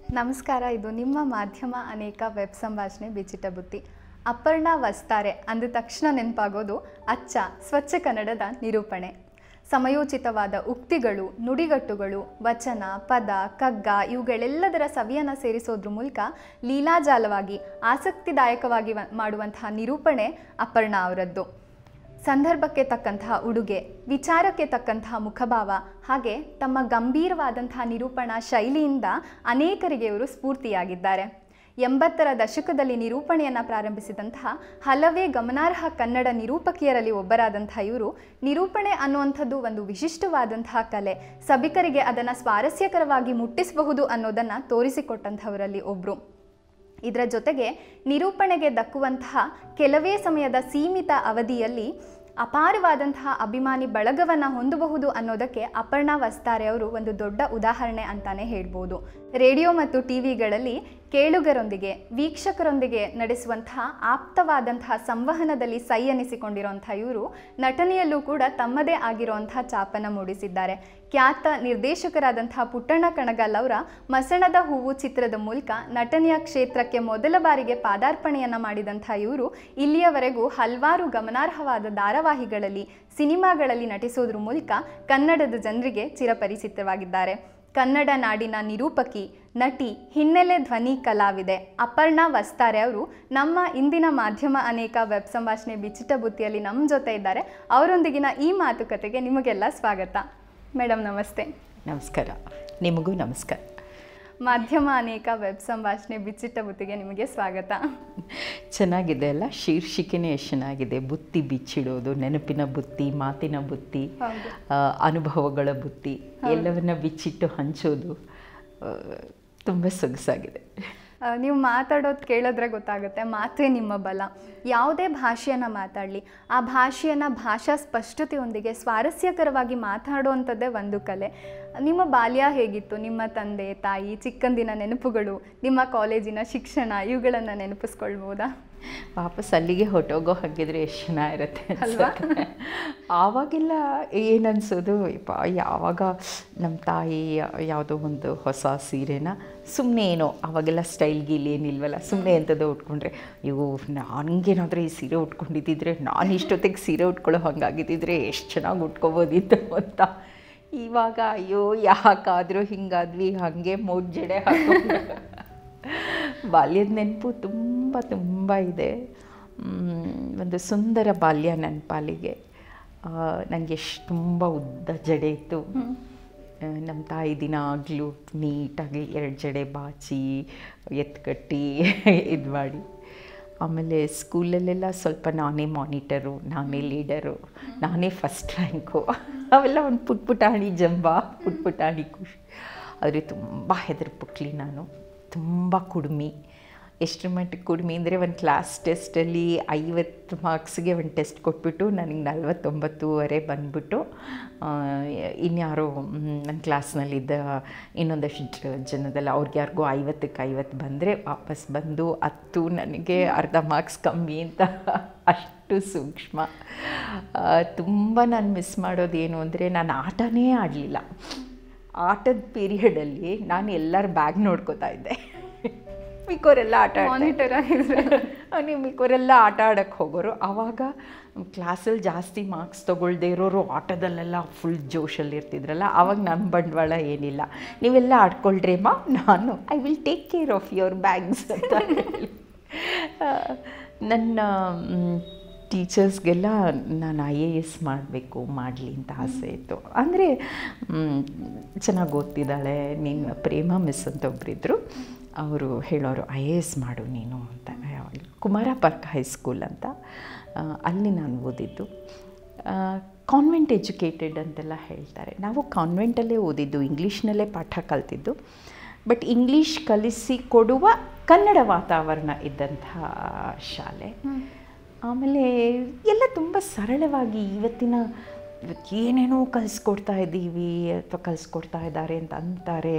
ನಮಸ್ಕಾರ ಇದು ನಿಮ್ಮ ಮಾಧ್ಯಮ ಅನೇಕ ವೆಬ್ ಸಂಭಾಷಣೆ ಬಿಚಿಟ ಬುತ್ತಿ ಅಪರ್ಣಾ ವಸ್ತಾರೆ ಅಂದ ತಕ್ಷಣ ನೆನಪಾಗೋದು ಅಚ್ಚ ಸ್ವಚ್ಛ ಕನ್ನಡದ ನಿರೂಪಣೆ ಸಮಯೋಚಿತವಾದ ಉಕ್ತಿಗಳು ನುಡಿಗಟ್ಟುಗಳು ವಚನ ಪದ ಕಗ್ಗ ಇವುಗಳೆಲ್ಲದರ ಸವಿಯನ್ನು ಸೇರಿಸೋದ್ರ ಮೂಲಕ ಲೀಲಾಜಾಲವಾಗಿ ಆಸಕ್ತಿದಾಯಕವಾಗಿ ವ- ಮಾಡುವಂತಹ ನಿರೂಪಣೆ ಅಪರ್ಣಾ ಅವರದ್ದು ಸಂದರ್ಭಕ್ಕೆ ತಕ್ಕಂತಹ ಉಡುಗೆ ವಿಚಾರಕ್ಕೆ ತಕ್ಕಂತಹ ಮುಖಭಾವ ಹಾಗೆ ತಮ್ಮ ಗಂಭೀರವಾದಂತಹ ನಿರೂಪಣಾ ಶೈಲಿಯಿಂದ ಅನೇಕರಿಗೆ ಇವರು ಸ್ಫೂರ್ತಿಯಾಗಿದ್ದಾರೆ ಎಂಬತ್ತರ ದಶಕದಲ್ಲಿ ನಿರೂಪಣೆಯನ್ನು ಪ್ರಾರಂಭಿಸಿದಂತಹ ಹಲವೇ ಗಮನಾರ್ಹ ಕನ್ನಡ ನಿರೂಪಕಿಯರಲ್ಲಿ ಒಬ್ಬರಾದಂತಹ ಇವರು ನಿರೂಪಣೆ ಅನ್ನುವಂಥದ್ದು ಒಂದು ವಿಶಿಷ್ಟವಾದಂತಹ ಕಲೆ ಸಭಿಕರಿಗೆ ಅದನ್ನು ಸ್ವಾರಸ್ಯಕರವಾಗಿ ಮುಟ್ಟಿಸಬಹುದು ಅನ್ನೋದನ್ನು ತೋರಿಸಿಕೊಟ್ಟಂಥವರಲ್ಲಿ ಒಬ್ಬರು ಇದರ ಜೊತೆಗೆ ನಿರೂಪಣೆಗೆ ದಕ್ಕುವಂತಹ ಕೆಲವೇ ಸಮಯದ ಸೀಮಿತ ಅವಧಿಯಲ್ಲಿ ಅಪಾರವಾದಂತಹ ಅಭಿಮಾನಿ ಬಳಗವನ್ನು ಹೊಂದಬಹುದು ಅನ್ನೋದಕ್ಕೆ ಅಪರ್ಣಾ ವಸ್ತಾರೆ ಅವರು ಒಂದು ದೊಡ್ಡ ಉದಾಹರಣೆ ಅಂತಾನೆ ಹೇಳ್ಬೋದು ರೇಡಿಯೋ ಮತ್ತು ಟಿವಿಗಳಲ್ಲಿ ಕೇಳುಗರೊಂದಿಗೆ ವೀಕ್ಷಕರೊಂದಿಗೆ ನಡೆಸುವಂತಹ ಆಪ್ತವಾದಂತಹ ಸಂವಹನದಲ್ಲಿ ಸೈ ಎನಿಸಿಕೊಂಡಿರುವಂತಹ ಇವರು ನಟನೆಯಲ್ಲೂ ಕೂಡ ತಮ್ಮದೇ ಆಗಿರುವಂತಹ ಚಾಪನ ಮೂಡಿಸಿದ್ದಾರೆ ಖ್ಯಾತ ನಿರ್ದೇಶಕರಾದಂತಹ ಪುಟ್ಟಣ್ಣ ಕಣಗಾಲ್ ಅವರ ಮಸಣದ ಹೂವು ಚಿತ್ರದ ಮೂಲಕ ನಟನೆಯ ಕ್ಷೇತ್ರಕ್ಕೆ ಮೊದಲ ಬಾರಿಗೆ ಪಾದಾರ್ಪಣೆಯನ್ನ ಮಾಡಿದಂಥ ಇವರು ಇಲ್ಲಿಯವರೆಗೂ ಹಲವಾರು ಗಮನಾರ್ಹವಾದ ಧಾರಾವಾಹಿಗಳಲ್ಲಿ ಸಿನಿಮಾಗಳಲ್ಲಿ ನಟಿಸೋದ್ರ ಮೂಲಕ ಕನ್ನಡದ ಜನರಿಗೆ ಚಿರಪರಿಚಿತವಾಗಿದ್ದಾರೆ ಕನ್ನಡ ನಾಡಿನ ನಿರೂಪಕಿ ನಟಿ ಹಿನ್ನೆಲೆ ಧ್ವನಿ ಕಲಾವಿದೆ ಅಪರ್ಣಾ ವಸ್ತಾರೆ ಅವರು ನಮ್ಮ ಇಂದಿನ ಮಾಧ್ಯಮ ಅನೇಕ ವೆಬ್ ಸಂಭಾಷಣೆ ಬಿಚಿಟ ಬುತ್ತಿಯಲ್ಲಿ ನಮ್ಮ ಜೊತೆ ಇದ್ದಾರೆ ಅವರೊಂದಿಗಿನ ಈ ಮಾತುಕತೆಗೆ ನಿಮಗೆಲ್ಲ ಸ್ವಾಗತ ಮೇಡಮ್ ನಮಸ್ತೆ ನಮಸ್ಕಾರ ನಿಮಗೂ ನಮಸ್ಕಾರ ಮಾಧ್ಯಮ ಅನೇಕ ವೆಬ್ ಸಂಭಾಷಣೆ ಬಿಚ್ಚಿಟ್ಟ ಬುತ್ತಿಗೆ ನಿಮಗೆ ಸ್ವಾಗತ ಚೆನ್ನಾಗಿದೆ ಅಲ್ಲ ಶೀರ್ಷಿಕೆನೇ ಎಷ್ಟು ಚೆನ್ನಾಗಿದೆ ಬುತ್ತಿ ಬಿಚ್ಚಿಡೋದು ನೆನಪಿನ ಬುತ್ತಿ ಮಾತಿನ ಬುತ್ತಿ ಹೌದು. ಆ, ಅನುಭವಗಳ ಬುತ್ತಿ ಎಲ್ಲವನ್ನ ಬಿಚ್ಚಿಟ್ಟು ಹಂಚೋದು ಆ, ತುಂಬ ಸೊಗಸಾಗಿದೆ ಆ, ನೀವು ಮಾತಾಡೋದು ಕೇಳಿದ್ರೆ ಗೊತ್ತಾಗುತ್ತೆ ಮಾತೇ ನಿಮ್ಮ ಬಲ ಯಾವುದೇ ಭಾಷೆಯನ್ನು ಮಾತಾಡಲಿ ಆ ಭಾಷೆಯನ್ನು ಭಾಷಾ ಸ್ಪಷ್ಟತೆಯೊಂದಿಗೆ ಸ್ವಾರಸ್ಯಕರವಾಗಿ ಮಾತಾಡುವಂಥದ್ದೇ ಒಂದು ಕಲೆ ನಿಮ್ಮ ಬಾಲ್ಯ ಹೇಗಿತ್ತು ನಿಮ್ಮ ತಂದೆ ತಾಯಿ ಚಿಕ್ಕಂದಿನ ನೆನಪುಗಳು ನಿಮ್ಮ ಕಾಲೇಜಿನ ಶಿಕ್ಷಣ ಇವುಗಳನ್ನು ನೆನಪಿಸ್ಕೊಳ್ಬೋದಾ ವಾಪಸ್ ಅಲ್ಲಿಗೆ ಹೊಟ್ಟೋಗೋ ಹಾಗಿದ್ರೆ ಎಷ್ಟು ಚೆನ್ನಾಗಿರುತ್ತೆ ಅಲ್ವಾ? ಅನ್ಸುತ್ತೆ. ಆವಾಗೆಲ್ಲ ಏನನ್ಸೋದು ಯಪ್ಪ ಯಾವಾಗ ನಮ್ಮ ತಾಯಿ ಯಾವುದೋ ಒಂದು ಹೊಸ ಸೀರೆನ ಸುಮ್ಮನೆ ಏನೋ ಆವಾಗೆಲ್ಲ ಸ್ಟೈಲ್ ಗೀಲ್ ಏನಿಲ್ವಲ್ಲ ಸುಮ್ಮನೆ ಎಂಥದ್ದು ಉಟ್ಕೊಂಡ್ರೆ ಇವು ನನಗೇನಾದರೂ ಈ ಸೀರೆ ಉಟ್ಕೊಂಡಿದ್ದಿದ್ರೆ ನಾನು ಇಷ್ಟೊತ್ತಿಗೆ ಸೀರೆ ಉಟ್ಕೊಳ್ಳೋ ಹಂಗಾಗಿದ್ದಿದ್ರೆ ಎಷ್ಟು ಚೆನ್ನಾಗಿ ಉಟ್ಕೋಬೋದಿತ್ತು ಅಂತ ಇವಾಗ ಅಯ್ಯೋ ಯಾಕಾದರೂ ಹಿಂಗಾದ್ವಿ ಹಾಗೆ ಮೂಡ್ ಜಡೆ ಹಾಕೊಂಡು ಬಾಲ್ಯದ ನೆನಪು ತುಂಬ ತುಂಬ ಇದೆ ಮ್, ಒಂದು ಸುಂದರ ಬಾಲ್ಯ ನನ್ನ ಪಾಲಿಗೆ ನನಗೆ ಎಷ್ಟು ತುಂಬ ಉದ್ದ ಜಡೆ ಇತ್ತು ಆ, ನಮ್ಮ ತಾಯಿ ದಿನ ಆಗಲೂ ನೀಟಾಗಿ ಎರಡು ಜಡೆ ಬಾಚಿ ಎತ್ಕಟ್ಟಿ ಇದು ಮಾಡಿ ಆಮೇಲೆ ಸ್ಕೂಲಲ್ಲೆಲ್ಲ ಸ್ವಲ್ಪ ನಾನೇ ಮಾನಿಟರು ನಾನೇ ಲೀಡರು ನಾನೇ ಫಸ್ಟ್ ರ್ಯಾಂಕು ಅವೆಲ್ಲ ಒಂದು ಪುಟ್ ಪುಟಾಣಿ ಜಂಬ ಪುಟ್ ಪುಟಾಣಿ ಖುಷಿ ಆದರೆ ತುಂಬ ಹೆದರ್ ಪುಕ್ಲಿ ನಾನು ತುಂಬ ಕುಡ್ಮಿ ಎಷ್ಟರ ಮಟ್ಟಿಗೆ ಕುಡ್ಮಿ ಅಂದರೆ ಒಂದು ಕ್ಲಾಸ್ ಟೆಸ್ಟಲ್ಲಿ ಐವತ್ತು ಮಾರ್ಕ್ಸ್ಗೆ ಒಂದು ಟೆಸ್ಟ್ ಕೊಟ್ಬಿಟ್ಟು ನನಗೆ ನಲ್ವತ್ತೊಂಬತ್ತೂವರೆ ಬಂದ್ಬಿಟ್ಟು ಆ, ಇನ್ಯಾರೋ ನನ್ನ ಕ್ಲಾಸ್ನಲ್ಲಿದ್ದ ಇನ್ನೊಂದಷ್ಟು ಜ- ಜನದಲ್ಲಿ ಅವ್ರಿಗೆ ಯಾರಿಗೂ ಐವತ್ತಕ್ಕೆ ಐವತ್ತು ಬಂದರೆ ವಾಪಸ್ ಬಂದು ಹತ್ತು ನನಗೆ ಅರ್ಧ ಮಾರ್ಕ್ಸ್ ಕಮ್ಮಿ ಅಂತ ಅಷ್ಟು ಸೂಕ್ಷ್ಮ ತುಂಬ ನಾನು ಮಿಸ್ ಮಾಡೋದೇನು ಅಂದರೆ ನಾನು ಆಟನೇ ಆಡಲಿಲ್ಲ ಆಟದ ಪೀರಿಯಡಲ್ಲಿ ನಾನು ಎಲ್ಲರ ಬ್ಯಾಗ್ ನೋಡ್ಕೋತಾ ಇದ್ದೆ ಮಿಕ್ಕೋರೆಲ್ಲ ಆಟ ಆಡ್ತಾ ಮಾನಿಟರ್ ಆಗಿದ್ರೆ ನೀವು ಮಿಕ್ಕೋರೆಲ್ಲ ಆಟ ಆಡೋಕ್ಕೆ ಹೋಗೋರು ಆವಾಗ ಕ್ಲಾಸಲ್ಲಿ ಜಾಸ್ತಿ ಮಾರ್ಕ್ಸ್ ತೊಗೊಳ್ದೇ ಇರೋರು ಆಟದಲ್ಲೆಲ್ಲ ಫುಲ್ ಜೋಶಲ್ಲಿ ಇರ್ತಿದ್ರಲ್ಲ ಆವಾಗ ನನ್ನ ಬಂಡವಾಳ ಏನಿಲ್ಲ ನೀವೆಲ್ಲ ಆಡ್ಕೊಳ್ರೇಮ್ಮ ನಾನು I will take care of your bags ಅಂತ ಹೇಳಿ ಆ, ನನ್ನ ಟೀಚರ್ಸ್ಗೆಲ್ಲ ನಾನು ಐ ಎ ಎಸ್ ಮಾಡಬೇಕು ಮಾಡಲಿ ಅಂತ ಆಸೆ ಇತ್ತು ಅಂದರೆ ಚೆನ್ನಾಗಿ ಓದ್ತಿದ್ದಾಳೆ ನಿನ್ನ ಪ್ರೇಮ ಮಿಸ್ ಅಂತ ಒಬ್ಬರಿದ್ದರು ಅವರು ಹೇಳೋರು ಐ ಎ ಎಸ್ ಮಾಡು ನೀನು ಅಂತ ಯಾವಾಗಲೂ ಕುಮಾರ ಪಾರ್ಕ್ ಹೈಸ್ಕೂಲ್ ಅಂತ ಆ, ಅಲ್ಲಿ ನಾನು ಓದಿದ್ದು ಕಾನ್ವೆಂಟ್ ಎಜುಕೇಟೆಡ್ ಅಂತೆಲ್ಲ ಹೇಳ್ತಾರೆ ನಾವು ಕಾನ್ವೆಂಟಲ್ಲೇ ಓದಿದ್ದು ಇಂಗ್ಲೀಷ್ನಲ್ಲೇ ಪಾಠ ಕಲ್ತಿದ್ದು ಬಟ್ ಇಂಗ್ಲೀಷ್ ಕಲಿಸಿ ಕೊಡುವ ಕನ್ನಡ ವಾತಾವರಣ ಇದ್ದಂಥ ಶಾಲೆ ಆಮೇಲೆ ಎಲ್ಲ ತುಂಬ ಸರಳವಾಗಿ ಇವತ್ತಿನ ಇವತ್ತು ಏನೇನೋ ಕಲಿಸ್ಕೊಡ್ತಾ ಇದ್ದೀವಿ ಅಥವಾ ಕಲಿಸ್ಕೊಡ್ತಾ ಇದ್ದಾರೆ ಅಂತ ಅಂತಾರೆ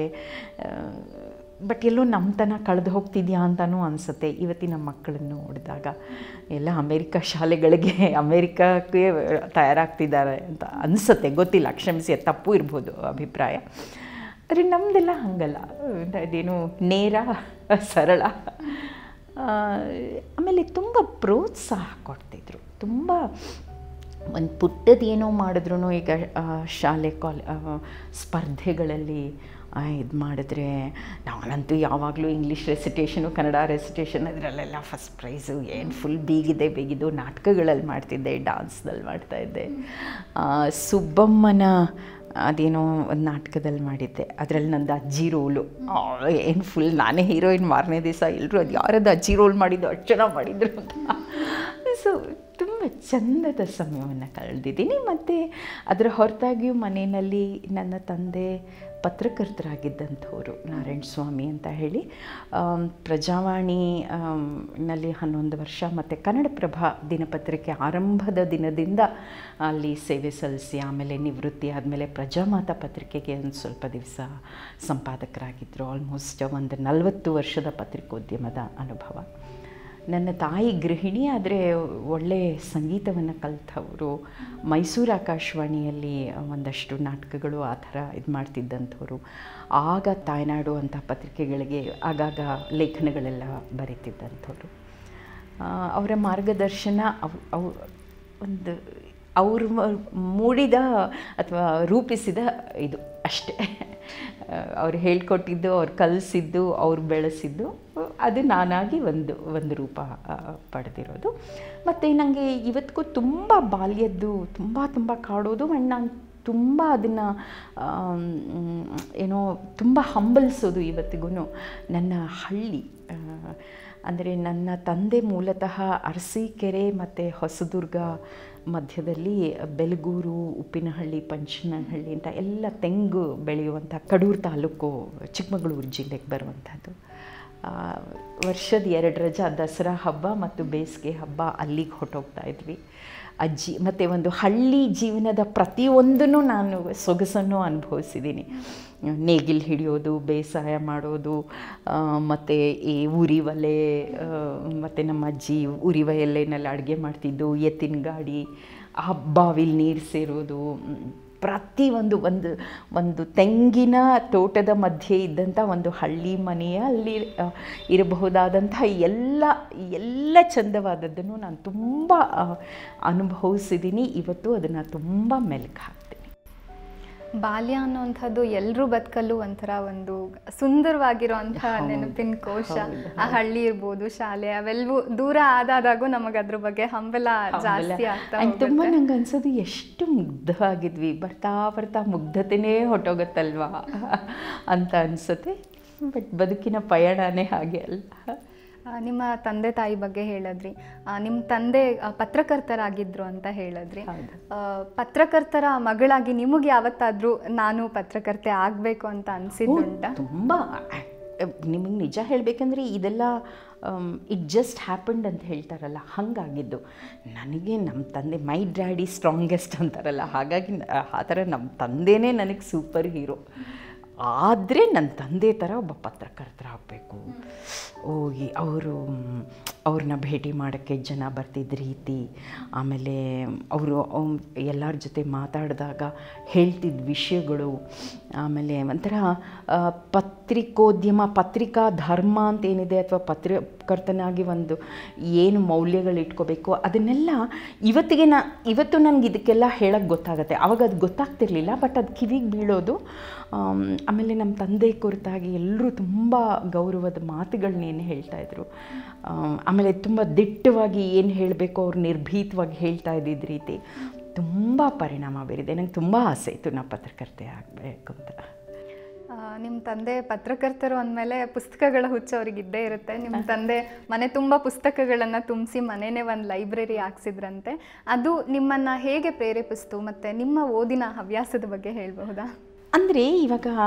ಬಟ್ ಎಲ್ಲೋ ನಮ್ಮತನ ಕಳೆದು ಹೋಗ್ತಿದ್ಯಾ ಅಂತಲೂ ಅನಿಸುತ್ತೆ ಇವತ್ತಿನ ಮಕ್ಕಳನ್ನು ನೋಡಿದಾಗ ಎಲ್ಲ ಅಮೇರಿಕ ಶಾಲೆಗಳಿಗೆ ಅಮೇರಿಕಕ್ಕೆ ತಯಾರಾಗ್ತಿದ್ದಾರೆ ಅಂತ ಅನಿಸುತ್ತೆ ಗೊತ್ತಿಲ್ಲ ಕ್ಷಮಿಸಿ ಅದು ತಪ್ಪು ಇರ್ಬೋದು ಅಭಿಪ್ರಾಯ ಆದರೆ ನಮ್ಮದೆಲ್ಲ ಹಾಗಲ್ಲ ಅದೇನು ನೇರ ಸರಳ ಆ, ಆಮೇಲೆ ತುಂಬ ಪ್ರೋತ್ಸಾಹ ಕೊಡ್ತಿದ್ರು ತುಂಬ ಒಂದು ಪುಟ್ಟದ್ದು ಏನೋ ಮಾಡಿದ್ರು ಈಗ ಆ, ಶಾಲೆ ಕಾಲೇ ಸ್ಪರ್ಧೆಗಳಲ್ಲಿ ಇದು ಮಾಡಿದ್ರೆ ನಾನಂತೂ ಯಾವಾಗಲೂ ಇಂಗ್ಲೀಷ್ ರೆಸಿಟೇಷನು ಕನ್ನಡ ರೆಸಿಟೇಷನ್ ಅದರಲ್ಲೆಲ್ಲ ಫಸ್ಟ್ ಪ್ರೈಸು ಏನು ಫುಲ್ ಬೀಗಿದೆ ಬೇಗಿದ್ದು ನಾಟಕಗಳಲ್ಲಿ ಮಾಡ್ತಿದ್ದೆ ಡಾನ್ಸ್ದಲ್ಲಿ ಮಾಡ್ತಾಯಿದ್ದೆ ಆ, ಸುಬ್ಬಮ್ಮನ ಅದೇನೋ ಒಂದು ನಾಟಕದಲ್ಲಿ ಮಾಡಿದ್ದೆ ಅದರಲ್ಲಿ ನಂದು ಅಜ್ಜಿ ರೋಲು ಏನು ಫುಲ್ ನಾನೇ ಹೀರೋಯಿನ್ ಮಾರನೇ ದಿವಸ ಎಲ್ಲರೂ ಅದು ಯಾರದ್ದು ಅಜ್ಜಿ ರೋಲ್ ಮಾಡಿದ್ದು ಅಷ್ಟು ಚೆನ್ನಾಗಿ ಮಾಡಿದ್ರು ಅಂತ ಸೊ ತುಂಬ ಚಂದದ ಸಮಯವನ್ನು ಕಳೆದಿದ್ದೀನಿ ಮತ್ತು ಅದರ ಹೊರತಾಗಿಯೂ ಮನೆಯಲ್ಲಿ ನನ್ನ ತಂದೆ ಪತ್ರಕರ್ತರಾಗಿದ್ದಂಥವ್ರು ನಾರಾಯಣ ಸ್ವಾಮಿ ಅಂತ ಹೇಳಿ ಆಮ್, ಪ್ರಜಾವಾಣಿ ಆಮ್, ನಲ್ಲಿ ಹನ್ನೊಂದು ವರ್ಷ ಮತ್ತು ಕನ್ನಡಪ್ರಭ ದಿನಪತ್ರಿಕೆ ಆರಂಭದ ದಿನದಿಂದ ಅಲ್ಲಿ ಸೇವೆ ಸಲ್ಲಿಸಿ ಆಮೇಲೆ ನಿವೃತ್ತಿ ಆದಮೇಲೆ ಪ್ರಜಾಮಾತ ಪತ್ರಿಕೆಗೆ ಒಂದು ಸ್ವಲ್ಪ ದಿವಸ ಸಂಪಾದಕರಾಗಿದ್ದರು ಆಲ್ಮೋಸ್ಟ್ ಒಂದು ನಲವತ್ತು ವರ್ಷದ ಪತ್ರಿಕೋದ್ಯಮದ ಅನುಭವ ನನ್ನ ತಾಯಿ ಗೃಹಿಣಿ ಆದರೆ ಒಳ್ಳೆ ಸಂಗೀತವನ್ನು ಕಲಿತವರು ಮೈಸೂರು ಆಕಾಶವಾಣಿಯಲ್ಲಿ ಒಂದಷ್ಟು ನಾಟಕಗಳು ಆ ಥರ ಇದು ಮಾಡ್ತಿದ್ದಂಥವ್ರು ಆಗ ತಾಯ್ನಾಡು ಅಂತ ಪತ್ರಿಕೆಗಳಿಗೆ ಆಗಾಗ ಲೇಖನಗಳೆಲ್ಲ ಬರೀತಿದ್ದಂಥವ್ರು ಆ, ಅವರ ಮಾರ್ಗದರ್ಶನ ಅವ್ ಅವ್ ಒಂದು ಅವರು ಮೂಡಿದ ಅಥವಾ ರೂಪಿಸಿದ ಇದು ಅಷ್ಟೇ ಅವ್ರು ಹೇಳ್ಕೊಟ್ಟಿದ್ದು ಅವ್ರು ಕಲಿಸಿದ್ದು ಅವ್ರು ಬೆಳೆಸಿದ್ದು ಅದು ನಾನಾಗಿ ಒಂದು ಒಂದು ರೂಪ ಆ, ಪಡೆದಿರೋದು ಮತ್ತು ನನಗೆ ಇವತ್ತಿಗೂ ತುಂಬ ಬಾಲ್ಯದ್ದು ತುಂಬ ತುಂಬ ಕಾಡೋದು ಆ್ಯಂಡ್ ನಾನು ತುಂಬ ಅದನ್ನು ಏನೋ ತುಂಬ ಹಂಬಲಿಸೋದು ಇವತ್ತಿಗೂ ನನ್ನ ಹಳ್ಳಿ ಅಂದರೆ ನನ್ನ ತಂದೆ ಮೂಲತಃ ಅರಸೀಕೆರೆ ಮತ್ತು ಹೊಸದುರ್ಗ ಮಧ್ಯದಲ್ಲಿ ಬೆಲಗೂರು ಉಪ್ಪಿನಹಳ್ಳಿ ಪಂಚನಹಳ್ಳಿ ಅಂತ ಎಲ್ಲ ತೆಂಗು ಬೆಳೆಯುವಂಥ ಕಡೂರು ತಾಲೂಕು ಚಿಕ್ಕಮಗಳೂರು ಜಿಲ್ಲೆಗೆ ಬರುವಂಥದ್ದು ಆ, ವರ್ಷದ ಎರಡು ರಜಾ ದಸರಾ ಹಬ್ಬ ಮತ್ತು ಬೇಸಿಗೆ ಹಬ್ಬ ಅಲ್ಲಿಗೆ ಹೊರಟೋಗ್ತಾ ಇದ್ವಿ ಅಜ್ಜಿ ಮತ್ತು ಒಂದು ಹಳ್ಳಿ ಜೀವನದ ಪ್ರತಿಯೊಂದನ್ನು ನಾನು ಸೊಗಸನ್ನು ಅನುಭವಿಸಿದ್ದೀನಿ ನೇಗಿಲು ಹಿಡಿಯೋದು ಬೇಸಾಯ ಮಾಡೋದು ಮತ್ತು ಈ ಉರಿ ಒಲೆ ಮತ್ತು ನಮ್ಮ ಅಜ್ಜಿ ಉರಿ ಒಲೆಯಲ್ಲಿ ಅಡುಗೆ ಮಾಡ್ತಿದ್ದು ಎತ್ತಿನ ಗಾಡಿ ಆ ಬಾವಿಲಿ ನೀರು ಸೇರೋದು ಮ್, ಪ್ರತಿ ಒಂದು ಒಂದು ಒಂದು ತೆಂಗಿನ ತೋಟದ ಮಧ್ಯೆ ಇದ್ದಂಥ ಒಂದು ಹಳ್ಳಿ ಮನೆಯ ಅಲ್ಲಿ ಆ, ಇರಬಹುದಾದಂಥ ಎಲ್ಲ ಎಲ್ಲ ಚಂದವಾದದ್ದನ್ನು ನಾನು ತುಂಬ ಆ, ಅನುಭವಿಸಿದ್ದೀನಿ ಇವತ್ತು ಅದನ್ನು ತುಂಬ ಮೆಲುಕು ಹಾಕ್ತೀನಿ ಬಾಲ್ಯ ಅನ್ನುವಂಥದ್ದು ಎಲ್ಲರೂ ಬದುಕಲ್ಲೂ ಒಂಥರ ಒಂದು ಸುಂದರವಾಗಿರುವಂತಹ ನೆನಪಿನ ಕೋಶ ಆ ಹಳ್ಳಿ ಇರ್ಬೋದು ಶಾಲೆ ಅವೆಲ್ಲವೂ ದೂರ ಆದಾದಾಗೂ ನಮಗೆ ಅದ್ರ ಬಗ್ಗೆ ಹಂಬಲ ಜಾಸ್ತಿ ಆಗ್ತಾ ಆ್ಯಂಡ್ ತುಂಬ ಹೋಗುತ್ತೆ ನಂಗೆ ಅನ್ಸೋದು ಎಷ್ಟು ಮುಗ್ಧವಾಗಿದ್ವಿ ಬರ್ತಾ ಬರ್ತಾ ಮುಗ್ಧತೆನೇ ಹೊಟ್ಟೋಗತ್ತಲ್ವಾ ಅಂತ ಅನಿಸುತ್ತೆ ಬಟ್ ಬದುಕಿನ ಪಯಣನೇ ಹಾಗೆ ಅಲ್ಲ ಆ, ನಿಮ್ಮ ತಂದೆ ತಾಯಿ ಬಗ್ಗೆ ಹೇಳಿದ್ರಿ ಆ, ನಿಮ್ಮ ತಂದೆ ಆ, ಪತ್ರಕರ್ತರಾಗಿದ್ರು ಅಂತ ಹೇಳಿದ್ರಿ ಹೌದು. ಆ, ಪತ್ರಕರ್ತರ ಮಗಳಾಗಿ ನಿಮಗೆ ಯಾವತ್ತಾದ್ರೂ ನಾನು ಪತ್ರಕರ್ತೆ ಆಗಬೇಕು ಅಂತ ಅನಿಸಿದ್ದುಂಟ ತುಂಬ ನಿಮಗೆ ನಿಜ ಹೇಳಬೇಕಂದ್ರೆ ಇದೆಲ್ಲ ಇಟ್ ಜಸ್ಟ್ ಹ್ಯಾಪನ್ಡ್ ಅಂತ ಹೇಳ್ತಾರಲ್ಲ ಹಾಗಾಗಿದ್ದು ನನಗೆ ನಮ್ಮ ತಂದೆ ಮೈ ಡ್ಯಾಡಿ ಸ್ಟ್ರಾಂಗೆಸ್ಟ್ ಅಂತಾರಲ್ಲ ಹಾಗಾಗಿ ನ- ಆ ಥರ ನಮ್ಮ ತಂದೆನೇ ನನಗೆ ಸೂಪರ್ ಹೀರೋ ಆದರೆ ನನ್ನ ತಂದೆ ಥರ ಒಬ್ಬ ಪತ್ರಕರ್ತರಾಗಬೇಕು ಹೋಗಿ ಅವರು ಅವ್ರನ್ನ ಭೇಟಿ ಮಾಡೋಕ್ಕೆ ಜನ ಬರ್ತಿದ್ದ ರೀತಿ ಆಮೇಲೆ ಅವರು ಎಲ್ಲರ ಜೊತೆ ಮಾತಾಡಿದಾಗ ಹೇಳ್ತಿದ್ದ ವಿಷಯಗಳು ಆಮೇಲೆ ಒಂಥರ ಆ, ಪತ್ರಿಕೋದ್ಯಮ ಪತ್ರಿಕಾ ಧರ್ಮ ಅಂತ ಏನಿದೆ ಅಥವಾ ಪತ್ರಕರ್ತನಾಗಿ ಒಂದು ಏನು ಮೌಲ್ಯಗಳು ಇಟ್ಕೋಬೇಕು ಅದನ್ನೆಲ್ಲ ಇವತ್ತಿಗೆ ನಾ ಇವತ್ತು ನನಗೆ ಇದಕ್ಕೆಲ್ಲ ಹೇಳೋಕ್ಕೆ ಗೊತ್ತಾಗುತ್ತೆ ಆವಾಗ ಅದು ಗೊತ್ತಾಗ್ತಿರ್ಲಿಲ್ಲ ಬಟ್ ಅದು ಕಿವಿಗೆ ಬೀಳೋದು ಆಮ್, ಆಮೇಲೆ ನಮ್ಮ ತಂದೆ ಕುರಿತಾಗಿ ಎಲ್ಲರೂ ತುಂಬ ಗೌರವದ ಮಾತುಗಳನ್ನೇನು ಹೇಳ್ತಾಯಿದ್ರು ಆಮೇಲೆ ತುಂಬ ದಿಟ್ಟವಾಗಿ ಏನು ಹೇಳಬೇಕು ಅವ್ರು ನಿರ್ಭೀತವಾಗಿ ಹೇಳ್ತಾ ಇದ್ದಿದ್ದ ರೀತಿ ತುಂಬ ಪರಿಣಾಮ ಬೀರಿದೆ ನಂಗೆ ತುಂಬ ಆಸೆ ಇತ್ತು ನಾ ಪತ್ರಕರ್ತೆ ಆಗಬೇಕು ಅಂತ ಆ, ನಿಮ್ಮ ತಂದೆ ಪತ್ರಕರ್ತರು ಅಂದಮೇಲೆ ಪುಸ್ತಕಗಳ ಹುಚ್ಚು ಅವ್ರಿಗೆ ಇದ್ದೇ ಇರುತ್ತೆ ನಿಮ್ಮ ತಂದೆ ಮನೆ ತುಂಬ ಪುಸ್ತಕಗಳನ್ನು ತುಂಬಿಸಿ ಮನೆಯೇ ಒಂದು ಲೈಬ್ರರಿ ಹಾಕ್ಸಿದ್ರಂತೆ ಅದು ನಿಮ್ಮನ್ನು ಹೇಗೆ ಪ್ರೇರೇಪಿಸ್ತು ಮತ್ತು ನಿಮ್ಮ ಓದಿನ ಹವ್ಯಾಸದ ಬಗ್ಗೆ ಹೇಳಬಹುದಾ ಅಂದರೆ ಇವಾಗ ಆ,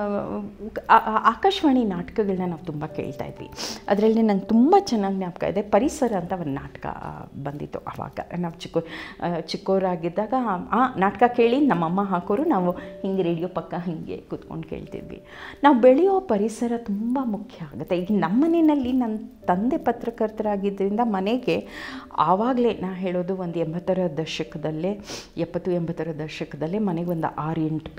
ಆ- ಆ- ಆಕಾಶವಾಣಿ ನಾಟಕಗಳನ್ನ ನಾವು ತುಂಬ ಕೇಳ್ತಾ ಇದ್ವಿ ಅದರಲ್ಲಿ ನಂಗೆ ತುಂಬ ಚೆನ್ನಾಗಿ ಜ್ಞಾಪಕ ಇದೆ ಪರಿಸರ ಅಂತ ಒಂದು ನಾಟಕ ಬಂದಿತ್ತು ಆವಾಗ ನಾವು ಚಿಕ್ಕ ಆ, ಚಿಕ್ಕವರಾಗಿದ್ದಾಗ ಆ ನಾಟಕ ಕೇಳಿ ನಮ್ಮಮ್ಮ ಹಾಕೋರು ನಾವು ಹಿಂಗೆ ರೇಡಿಯೋ ಪಕ್ಕ ಹಿಂಗೆ ಕೂತ್ಕೊಂಡು ಕೇಳ್ತಿದ್ವಿ ನಾವು ಬೆಳೆಯೋ ಪರಿಸರ ತುಂಬ ಮುಖ್ಯ ಆಗುತ್ತೆ ಈಗ ನಮ್ಮ ಮನೆಯಲ್ಲಿ ನನ್ನ ತಂದೆ ಪತ್ರಕರ್ತರಾಗಿದ್ದರಿಂದ ಮನೆಗೆ ಆವಾಗಲೇ ನಾ ಹೇಳೋದು ಒಂದು ಎಂಬತ್ತರ ದಶಕದಲ್ಲೇ ಎಪ್ಪತ್ತು ಎಂಬತ್ತರ ದಶಕದಲ್ಲೇ ಮನೆಗೆ ಒಂದು ಆರು ಎಂಟು ಪೇಪರ್ ಬರೋದು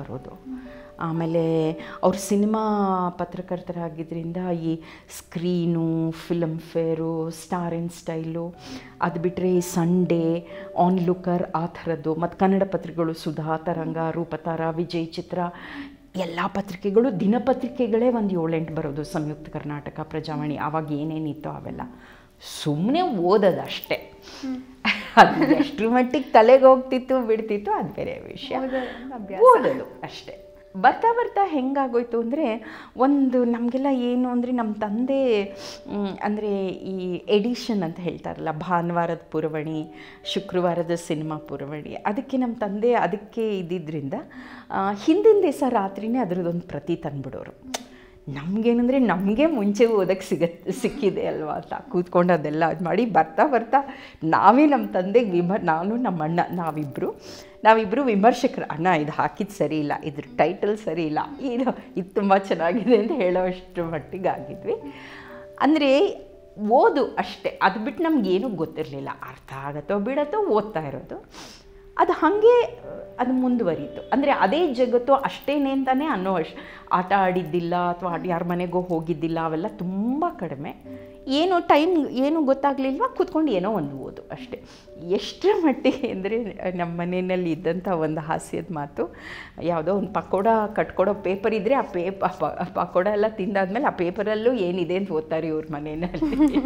ಇರೋದು ಆಮೇಲೆ ಅವ್ರು ಸಿನಿಮಾ ಪತ್ರಕರ್ತರಾಗಿದ್ದರಿಂದ ಈ screen Filmfare star in style ಅದು ಬಿಟ್ಟರೆ ಈ ಸಂಡೇ ಆನ್ ಲುಕರ್ ಆ ಥರದ್ದು ಮತ್ತು ಕನ್ನಡ ಪತ್ರಿಕೆಗಳು ಸುಧಾ ತರಂಗ ರೂಪತಾರ ವಿಜಯ್ ಚಿತ್ರ ಎಲ್ಲ ಪತ್ರಿಕೆಗಳು ದಿನಪತ್ರಿಕೆಗಳೇ ಒಂದು ಏಳೆಂಟು ಬರೋದು ಸಂಯುಕ್ತ ಕರ್ನಾಟಕ ಪ್ರಜಾವಾಣಿ ಆವಾಗ ಏನೇನಿತ್ತೋ ಅವೆಲ್ಲ ಸುಮ್ಮನೆ ಓದೋದು ಅಷ್ಟೇ ಅದು ಎಷ್ಟರ ಮಟ್ಟಿಗೆ ತಲೆಗೆ ಹೋಗ್ತಿತ್ತು ಬಿಡ್ತಿತ್ತು ಅದು ಬೇರೆ ವಿಷಯ ಓದೋದೊಂದು ಅಭ್ಯಾಸ. ಓದೋದು ಅಷ್ಟೇ ಬರ್ತಾ ಬರ್ತಾ ಹೆಂಗಾಗೋಯ್ತು ಅಂದರೆ ಒಂದು ನಮಗೆಲ್ಲ ಏನು ಅಂದರೆ ನಮ್ಮ ತಂದೆ ಅಂದರೆ ಈ ಎಡಿಷನ್ ಅಂತ ಹೇಳ್ತಾರಲ್ಲ ಭಾನುವಾರದ ಪುರವಣಿ ಶುಕ್ರವಾರದ ಸಿನಿಮಾ ಪುರವಣಿ ಅದಕ್ಕೆ ನಮ್ಮ ತಂದೆ ಅದಕ್ಕೆ ಇದ್ದಿದ್ದರಿಂದ ಆ, ಹಿಂದಿನ ದಿವಸ ರಾತ್ರಿನೇ ಅದರದ್ದೊಂದು ಪ್ರತಿ ತಂದ್ಬಿಡೋರು ನಮಗೇನಂದರೆ ನಮಗೆ ಮುಂಚೆ ಓದಕ್ಕೆ ಸಿಗತ್ತೆ ಸಿಕ್ಕಿದೆ ಅಲ್ವಾ ಅಂತ ಕೂತ್ಕೊಂಡು ಅದೆಲ್ಲ ಇದು ಮಾಡಿ ಬರ್ತಾ ಬರ್ತಾ ನಾವೇ ನಮ್ಮ ತಂದೆಗೆ ವಿಮರ್ ನಾನು ನಮ್ಮ ಅಣ್ಣ ನಾವಿಬ್ಬರು ನಾವಿಬ್ಬರು ವಿಮರ್ಶಕರು ಅಣ್ಣ ಇದು ಹಾಕಿದ್ದು ಸರಿ ಇಲ್ಲ ಇದ್ರ ಟೈಟಲ್ ಸರಿ ಇಲ್ಲ ಇದು ಇದು ತುಂಬ ಚೆನ್ನಾಗಿದೆ ಅಂತ ಹೇಳೋಷ್ಟು ಮಟ್ಟಿಗೆ ಆಗಿದ್ವಿ ಅಂದರೆ ಓದು ಅಷ್ಟೇ ಅದು ಬಿಟ್ಟು ನಮಗೇನು ಗೊತ್ತಿರಲಿಲ್ಲ ಅರ್ಥ ಆಗತ್ತೋ ಬಿಡತ್ತೋ ಓದ್ತಾ ಇರೋದು ಅದು ಹಾಗೆ ಅದು ಮುಂದುವರಿತು ಅಂದರೆ ಅದೇ ಜಗತ್ತು ಅಷ್ಟೇನೆ ಅಂತಲೇ ಅನ್ನೋ ಅಷ್ಟು ಆಟ ಆಡಿದ್ದಿಲ್ಲ ಅಥವಾ ಯಾರ ಮನೆಗೋ ಹೋಗಿದ್ದಿಲ್ಲ ಅವೆಲ್ಲ ತುಂಬ ಕಡಿಮೆ ಏನು ಟೈಮ್ ಏನು ಗೊತ್ತಾಗಲಿಲ್ವಾ ಕೂತ್ಕೊಂಡು ಏನೋ ಒಂದು ಓದು ಅಷ್ಟೇ ಎಷ್ಟರ ಮಟ್ಟಿಗೆ ಅಂದರೆ ನಮ್ಮ ಮನೆಯಲ್ಲಿ ಇದ್ದಂಥ ಒಂದು ಹಾಸ್ಯದ ಮಾತು ಯಾವುದೋ ಒಂದು ಪಕೋಡ ಕಟ್ಕೊಡೋ ಪೇಪರ್ ಇದ್ದರೆ ಆ ಪೇಪ ಪಕೋಡ ಎಲ್ಲ ತಿಂದಾದ್ಮೇಲೆ ಆ ಪೇಪರಲ್ಲೂ ಏನಿದೆ ಅಂತ ಓದ್ತಾರೆ ಇವ್ರ ಮನೆಯಲ್ಲಿ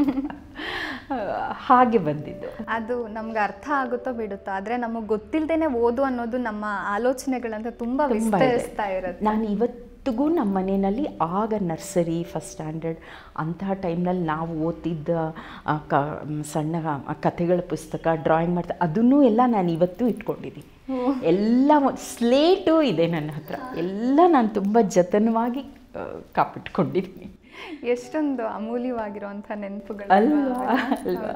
ಹಾಗೆ ಬಂದಿದ್ದು ಅದು ನಮ್ಗೆ ಅರ್ಥ ಆಗುತ್ತೋ ಬಿಡುತ್ತೋ ಆದರೆ ನಮಗೆ ಗೊತ್ತಿಲ್ಲದೇನೆ ಓದು ಅನ್ನೋದು ನಮ್ಮ ಆಲೋಚನೆಗಳಂತ ತುಂಬ ತುಂಬ ಇದೆ. ವಿಸ್ತರಿಸ್ತಾ ಇರುತ್ತೆ ನಾನು ಇವತ್ತಿಗೂ ನಮ್ಮ ಮನೆಯಲ್ಲಿ ಆಗ ನರ್ಸರಿ ಫಸ್ಟ್ ಸ್ಟ್ಯಾಂಡರ್ಡ್ ಅಂತಹ ಟೈಮ್ನಲ್ಲಿ ನಾವು ಓದ್ತಿದ್ದ ಆ, ಕ ಮ್, ಸಣ್ಣ ಆ ಕಥೆಗಳ ಪುಸ್ತಕ ಡ್ರಾಯಿಂಗ್ ಮಾಡ್ತಾ ಅದನ್ನೂ ಎಲ್ಲ ನಾನು ಇವತ್ತೂ ಇಟ್ಕೊಂಡಿದ್ದೀನಿ ಎಲ್ಲ ಸ್ಲೇಟು ಇದೆ ನನ್ನ ಹತ್ರ ಎಲ್ಲ ನಾನು ತುಂಬ ಜತನವಾಗಿ ಆ, ಕಾಪಿಟ್ಕೊಂಡಿದ್ದೀನಿ ಎಷ್ಟೊಂದು ಅಮೂಲ್ಯವಾಗಿರುವಂಥ ನೆನಪುಗಳು ಅಲ್ವಾ ಅಲ್ವಾ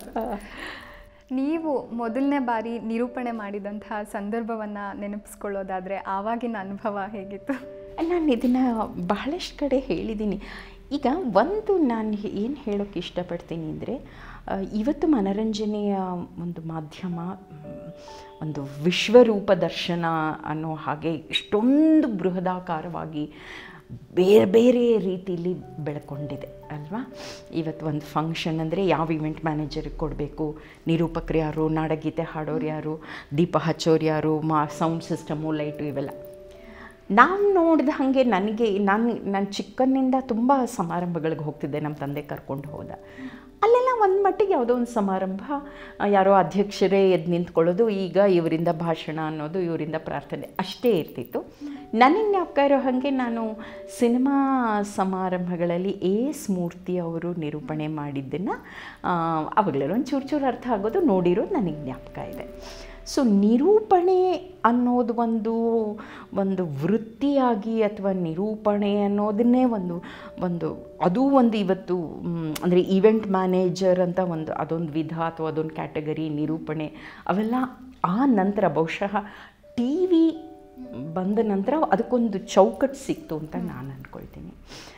ನೀವು ಮೊದಲನೇ ಬಾರಿ ನಿರೂಪಣೆ ಮಾಡಿದಂತಹ ಸಂದರ್ಭವನ್ನು ನೆನಪಿಸ್ಕೊಳ್ಳೋದಾದರೆ ಆವಾಗಿನ ಅನುಭವ ಹೇಗಿತ್ತು ನಾನು ಇದನ್ನು ಬಹಳಷ್ಟು ಕಡೆ ಹೇಳಿದ್ದೀನಿ ಈಗ ಒಂದು ನಾನು ಏನು ಹೇಳೋಕ್ಕೆ ಇಷ್ಟಪಡ್ತೀನಿ ಅಂದರೆ ಇವತ್ತು ಮನರಂಜನೆಯ ಒಂದು ಮಾಧ್ಯಮ ಮ್, ಒಂದು ವಿಶ್ವರೂಪ ದರ್ಶನ ಅನ್ನೋ ಹಾಗೆ ಇಷ್ಟೊಂದು ಬೃಹದಾಕಾರವಾಗಿ ಬೇರೆ ಬೇರೆ ರೀತಿಯಲ್ಲಿ ಬೆಳ್ಕೊಂಡಿದೆ ಅಲ್ವಾ ಇವತ್ತು ಒಂದು ಫಂಕ್ಷನ್ ಅಂದರೆ ಯಾವ ಇವೆಂಟ್ ಮ್ಯಾನೇಜರಿಗೆ ಕೊಡಬೇಕು ನಿರೂಪಕರು ಯಾರು ನಾಡಗೀತೆ ಹಾಡೋರು ಯಾರು ದೀಪ ಹಚ್ಚೋರು ಯಾರು ಮಾ ಸೌಂಡ್ ಸಿಸ್ಟಮು ಲೈಟು ಇವೆಲ್ಲ ನಾವು ನೋಡಿದ ಹಾಗೆ ನನಗೆ ನಾನು ನಾನು ಚಿಕ್ಕನ್ನಿಂದ ತುಂಬ ಸಮಾರಂಭಗಳಿಗೆ ಹೋಗ್ತಿದ್ದೆ ನಮ್ಮ ತಂದೆ ಕರ್ಕೊಂಡು ಹೋದ ಅಲ್ಲೆಲ್ಲ ಒಂದು ಮಟ್ಟಿಗೆ ಯಾವುದೋ ಒಂದು ಸಮಾರಂಭ ಆ, ಯಾರೋ ಅಧ್ಯಕ್ಷರೇ ಎದ್ದು ನಿಂತ್ಕೊಳ್ಳೋದು ಈಗ ಇವರಿಂದ ಭಾಷಣ ಅನ್ನೋದು ಇವರಿಂದ ಪ್ರಾರ್ಥನೆ ಅಷ್ಟೇ ಇರ್ತಿತ್ತು ನನಗೆ ಜ್ಞಾಪಕ ಇರೋ ಹಾಗೆ ನಾನು ಸಿನಿಮಾ ಸಮಾರಂಭಗಳಲ್ಲಿ ಎಸ್ ಮೂರ್ತಿ ಅವರು ನಿರೂಪಣೆ ಮಾಡಿದ್ದನ್ನು ಅವಾಗಲೇ ಒಂದು ಚೂರು ಚೂರು ಅರ್ಥ ಆಗೋದು ನೋಡಿರೋದು ನನಗೆ ಜ್ಞಾಪಕ ಇದೆ ಸೊ ನಿರೂಪಣೆ ಅನ್ನೋದು ಒಂದು ಒಂದು ವೃತ್ತಿಯಾಗಿ ಅಥವಾ ನಿರೂಪಣೆ ಅನ್ನೋದನ್ನೇ ಒಂದು ಒಂದು ಅದು ಒಂದು ಇವತ್ತು ಅಂದರೆ ಈವೆಂಟ್ ಮ್ಯಾನೇಜರ್ ಅಂತ ಒಂದು ಅದೊಂದು ವಿಧ ಅಥವಾ ಅದೊಂದು ಕ್ಯಾಟಗರಿ ನಿರೂಪಣೆ ಅವೆಲ್ಲ ಆ ನಂತರ ಬಹುಶಃ ಟಿ ವಿ ಬಂದ ನಂತರ ಅದಕ್ಕೊಂದು ಚೌಕಟ್ಟು ಸಿಕ್ತು ಅಂತ ನಾನು ಅಂದ್ಕೊಳ್ತೀನಿ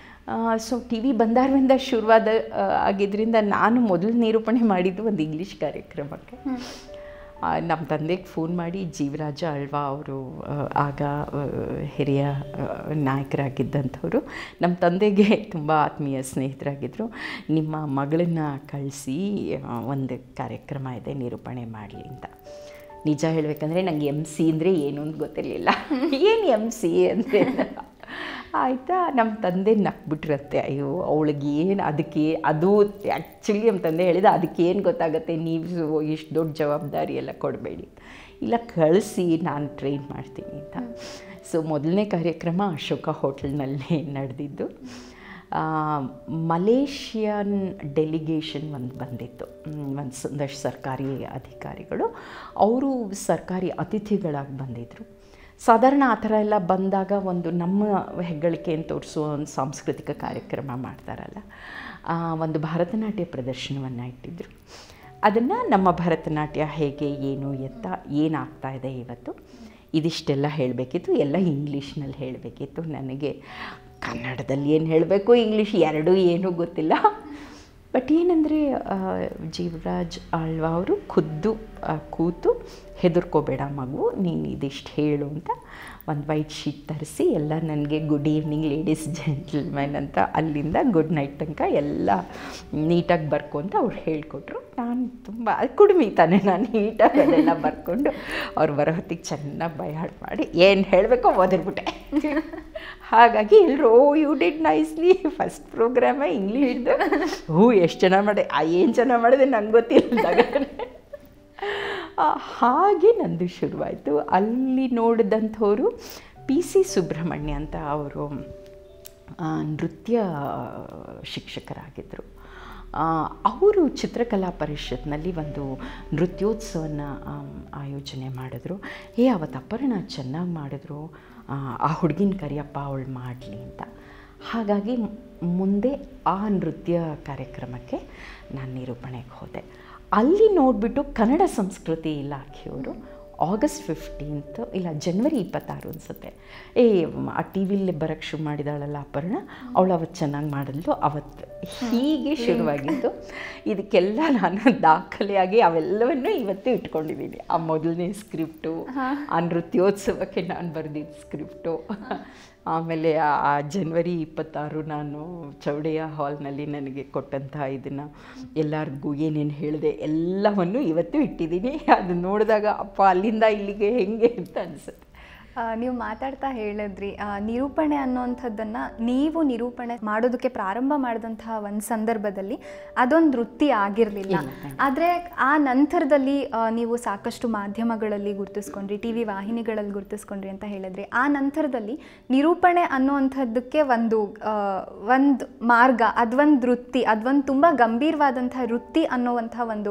ಸೊ ಟಿ ವಿ ಬಂದಾರವಿಂದ ಶುರುವಾದ ಆ, ಆಗಿದ್ದರಿಂದ ನಾನು ಮೊದಲು ನಿರೂಪಣೆ ಮಾಡಿದ್ದು ಒಂದು ಇಂಗ್ಲೀಷ್ ಕಾರ್ಯಕ್ರಮಕ್ಕೆ ಆ, ನಮ್ಮ ತಂದೆಗೆ ಫೋನ್ ಮಾಡಿ ಜೀವರಾಜ ಅಳ್ವಾ ಅವರು ಆಗ ಆ, ಹಿರಿಯ ಆ, ನಾಯಕರಾಗಿದ್ದಂಥವ್ರು ನಮ್ಮ ತಂದೆಗೆ ತುಂಬ ಆತ್ಮೀಯ ಸ್ನೇಹಿತರಾಗಿದ್ದರು ನಿಮ್ಮ ಮಗಳನ್ನ ಕಳಿಸಿ ಒಂದು ಕಾರ್ಯಕ್ರಮ ಇದೆ ನಿರೂಪಣೆ ಮಾಡಲಿ ಅಂತ ನಿಜ ಹೇಳಬೇಕಂದ್ರೆ ನಂಗೆ ಎಮ್ ಸಿ ಅಂದರೆ ಏನು ಅಂತ ಗೊತ್ತಿರಲಿಲ್ಲ ಏನು ಎಮ್ ಸಿ ಅಂದರೆ ಆಯಿತಾ ನಮ್ಮ ತಂದೆ ನಕ್ಬಿಟ್ರಂತೆ ಅಯ್ಯೋ ಅವಳಿಗೆ ಏನು ಅದಕ್ಕೆ ಅದು ಆ್ಯಕ್ಚುಲಿ ನಮ್ಮ ತಂದೆ ಹೇಳಿದ ಅದಕ್ಕೆ ಏನು ಗೊತ್ತಾಗುತ್ತೆ ನೀವು ಇಷ್ಟು ದೊಡ್ಡ ಜವಾಬ್ದಾರಿ ಎಲ್ಲ ಕೊಡಬೇಡಿ ಇಲ್ಲ ಕಳಿಸಿ ನಾನು ಟ್ರೈನ್ ಮಾಡ್ತೀನಿ ಅಂತ ಸೊ ಮೊದಲನೇ ಕಾರ್ಯಕ್ರಮ ಅಶೋಕ ಹೋಟೆಲ್ನಲ್ಲಿ ನಡೆದಿದ್ದು ಆ, ಮಲೇಷಿಯನ್ ಡೆಲಿಗೇಷನ್ ಒಂದು ಬಂದಿತ್ತು ಒಂದು ಒಂದಷ್ಟು ಸರ್ಕಾರಿ ಅಧಿಕಾರಿಗಳು ಅವರು ಸರ್ಕಾರಿ ಅತಿಥಿಗಳಾಗಿ ಬಂದಿದ್ದರು ಸಾಧಾರಣ ಆ ಥರ ಎಲ್ಲ ಬಂದಾಗ ಒಂದು ನಮ್ಮ ಹೆಗ್ಗಳಿಕೆಯನ್ನು ತೋರಿಸುವ ಒಂದು ಸಾಂಸ್ಕೃತಿಕ ಕಾರ್ಯಕ್ರಮ ಮಾಡ್ತಾರಲ್ಲ ಆ, ಒಂದು ಭರತನಾಟ್ಯ ಪ್ರದರ್ಶನವನ್ನು ಇಟ್ಟಿದ್ದರು ಅದನ್ನು ನಮ್ಮ ಭರತನಾಟ್ಯ ಹೇಗೆ ಏನು ಎತ್ತ ಏನಾಗ್ತಾ ಇದೆ ಇವತ್ತು ಇದಿಷ್ಟೆಲ್ಲ ಹೇಳಬೇಕಿತ್ತು ಎಲ್ಲ ಇಂಗ್ಲೀಷ್ನಲ್ಲಿ ಹೇಳಬೇಕಿತ್ತು ನನಗೆ ಕನ್ನಡದಲ್ಲಿ ಏನು ಹೇಳಬೇಕು ಇಂಗ್ಲೀಷ್ ಎರಡೂ ಏನೂ ಗೊತ್ತಿಲ್ಲ ಬಟ್ ಏನಂದರೆ ಜೀವರಾಜ್ ಆಳ್ವ ಅವರು ಖುದ್ದು ಆ, ಕೂತು ಹೆದರ್ಕೋಬೇಡ ಮಗು ನೀನು ಇದಿಷ್ಟು ಹೇಳು ಅಂತ ಒಂದು ವೈಟ್ ಶೀಟ್ ತರಿಸಿ ಎಲ್ಲ ನನಗೆ ಗುಡ್ ಈವ್ನಿಂಗ್ ಲೇಡೀಸ್ ಜೆಂಟಲ್ಮೆನ್ ಅಂತ ಅಲ್ಲಿಂದ ಗುಡ್ ನೈಟ್ ತನಕ ಎಲ್ಲ ನೀಟಾಗಿ ಬರ್ಕೊಂತ ಅವ್ರು ಹೇಳಿಕೊಟ್ರು ನಾನು ತುಂಬ ಅದು ಕುಡಿಮಿ ತಾನೆ ನಾನು ನೀಟಾಗಿ ಅದೆಲ್ಲ ಬರ್ಕೊಂಡು ಅವ್ರು ಬರೋ ಹೊತ್ತಿಗೆ ಚೆನ್ನಾಗಿ ಬೈಹಾಡ್ ಮಾಡಿ ಏನು ಹೇಳಬೇಕೋ ಓದಿರ್ಬಿಟ್ಟೆ ಹಾಗಾಗಿ ಎಲ್ಲರೂ oh you did nicely first ಪ್ರೋಗ್ರಾಮೇ ಇಂಗ್ಲೀಷ್ದು ಹ್ಞೂ ಎಷ್ಟು ಚೆನ್ನಾಗಿ ಮಾಡಿದೆ ಆ ಏನು ಚೆನ್ನಾಗಿ ಮಾಡಿದೆ ನಂಗೆ ಗೊತ್ತಿಲ್ಲದಾಗ ಆ, ಹಾಗೆ ನಂದು ಶುರುವಾಯಿತು ಅಲ್ಲಿ ನೋಡಿದಂಥವ್ರು ಪಿ ಸಿ ಸುಬ್ರಹ್ಮಣ್ಯ ಅಂತ ಅವರು ಆ, ನೃತ್ಯ ಶಿಕ್ಷಕರಾಗಿದ್ದರು ಅವರು ಚಿತ್ರಕಲಾ ಪರಿಷತ್ನಲ್ಲಿ ಒಂದು ನೃತ್ಯೋತ್ಸವನ ಆಮ್, ಆಯೋಜನೆ ಮಾಡಿದ್ರು ಏ ಅವತ್ತು ಅಪರ್ಣ ಚೆನ್ನಾಗಿ ಮಾಡಿದ್ರು ಆ, ಆ ಹುಡುಗಿನ ಕರಿಯಪ್ಪ ಅವಳು ಮಾಡಲಿ ಅಂತ ಹಾಗಾಗಿ ಮ್- ಮುಂದೆ ಆ ನೃತ್ಯ ಕಾರ್ಯಕ್ರಮಕ್ಕೆ ನಾನು ನಿರೂಪಣೆಗೆ ಹೋದೆ ಅಲ್ಲಿ ನೋಡಿಬಿಟ್ಟು ಕನ್ನಡ ಸಂಸ್ಕೃತಿ ಇಲಾಖೆಯವರು ಆಗಸ್ಟ್ ಫಿಫ್ಟೀನ್ತ್ ಇಲ್ಲ ಜನವರಿ ಇಪ್ಪತ್ತಾರು ಅನಿಸುತ್ತೆ ಏ ಮ್, ಆ ಟಿ ವಿಲಿ ಬರೋಕ್ಕೆ ಶುರು ಮಾಡಿದಾಳಲ್ಲ ಅಪರ್ಣ ಅವಳು ಅವತ್ತು ಚೆನ್ನಾಗಿ ಮಾಡಿದ್ಲು ಅವತ್ತು ಹೀಗೆ ಶುರುವಾಗಿದ್ದು ಇದಕ್ಕೆಲ್ಲ ನಾನು ದಾಖಲೆಯಾಗಿ ಅವೆಲ್ಲವನ್ನೂ ಇವತ್ತು ಇಟ್ಕೊಂಡಿದ್ದೀನಿ ಆ ಮೊದಲನೇ ಸ್ಕ್ರಿಪ್ಟು ಆ ನೃತ್ಯೋತ್ಸವಕ್ಕೆ ನಾನು ಬರೆದಿದ್ದ ಸ್ಕ್ರಿಪ್ಟು ಆಮೇಲೆ ಆ- ಆ ಜನವರಿ ಇಪ್ಪತ್ತಾರು ನಾನು ಚೌಡೆಯ ಹಾಲ್ನಲ್ಲಿ ನನಗೆ ಕೊಟ್ಟಂತಹ ಇದನ್ನು ಎಲ್ಲರಿಗೂ ಏನೇನು ಹೇಳಿದೆ ಎಲ್ಲವನ್ನು ಇವತ್ತು ಇಟ್ಟಿದ್ದೀನಿ ಅದು ನೋಡಿದಾಗ ಅಪ್ಪ ಅಲ್ಲಿಂದ ಇಲ್ಲಿಗೆ ಹೆಂಗೆ ಅಂತ ಅನಿಸುತ್ತೆ ಆ, ನೀವು ಮಾತಾಡ್ತಾ ಹೇಳಿದ್ರಿ ಆ, ನಿರೂಪಣೆ ಅನ್ನೋವಂಥದ್ದನ್ನು ನೀವು ನಿರೂಪಣೆ ಮಾಡೋದಕ್ಕೆ ಪ್ರಾರಂಭ ಮಾಡಿದಂತಹ ಒಂದು ಸಂದರ್ಭದಲ್ಲಿ ಅದೊಂದು ವೃತ್ತಿ ಆಗಿರಲಿಲ್ಲ ಆದರೆ ಆ ನಂತರದಲ್ಲಿ ಆ, ನೀವು ಸಾಕಷ್ಟು ಮಾಧ್ಯಮಗಳಲ್ಲಿ ಗುರುತಿಸ್ಕೊಂಡ್ರಿ ಟಿ ವಿ ವಾಹಿನಿಗಳಲ್ಲಿ ಗುರುತಿಸ್ಕೊಂಡ್ರಿ ಅಂತ ಹೇಳಿದ್ರಿ ಆ ನಂತರದಲ್ಲಿ ನಿರೂಪಣೆ ಅನ್ನುವಂಥದ್ದಕ್ಕೆ ಒಂದು ಒಂದು ಮಾರ್ಗ ಅದೊಂದು ವೃತ್ತಿ ಅದೊಂದು ತುಂಬ ಗಂಭೀರವಾದಂಥ ವೃತ್ತಿ ಅನ್ನುವಂಥ ಒಂದು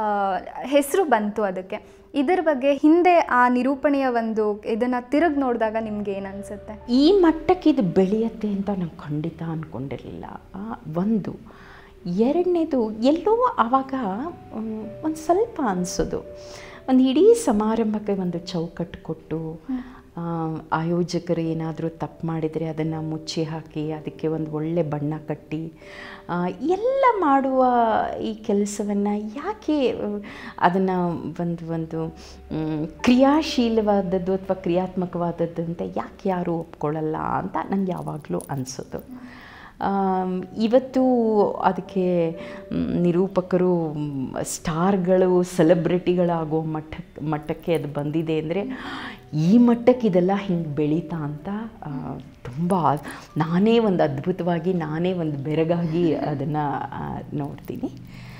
ಹೆಸರು ಬಂತು ಅದಕ್ಕೆ ಇದರ ಬಗ್ಗೆ ಹಿಂದೆ ಆ ನಿರೂಪಣೆಯ ಒಂದು ಇದನ್ನು ತಿರುಗಿ ನೋಡಿದಾಗ ನಿಮ್ಗೆ ಏನು ಅನಿಸುತ್ತೆ ಈ ಮಟ್ಟಕ್ಕೆ ಇದು ಬೆಳೆಯುತ್ತೆ ಅಂತ ನಾನು ಖಂಡಿತ ಅಂದ್ಕೊಂಡಿರಲಿಲ್ಲ ಒಂದು ಎರಡನೇದು ಎಲ್ಲೋ ಆವಾಗ ಒಂದು ಸ್ವಲ್ಪ ಅನಿಸೋದು ಒಂದು ಇಡೀ ಸಮಾರಂಭಕ್ಕೆ ಒಂದು ಚೌಕಟ್ಟು ಕೊಟ್ಟು ಆ, ಆಯೋಜಕರು ಏನಾದರೂ ತಪ್ಪು ಮಾಡಿದರೆ ಅದನ್ನು ಮುಚ್ಚಿ ಹಾಕಿ ಅದಕ್ಕೆ ಒಂದು ಒಳ್ಳೆ ಬಣ್ಣ ಕಟ್ಟಿ ಆ, ಎಲ್ಲ ಮಾಡುವ ಈ ಕೆಲಸವನ್ನು ಯಾಕೆ ಅದನ್ನು ಒಂದು ಒಂದು ಮ್, ಕ್ರಿಯಾಶೀಲವಾದದ್ದು ಅಥವಾ ಕ್ರಿಯಾತ್ಮಕವಾದದ್ದು ಅಂತ ಯಾಕೆ ಯಾರೂ ಒಪ್ಕೊಳ್ಳಲ್ಲ ಅಂತ ನಂಗೆ ಯಾವಾಗಲೂ ಅನಿಸೋದು ಆಮ್, ಇವತ್ತು ಅದಕ್ಕೆ ಮ್, ನಿರೂಪಕರು ಮ್, ಸ್ಟಾರ್ಗಳು ಸೆಲೆಬ್ರಿಟಿಗಳಾಗೋ ಮಟ್ಟಕ್ಕೆ ಮಟ್ಟಕ್ಕೆ ಅದು ಬಂದಿದೆ ಅಂದರೆ ಈ ಮಟ್ಟಕ್ಕೆ ಇದೆಲ್ಲ ಹಿಂಗೆ ಬೆಳೀತಾ ಅಂತ ತುಂಬ ನಾನೇ ಒಂದು ಅದ್ಭುತವಾಗಿ ನಾನೇ ಒಂದು ಬೆರಗಾಗಿ ಅದನ್ನು ನೋಡ್ತೀನಿ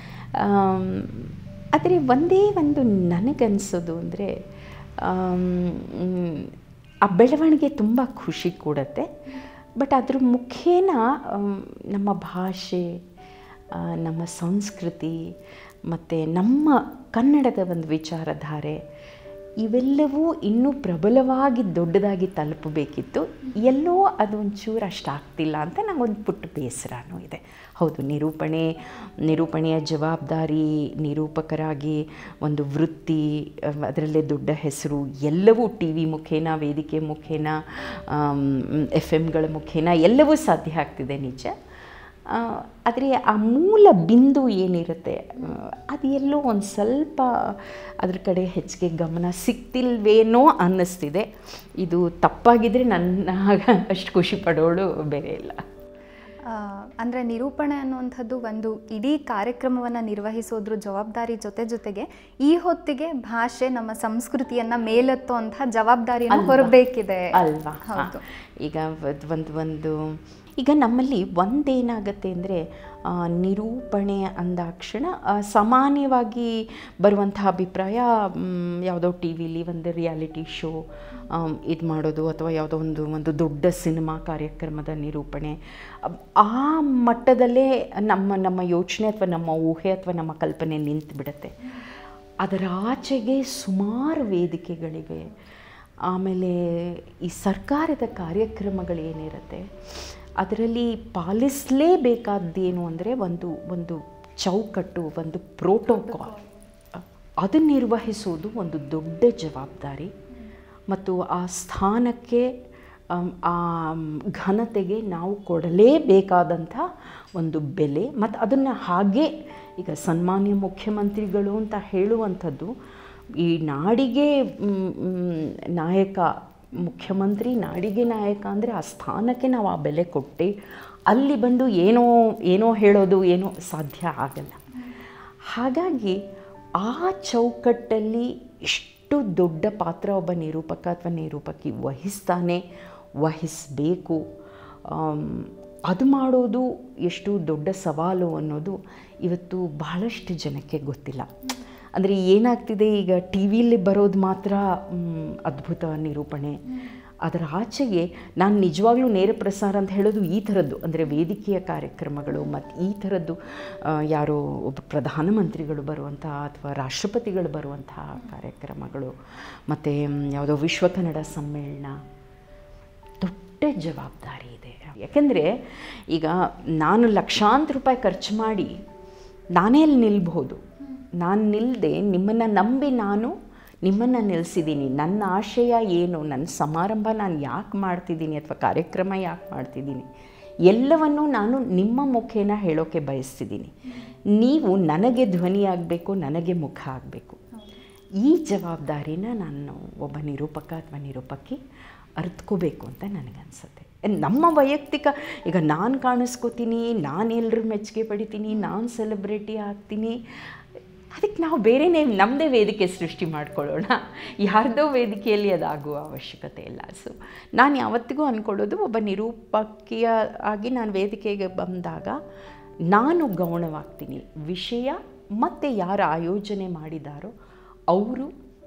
ಆದರೆ ಒಂದೇ ಒಂದು ನನಗನ್ಸೋದು ಅಂದರೆ ಆ ಬೆಳವಣಿಗೆ ತುಂಬ ಖುಷಿ ಕೊಡುತ್ತೆ ಬಟ್ ಅದ್ರ ಮುಖೇನ ಆಮ್, ನಮ್ಮ ಭಾಷೆ ಆ, ನಮ್ಮ ಸಂಸ್ಕೃತಿ ಮತ್ತು ನಮ್ಮ ಕನ್ನಡದ ಒಂದು ವಿಚಾರಧಾರೆ ಇವೆಲ್ಲವೂ ಇನ್ನೂ ಪ್ರಬಲವಾಗಿ ದೊಡ್ಡದಾಗಿ ತಲುಪಬೇಕಿತ್ತು ಎಲ್ಲೋ ಅದು ಒಂಚೂರು ಅಷ್ಟು ಆಗ್ತಿಲ್ಲ ಅಂತ ನಂಗೊಂದು ಪುಟ್ಟ ಬೇಸರನೂ ಇದೆ ಹೌದು ನಿರೂಪಣೆ ನಿರೂಪಣೆಯ ಜವಾಬ್ದಾರಿ ನಿರೂಪಕರಾಗಿ ಒಂದು ವೃತ್ತಿ ಅದರಲ್ಲೇ ದೊಡ್ಡ ಹೆಸರು ಎಲ್ಲವೂ ಟಿ ವಿ ಮುಖೇನ ವೇದಿಕೆ ಮುಖೇನ ಎಫ್ ಎಮ್ಗಳ ಮುಖೇನ ಎಲ್ಲವೂ ಸಾಧ್ಯ ಆಗ್ತಿದೆ ನಿಜ ಆದರೆ ಆ ಮೂಲ ಬಿಂದು ಏನಿರುತ್ತೆ ಆ, ಅದು ಎಲ್ಲೋ ಒಂದು ಸ್ವಲ್ಪ ಅದ್ರ ಕಡೆ ಹೆಚ್ಚಿಗೆ ಗಮನ ಸಿಗ್ತಿಲ್ವೇನೋ ಅನ್ನಿಸ್ತಿದೆ ಇದು ತಪ್ಪಾಗಿದ್ದರೆ ನನ್ನ ಅಷ್ಟು ಖುಷಿ ಪಡೋಳು ಬೇರೆ ಇಲ್ಲ ಆ, ಅಂದ್ರೆ ನಿರೂಪಣೆ ಅನ್ನುವಂಥದ್ದು ಒಂದು ಇಡೀ ಕಾರ್ಯಕ್ರಮವನ್ನು ನಿರ್ವಹಿಸೋದ್ರ ಜವಾಬ್ದಾರಿ ಜೊತೆ ಜೊತೆಗೆ ಈ ಹೊತ್ತಿಗೆ ಭಾಷೆ ನಮ್ಮ ಸಂಸ್ಕೃತಿಯನ್ನ ಮೇಲೆತ್ತುವಂತಹ ಜವಾಬ್ದಾರಿಯನ್ನು ಹೊರಬೇಕಿದೆ ಅಲ್ವಾ ಹಾ. ಹೌದು ಈಗ ಒಂದು ಒಂದು ಒಂದು ಈಗ ನಮ್ಮಲ್ಲಿ ಒಂದೇನಾಗತ್ತೆ ಅಂದರೆ ನಿರೂಪಣೆ ಅಂದಾಕ್ಷಣ ಆ, ಸಾಮಾನ್ಯವಾಗಿ ಬರುವಂತಹ ಅಭಿಪ್ರಾಯ ಮ್, ಯಾವುದೋ ಟಿ ವಿಲಿ ಒಂದು ರಿಯಾಲಿಟಿ ಶೋ ಇದು ಮಾಡೋದು ಅಥವಾ ಯಾವುದೋ ಒಂದು ಒಂದು ದೊಡ್ಡ ಸಿನಿಮಾ ಕಾರ್ಯಕ್ರಮದ ನಿರೂಪಣೆ ಅಬ್- ಆ ಮಟ್ಟದಲ್ಲೇ ನಮ್ಮ ನಮ್ಮ ಯೋಚನೆ ಅಥವಾ ನಮ್ಮ ಊಹೆ ಅಥವಾ ನಮ್ಮ ಕಲ್ಪನೆ ನಿಂತು ಬಿಡುತ್ತೆ ಅದರ ಆಚೆಗೆ ಸುಮಾರು ವೇದಿಕೆಗಳಿವೆ ಆಮೇಲೆ ಈ ಸರ್ಕಾರದ ಕಾರ್ಯಕ್ರಮಗಳೇನಿರುತ್ತೆ ಅದರಲ್ಲಿ ಪಾಲಿಸಲೇಬೇಕಾದ್ದೇನು ಅಂದರೆ ಒಂದು ಒಂದು ಚೌಕಟ್ಟು ಒಂದು ಪ್ರೋಟೋಕಾಲ್ ಅದನ್ನು ನಿರ್ವಹಿಸುವುದು ಒಂದು ದೊಡ್ಡ ಜವಾಬ್ದಾರಿ ಮತ್ತು ಆ ಸ್ಥಾನಕ್ಕೆ ಆಮ್, ಆ ಘನತೆಗೆ ನಾವು ಕೊಡಲೇಬೇಕಾದಂಥ ಒಂದು ಬೆಲೆ ಮತ್ತು ಅದನ್ನು ಹಾಗೆ ಈಗ ಸನ್ಮಾನ್ಯ ಮುಖ್ಯಮಂತ್ರಿಗಳು ಅಂತ ಹೇಳುವಂಥದ್ದು ಈ ನಾಡಿಗೆ ಮ್, ಮ್, ನಾಯಕ ಮುಖ್ಯಮಂತ್ರಿ ನಾಡಿಗೆ ನಾಯಕ ಅಂದರೆ ಆ ಸ್ಥಾನಕ್ಕೆ ನಾವು ಆ ಬೆಲೆ ಕೊಟ್ಟು ಅಲ್ಲಿ ಬಂದು ಏನೋ ಏನೋ ಹೇಳೋದು ಏನೋ ಸಾಧ್ಯ ಆಗಲ್ಲ ಹಾಗಾಗಿ ಆ ಚೌಕಟ್ಟಲ್ಲಿ ಎಷ್ಟು ದೊಡ್ಡ ಪಾತ್ರ ಒಬ್ಬ ನಿರೂಪಕ ಅಥವಾ ನಿರೂಪಕಿ ವಹಿಸ್ತಾನೆ ವಹಿಸಬೇಕು ಅದು ಮಾಡೋದು ಎಷ್ಟು ದೊಡ್ಡ ಸವಾಲು ಅನ್ನೋದು ಇವತ್ತು ಬಹಳಷ್ಟು ಜನಕ್ಕೆ ಗೊತ್ತಿಲ್ಲ ಅಂದರೆ ಏನಾಗ್ತಿದೆ ಈಗ ಟಿ ವಿಲಿ ಬರೋದು ಮಾತ್ರ ಮ್, ಅದ್ಭುತ ನಿರೂಪಣೆ ಅದರ ಆಚೆಗೆ ನಾನು ನಿಜವಾಗ್ಲೂ ನೇರ ಪ್ರಸಾರ ಅಂತ ಹೇಳೋದು ಈ ಥರದ್ದು ಅಂದರೆ ವೇದಿಕೆಯ ಕಾರ್ಯಕ್ರಮಗಳು ಮತ್ತು ಈ ಥರದ್ದು ಆ, ಯಾರೋ ಒಬ್ಬ ಪ್ರಧಾನಮಂತ್ರಿಗಳು ಬರುವಂಥ ಅಥವಾ ರಾಷ್ಟ್ರಪತಿಗಳು ಬರುವಂಥ ಕಾರ್ಯಕ್ರಮಗಳು ಮತ್ತು ಯಾವುದೋ ವಿಶ್ವ ಕನ್ನಡ ಸಮ್ಮೇಳನ ದೊಡ್ಡ ಜವಾಬ್ದಾರಿ ಇದೆ ಯಾಕೆಂದರೆ ಈಗ ನಾನು ಲಕ್ಷಾಂತರ ರೂಪಾಯಿ ಖರ್ಚು ಮಾಡಿ ನಾನೇ ಅಲ್ಲಿ ನಿಲ್ಬಹುದು ನಾನು ನಿಲ್ಲದೆ ನಿಮ್ಮನ್ನು ನಂಬಿ ನಾನು ನಿಮ್ಮನ್ನು ನಿಲ್ಲಿಸಿದ್ದೀನಿ ನನ್ನ ಆಶಯ ಏನು ನನ್ನ ಸಮಾರಂಭ ನಾನು ಯಾಕೆ ಮಾಡ್ತಿದ್ದೀನಿ ಅಥವಾ ಕಾರ್ಯಕ್ರಮ ಯಾಕೆ ಮಾಡ್ತಿದ್ದೀನಿ ಎಲ್ಲವನ್ನೂ ನಾನು ನಿಮ್ಮ ಮುಖೇನ ಹೇಳೋಕ್ಕೆ ಬಯಸ್ತಿದ್ದೀನಿ ನೀವು ನನಗೆ ಧ್ವನಿಯಾಗಬೇಕು ನನಗೆ ಮುಖ ಆಗಬೇಕು ಈ ಜವಾಬ್ದಾರಿನ ನಾನು ಒಬ್ಬ ನಿರೂಪಕ ಅಥವಾ ನಿರೂಪಕಿ ಅರ್ತ್ಕೋಬೇಕು ಅಂತ ನನಗನ್ಸುತ್ತೆ ನಮ್ಮ ವೈಯಕ್ತಿಕ ಈಗ ನಾನು ಕಾಣಿಸ್ಕೋತೀನಿ ನಾನು ಎಲ್ಲರೂ ಮೆಚ್ಚುಗೆ ಪಡಿತೀನಿ ನಾನು ಸೆಲೆಬ್ರಿಟಿ ಆಗ್ತೀನಿ ಅದಕ್ಕೆ ನಾವು ಬೇರೆನೇ ನಮ್ಮದೇ ವೇದಿಕೆ ಸೃಷ್ಟಿ ಮಾಡ್ಕೊಳ್ಳೋಣ ಯಾರ್ದೋ ವೇದಿಕೆಯಲ್ಲಿ ಅದಾಗುವ ಅವಶ್ಯಕತೆ ಇಲ್ಲ ಸೊ ನಾನು ಯಾವತ್ತಿಗೂ ಅಂದ್ಕೊಳ್ಳೋದು ಒಬ್ಬ ನಿರೂಪಕಿಯ ಆಗಿ ನಾನು ವೇದಿಕೆಗೆ ಬಂದಾಗ ನಾನು ಗೌಣವಾಗ್ತೀನಿ ವಿಷಯ ಮತ್ತು ಯಾರು ಆಯೋಜನೆ ಮಾಡಿದಾರೋ ಅವರು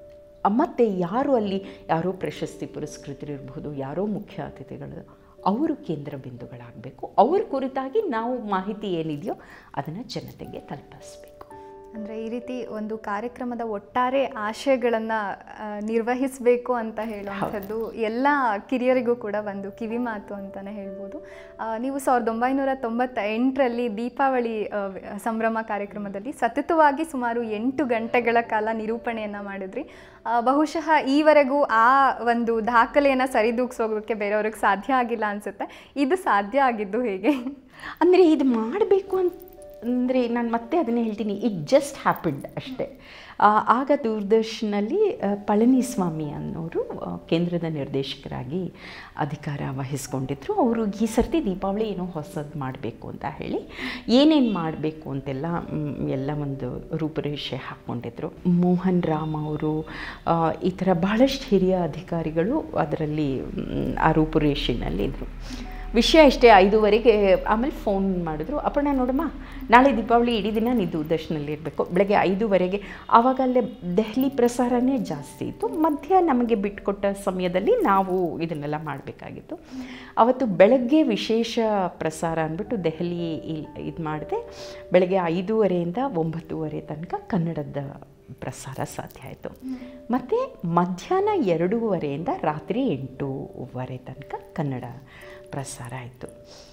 ಮತ್ತು ಯಾರು ಅಲ್ಲಿ ಯಾರೋ ಪ್ರಶಸ್ತಿ ಪುರಸ್ಕೃತರಿರ್ಬೋದು ಯಾರೋ ಮುಖ್ಯ ಅತಿಥಿಗಳು ಅವರು ಕೇಂದ್ರ ಬಿಂದುಗಳಾಗಬೇಕು ಅವ್ರ ಕುರಿತಾಗಿ ನಾವು ಮಾಹಿತಿ ಏನಿದೆಯೋ ಅದನ್ನು ಜನತೆಗೆ ತಲುಪಿಸ್ಬೇಕು ಅಂದರೆ ಈ ರೀತಿ ಒಂದು ಕಾರ್ಯಕ್ರಮದ ಒಟ್ಟಾರೆ ಆಶಯಗಳನ್ನು ನಿರ್ವಹಿಸಬೇಕು ಅಂತ ಹೇಳುವಂಥದ್ದು ಎಲ್ಲ ಕಿರಿಯರಿಗೂ ಕೂಡ ಒಂದು ಕಿವಿ ಮಾತು ಅಂತಲೇ ಹೇಳ್ಬೋದು ಆ, ನೀವು ಸಾವಿರದ ಒಂಬೈನೂರ ತೊಂಬತ್ತ ಎಂಟರಲ್ಲಿ ದೀಪಾವಳಿ ಆ, ವ- ಸಂಭ್ರಮ ಕಾರ್ಯಕ್ರಮದಲ್ಲಿ ಸತತವಾಗಿ ಸುಮಾರು ಎಂಟು ಗಂಟೆಗಳ ಕಾಲ ನಿರೂಪಣೆಯನ್ನು ಮಾಡಿದ್ರಿ ಆ, ಬಹುಶಃ ಈವರೆಗೂ ಆ ಒಂದು ದಾಖಲೆಯನ್ನು ಸರಿದೂಗಿಸೋಗೋಕ್ಕೆ ಬೇರೆಯವ್ರಿಗೆ ಸಾಧ್ಯ ಆಗಿಲ್ಲ ಅನಿಸುತ್ತೆ ಇದು ಸಾಧ್ಯ ಆಗಿದ್ದು ಹೇಗೆ ಅಂದರೆ ಇದು ಮಾಡಬೇಕು ಅಂತ ಅಂದರೆ ನಾನು ಮತ್ತೆ ಅದನ್ನೇ ಹೇಳ್ತೀನಿ ಇಟ್ ಜಸ್ಟ್ ಹ್ಯಾಪಿಡ್ ಅಷ್ಟೇ ಆ, ಆಗ ದೂರದರ್ಶನಲ್ಲಿ ಆ, ಪಳನಿಸ್ವಾಮಿ ಅನ್ನೋರು ಆ, ಕೇಂದ್ರದ ನಿರ್ದೇಶಕರಾಗಿ ಅಧಿಕಾರ ವಹಿಸ್ಕೊಂಡಿದ್ರು ಅವರು ಈ ಸರ್ತಿ ದೀಪಾವಳಿ ಏನೋ ಹೊಸದು ಮಾಡಬೇಕು ಅಂತ ಹೇಳಿ ಏನೇನು ಮಾಡಬೇಕು ಅಂತೆಲ್ಲ ಮ್, ಎಲ್ಲ ಒಂದು ರೂಪುರೇಷೆ ಹಾಕ್ಕೊಂಡಿದ್ರು ಮೋಹನ್ ರಾಮ್ ಅವರು ಆ, ಈ ಥರ ಬಹಳಷ್ಟು ಹಿರಿಯ ಅಧಿಕಾರಿಗಳು ಅದರಲ್ಲಿ ಮ್, ಆ ರೂಪುರೇಷೆನಲ್ಲಿ ಇದ್ದರು ವಿಷಯ ಇಷ್ಟೇ ಐದೂವರೆಗೆ ಆಮೇಲೆ ಫೋನ್ ಮಾಡಿದ್ರು ಅಪರ್ಣ ನೋಡಮ್ಮ ನಾಳೆ ದೀಪಾವಳಿ ಇಡೀ ದಿನ ನೀ ದೂರದರ್ಶನಲ್ಲಿ ಇರಬೇಕು ಬೆಳಗ್ಗೆ ಐದೂವರೆಗೆ ಆವಾಗ ಅಲ್ಲೇ ದೆಹಲಿ ಪ್ರಸಾರನೇ ಜಾಸ್ತಿ ಇತ್ತು ಮಧ್ಯ ನಮಗೆ ಬಿಟ್ಕೊಟ್ಟ ಸಮಯದಲ್ಲಿ ನಾವು ಇದನ್ನೆಲ್ಲ ಮಾಡಬೇಕಾಗಿತ್ತು ಅವತ್ತು ಬೆಳಗ್ಗೆ ವಿಶೇಷ ಪ್ರಸಾರ ಅಂದ್ಬಿಟ್ಟು ದೆಹಲಿ ಇದು ಮಾಡಿದೆ ಬೆಳಗ್ಗೆ ಐದೂವರೆಯಿಂದ ಒಂಬತ್ತೂವರೆ ತನಕ ಕನ್ನಡದ ಪ್ರಸಾರ ಸಾಧ್ಯ ಆಯಿತು ಮತ್ತು ಮಧ್ಯಾಹ್ನ ಎರಡೂವರೆಯಿಂದ ರಾತ್ರಿ ಎಂಟೂವರೆ ತನಕ ಕನ್ನಡ ಪ್ರಸಾರ ಆಯಿತು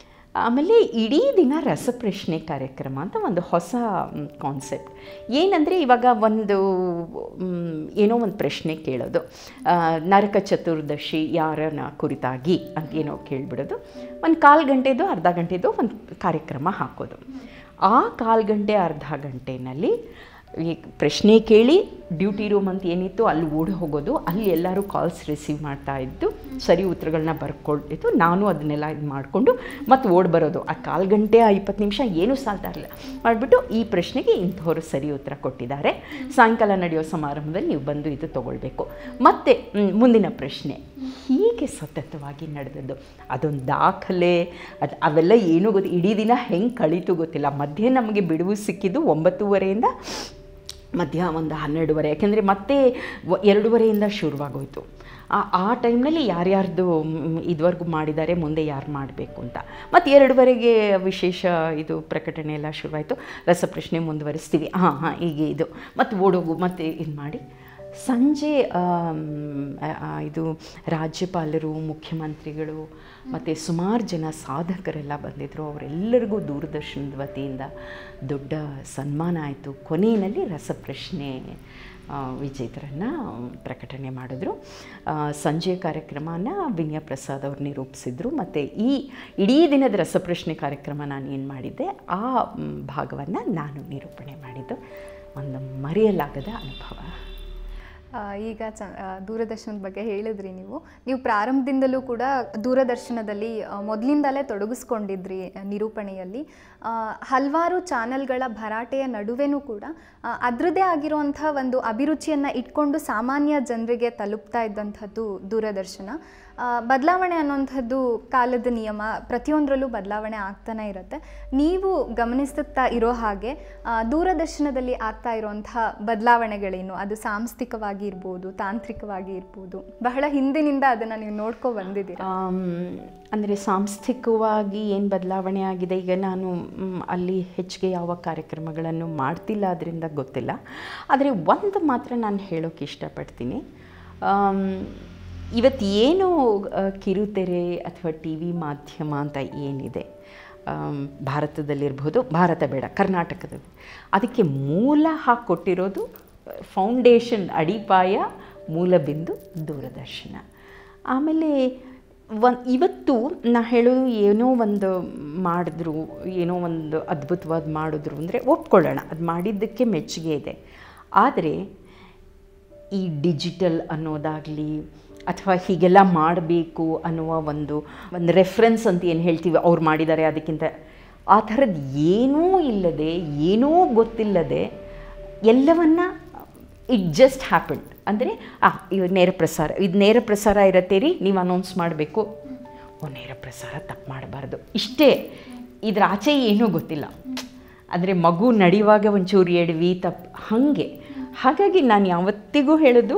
ಆಮೇಲೆ ಇಡೀ ದಿನ ರಸಪ್ರಶ್ನೆ ಕಾರ್ಯಕ್ರಮ ಅಂತ ಒಂದು ಹೊಸ ಕಾನ್ಸೆಪ್ಟ್ ಏನಂದರೆ ಇವಾಗ ಒಂದು ಮ್, ಏನೋ ಒಂದು ಪ್ರಶ್ನೆ ಕೇಳೋದು ಆ, ನರಕ ಚತುರ್ದಶಿ ಯಾರನ ಕುರಿತಾಗಿ ಅಂತ ಏನೋ ಕೇಳಿಬಿಡೋದು ಒಂದು ಕಾಲು ಗಂಟೆದು ಅರ್ಧ ಗಂಟೆದು ಒಂದು ಕಾರ್ಯಕ್ರಮ ಹಾಕೋದು ಆ ಕಾಲು ಗಂಟೆ ಅರ್ಧ ಗಂಟೆನಲ್ಲಿ ಈ ಪ್ರಶ್ನೆ ಕೇಳಿ ಡ್ಯೂಟಿ ರೂಮ್ ಅಂತ ಏನಿತ್ತು ಅಲ್ಲಿ ಓಡಿ ಹೋಗೋದು ಅಲ್ಲಿ ಎಲ್ಲರೂ ಕಾಲ್ಸ್ ರಿಸೀವ್ ಮಾಡ್ತಾ ಇದ್ದು ಸರಿ ಉತ್ತರಗಳನ್ನ ಬರ್ಕೊಂಡಿದ್ದು ನಾನು ಅದನ್ನೆಲ್ಲ ಇದು ಮಾಡಿಕೊಂಡು ಮತ್ತು ಓಡಿ ಬರೋದು ಆ ಕಾಲು ಗಂಟೆ ಆ ಇಪ್ಪತ್ತು ನಿಮಿಷ ಏನೂ ಸಾಲ್ತಾ ಇರಲಿಲ್ಲ ಮಾಡಿಬಿಟ್ಟು ಈ ಪ್ರಶ್ನೆಗೆ ಇಂಥವ್ರು ಸರಿ ಉತ್ತರ ಕೊಟ್ಟಿದ್ದಾರೆ ಸಾಯಂಕಾಲ ನಡೆಯೋ ಸಮಾರಂಭದಲ್ಲಿ ನೀವು ಬಂದು ಇದು ತೊಗೊಳ್ಬೇಕು ಮತ್ತು ಮ್, ಮುಂದಿನ ಪ್ರಶ್ನೆ ಹೀಗೆ ಸತತವಾಗಿ ನಡೆದದ್ದು ಅದೊಂದು ದಾಖಲೆ ಅದು ಅವೆಲ್ಲ ಏನೂ ಗೊತ್ತು ಇಡೀ ದಿನ ಹೆಂಗೆ ಕಳೀತು ಗೊತ್ತಿಲ್ಲ ಮಧ್ಯೆ ನಮಗೆ ಬಿಡುವು ಸಿಕ್ಕಿದ್ದು ಒಂಬತ್ತೂವರೆಯಿಂದ ಮಧ್ಯ ಒಂದು ಹನ್ನೆರಡುವರೆ ಯಾಕೆಂದರೆ ಮತ್ತೆ ವ- ಎರಡೂವರೆಯಿಂದ ಶುರುವಾಗೋಯ್ತು ಆ ಆ ಟೈಮ್ನಲ್ಲಿ ಯಾರ್ಯಾರ್ದು ಮ್, ಇದುವರೆಗೂ ಮಾಡಿದ್ದಾರೆ ಮುಂದೆ ಯಾರು ಮಾಡಬೇಕು ಅಂತ ಮತ್ತು ಎರಡುವರೆಗೆ ವಿಶೇಷ ಇದು ಪ್ರಕಟಣೆ ಎಲ್ಲ ಶುರುವಾಯಿತು ರಸಪ್ರಶ್ನೆ ಮುಂದುವರಿಸ್ತೀವಿ ಹಾಂ ಹಾಂ ಹೀಗೆ ಇದು ಮತ್ತು ಓಡೋಗು ಮತ್ತು ಇದು ಮಾಡಿ ಸಂಜೆ ಆಮ್, ಆ- ಆ ಇದು ರಾಜ್ಯಪಾಲರು ಮುಖ್ಯಮಂತ್ರಿಗಳು ಮತ್ತು ಸುಮಾರು ಜನ ಸಾಧಕರೆಲ್ಲ ಬಂದಿದ್ದರು ಅವರೆಲ್ಲರಿಗೂ ದೂರದರ್ಶನದ ವತಿಯಿಂದ ದೊಡ್ಡ ಸನ್ಮಾನ ಆಯಿತು ಕೊನೆಯಲ್ಲಿ ರಸಪ್ರಶ್ನೆ ವಿಜೇತರನ್ನು ಪ್ರಕಟಣೆ ಮಾಡಿದ್ರು ಆ, ಸಂಜೆ ಕಾರ್ಯಕ್ರಮನ ವಿನಯ ಪ್ರಸಾದ್ ಅವರು ನಿರೂಪಿಸಿದ್ರು ಮತ್ತು ಈ ಇಡೀ ದಿನದ ರಸಪ್ರಶ್ನೆ ಕಾರ್ಯಕ್ರಮ ನಾನು ಏನು ಮಾಡಿದ್ದೆ ಆ ಭಾಗವನ್ನು ನಾನು ನಿರೂಪಣೆ ಮಾಡಿದ್ದು ಒಂದು ಮರೆಯಲಾಗದ ಅನುಭವ ಆ, ಈಗ ಚ ಆ, ದೂರದರ್ಶನದ ಬಗ್ಗೆ ಹೇಳಿದ್ರಿ ನೀವು ನೀವು ಪ್ರಾರಂಭದಿಂದಲೂ ಕೂಡ ದೂರದರ್ಶನದಲ್ಲಿ ಆ, ಮೊದಲಿಂದಲೇ ತೊಡಗಿಸ್ಕೊಂಡಿದ್ರಿ ಆ, ನಿರೂಪಣೆಯಲ್ಲಿ ಆ, ಹಲವಾರು ಚಾನೆಲ್ಗಳ ಭರಾಟೆಯ ನಡುವೆನೂ ಕೂಡ ಆ, ಅದರದ್ದೇ ಆಗಿರುವಂಥ ಒಂದು ಅಭಿರುಚಿಯನ್ನು ಇಟ್ಕೊಂಡು ಸಾಮಾನ್ಯ ಜನರಿಗೆ ತಲುಪ್ತಾ ಇದ್ದಂಥದ್ದು ದೂರದರ್ಶನ ಆ, ಬದಲಾವಣೆ ಅನ್ನುವಂಥದ್ದು ಕಾಲದ ನಿಯಮ ಪ್ರತಿಯೊಂದರಲ್ಲೂ ಬದಲಾವಣೆ ಆಗ್ತಾನೆ ಇರುತ್ತೆ ನೀವು ಗಮನಿಸುತ್ತಾ ಇರೋ ಹಾಗೆ ಆ, ದೂರದರ್ಶನದಲ್ಲಿ ಆಗ್ತಾ ಇರುವಂಥ ಬದಲಾವಣೆಗಳೇನು ಅದು ಸಾಂಸ್ಥಿಕವಾಗಿ ಇರ್ಬೋದು ತಾಂತ್ರಿಕವಾಗಿ ಇರ್ಬೋದು ಬಹಳ ಹಿಂದಿನಿಂದ ಅದನ್ನು ನೀವು ನೋಡ್ಕೊ ಬಂದಿದ್ದೀರಾ ಅಂದರೆ ಸಾಂಸ್ಥಿಕವಾಗಿ ಏನು ಬದಲಾವಣೆ ಆಗಿದೆ ಈಗ ನಾನು ಮ್, ಅಲ್ಲಿ ಹೆಚ್ಚಿಗೆ ಯಾವ ಕಾರ್ಯಕ್ರಮಗಳನ್ನು ಮಾಡ್ತಿಲ್ಲ ಅದರಿಂದ ಗೊತ್ತಿಲ್ಲ ಆದರೆ ಒಂದು ಮಾತ್ರ ನಾನು ಹೇಳೋಕ್ಕೆ ಇಷ್ಟಪಡ್ತೀನಿ ಆಮ್, ಇವತ್ತು ಏನು ಆ, ಕಿರುತೆರೆ ಅಥವಾ ಟಿ ವಿ ಮಾಧ್ಯಮ ಅಂತ ಏನಿದೆ ಆಮ್, ಭಾರತದಲ್ಲಿರ್ಬೋದು ಭಾರತ ಬೇಡ ಕರ್ನಾಟಕದಲ್ಲಿ ಅದಕ್ಕೆ ಮೂಲ ಹಾಕ್ಕೊಟ್ಟಿರೋದು ಫೌಂಡೇಶನ್ ಅಡಿಪಾಯ ಮೂಲಬಿಂದು ದೂರದರ್ಶನ ಆಮೇಲೆ ಒನ್ ಇವತ್ತು ನಾ ಹೇಳೋದು ಏನೋ ಒಂದು ಮಾಡಿದ್ರು ಏನೋ ಒಂದು ಅದ್ಭುತವಾದ ಮಾಡಿದ್ರು ಅಂದರೆ ಒಪ್ಕೊಳ್ಳೋಣ ಅದು ಮಾಡಿದ್ದಕ್ಕೆ ಮೆಚ್ಚುಗೆ ಇದೆ ಆದರೆ ಈ ಡಿಜಿಟಲ್ ಅನ್ನೋದಾಗಲಿ ಅಥವಾ ಹೀಗೆಲ್ಲ ಮಾಡಬೇಕು ಅನ್ನುವ ಒಂದು ಒಂದು ರೆಫರೆನ್ಸ್ ಅಂತ ಏನು ಹೇಳ್ತೀವಿ ಅವ್ರು ಮಾಡಿದ್ದಾರೆ ಅದಕ್ಕಿಂತ ಆ ಥರದ್ದು ಏನೂ ಇಲ್ಲದೆ ಏನೂ ಗೊತ್ತಿಲ್ಲದೆ ಎಲ್ಲವನ್ನ ಇಟ್ ಜಸ್ಟ್ ಹ್ಯಾಪನ್ ಅಂದರೆ ಆ ಇವಾಗ ನೇರ ಪ್ರಸಾರ ಇದು ನೇರ ಪ್ರಸಾರ ಇರತ್ತೆ ರೀ ನೀವು ಅನೌನ್ಸ್ ಮಾಡಬೇಕು ಓ ನೇರ ಪ್ರಸಾರ ತಪ್ಪು ಮಾಡಬಾರ್ದು ಇಷ್ಟೇ ಇದ್ರ ಆಚೆ ಏನೂ ಗೊತ್ತಿಲ್ಲ ಅಂದರೆ ಮಗು ನಡೆಯುವಾಗ ಒಂಚೂರು ಎಡವಿ ತಪ್ಪು ಹಾಗೆ ಹಾಗಾಗಿ ನಾನು ಯಾವತ್ತಿಗೂ ಹೇಳೋದು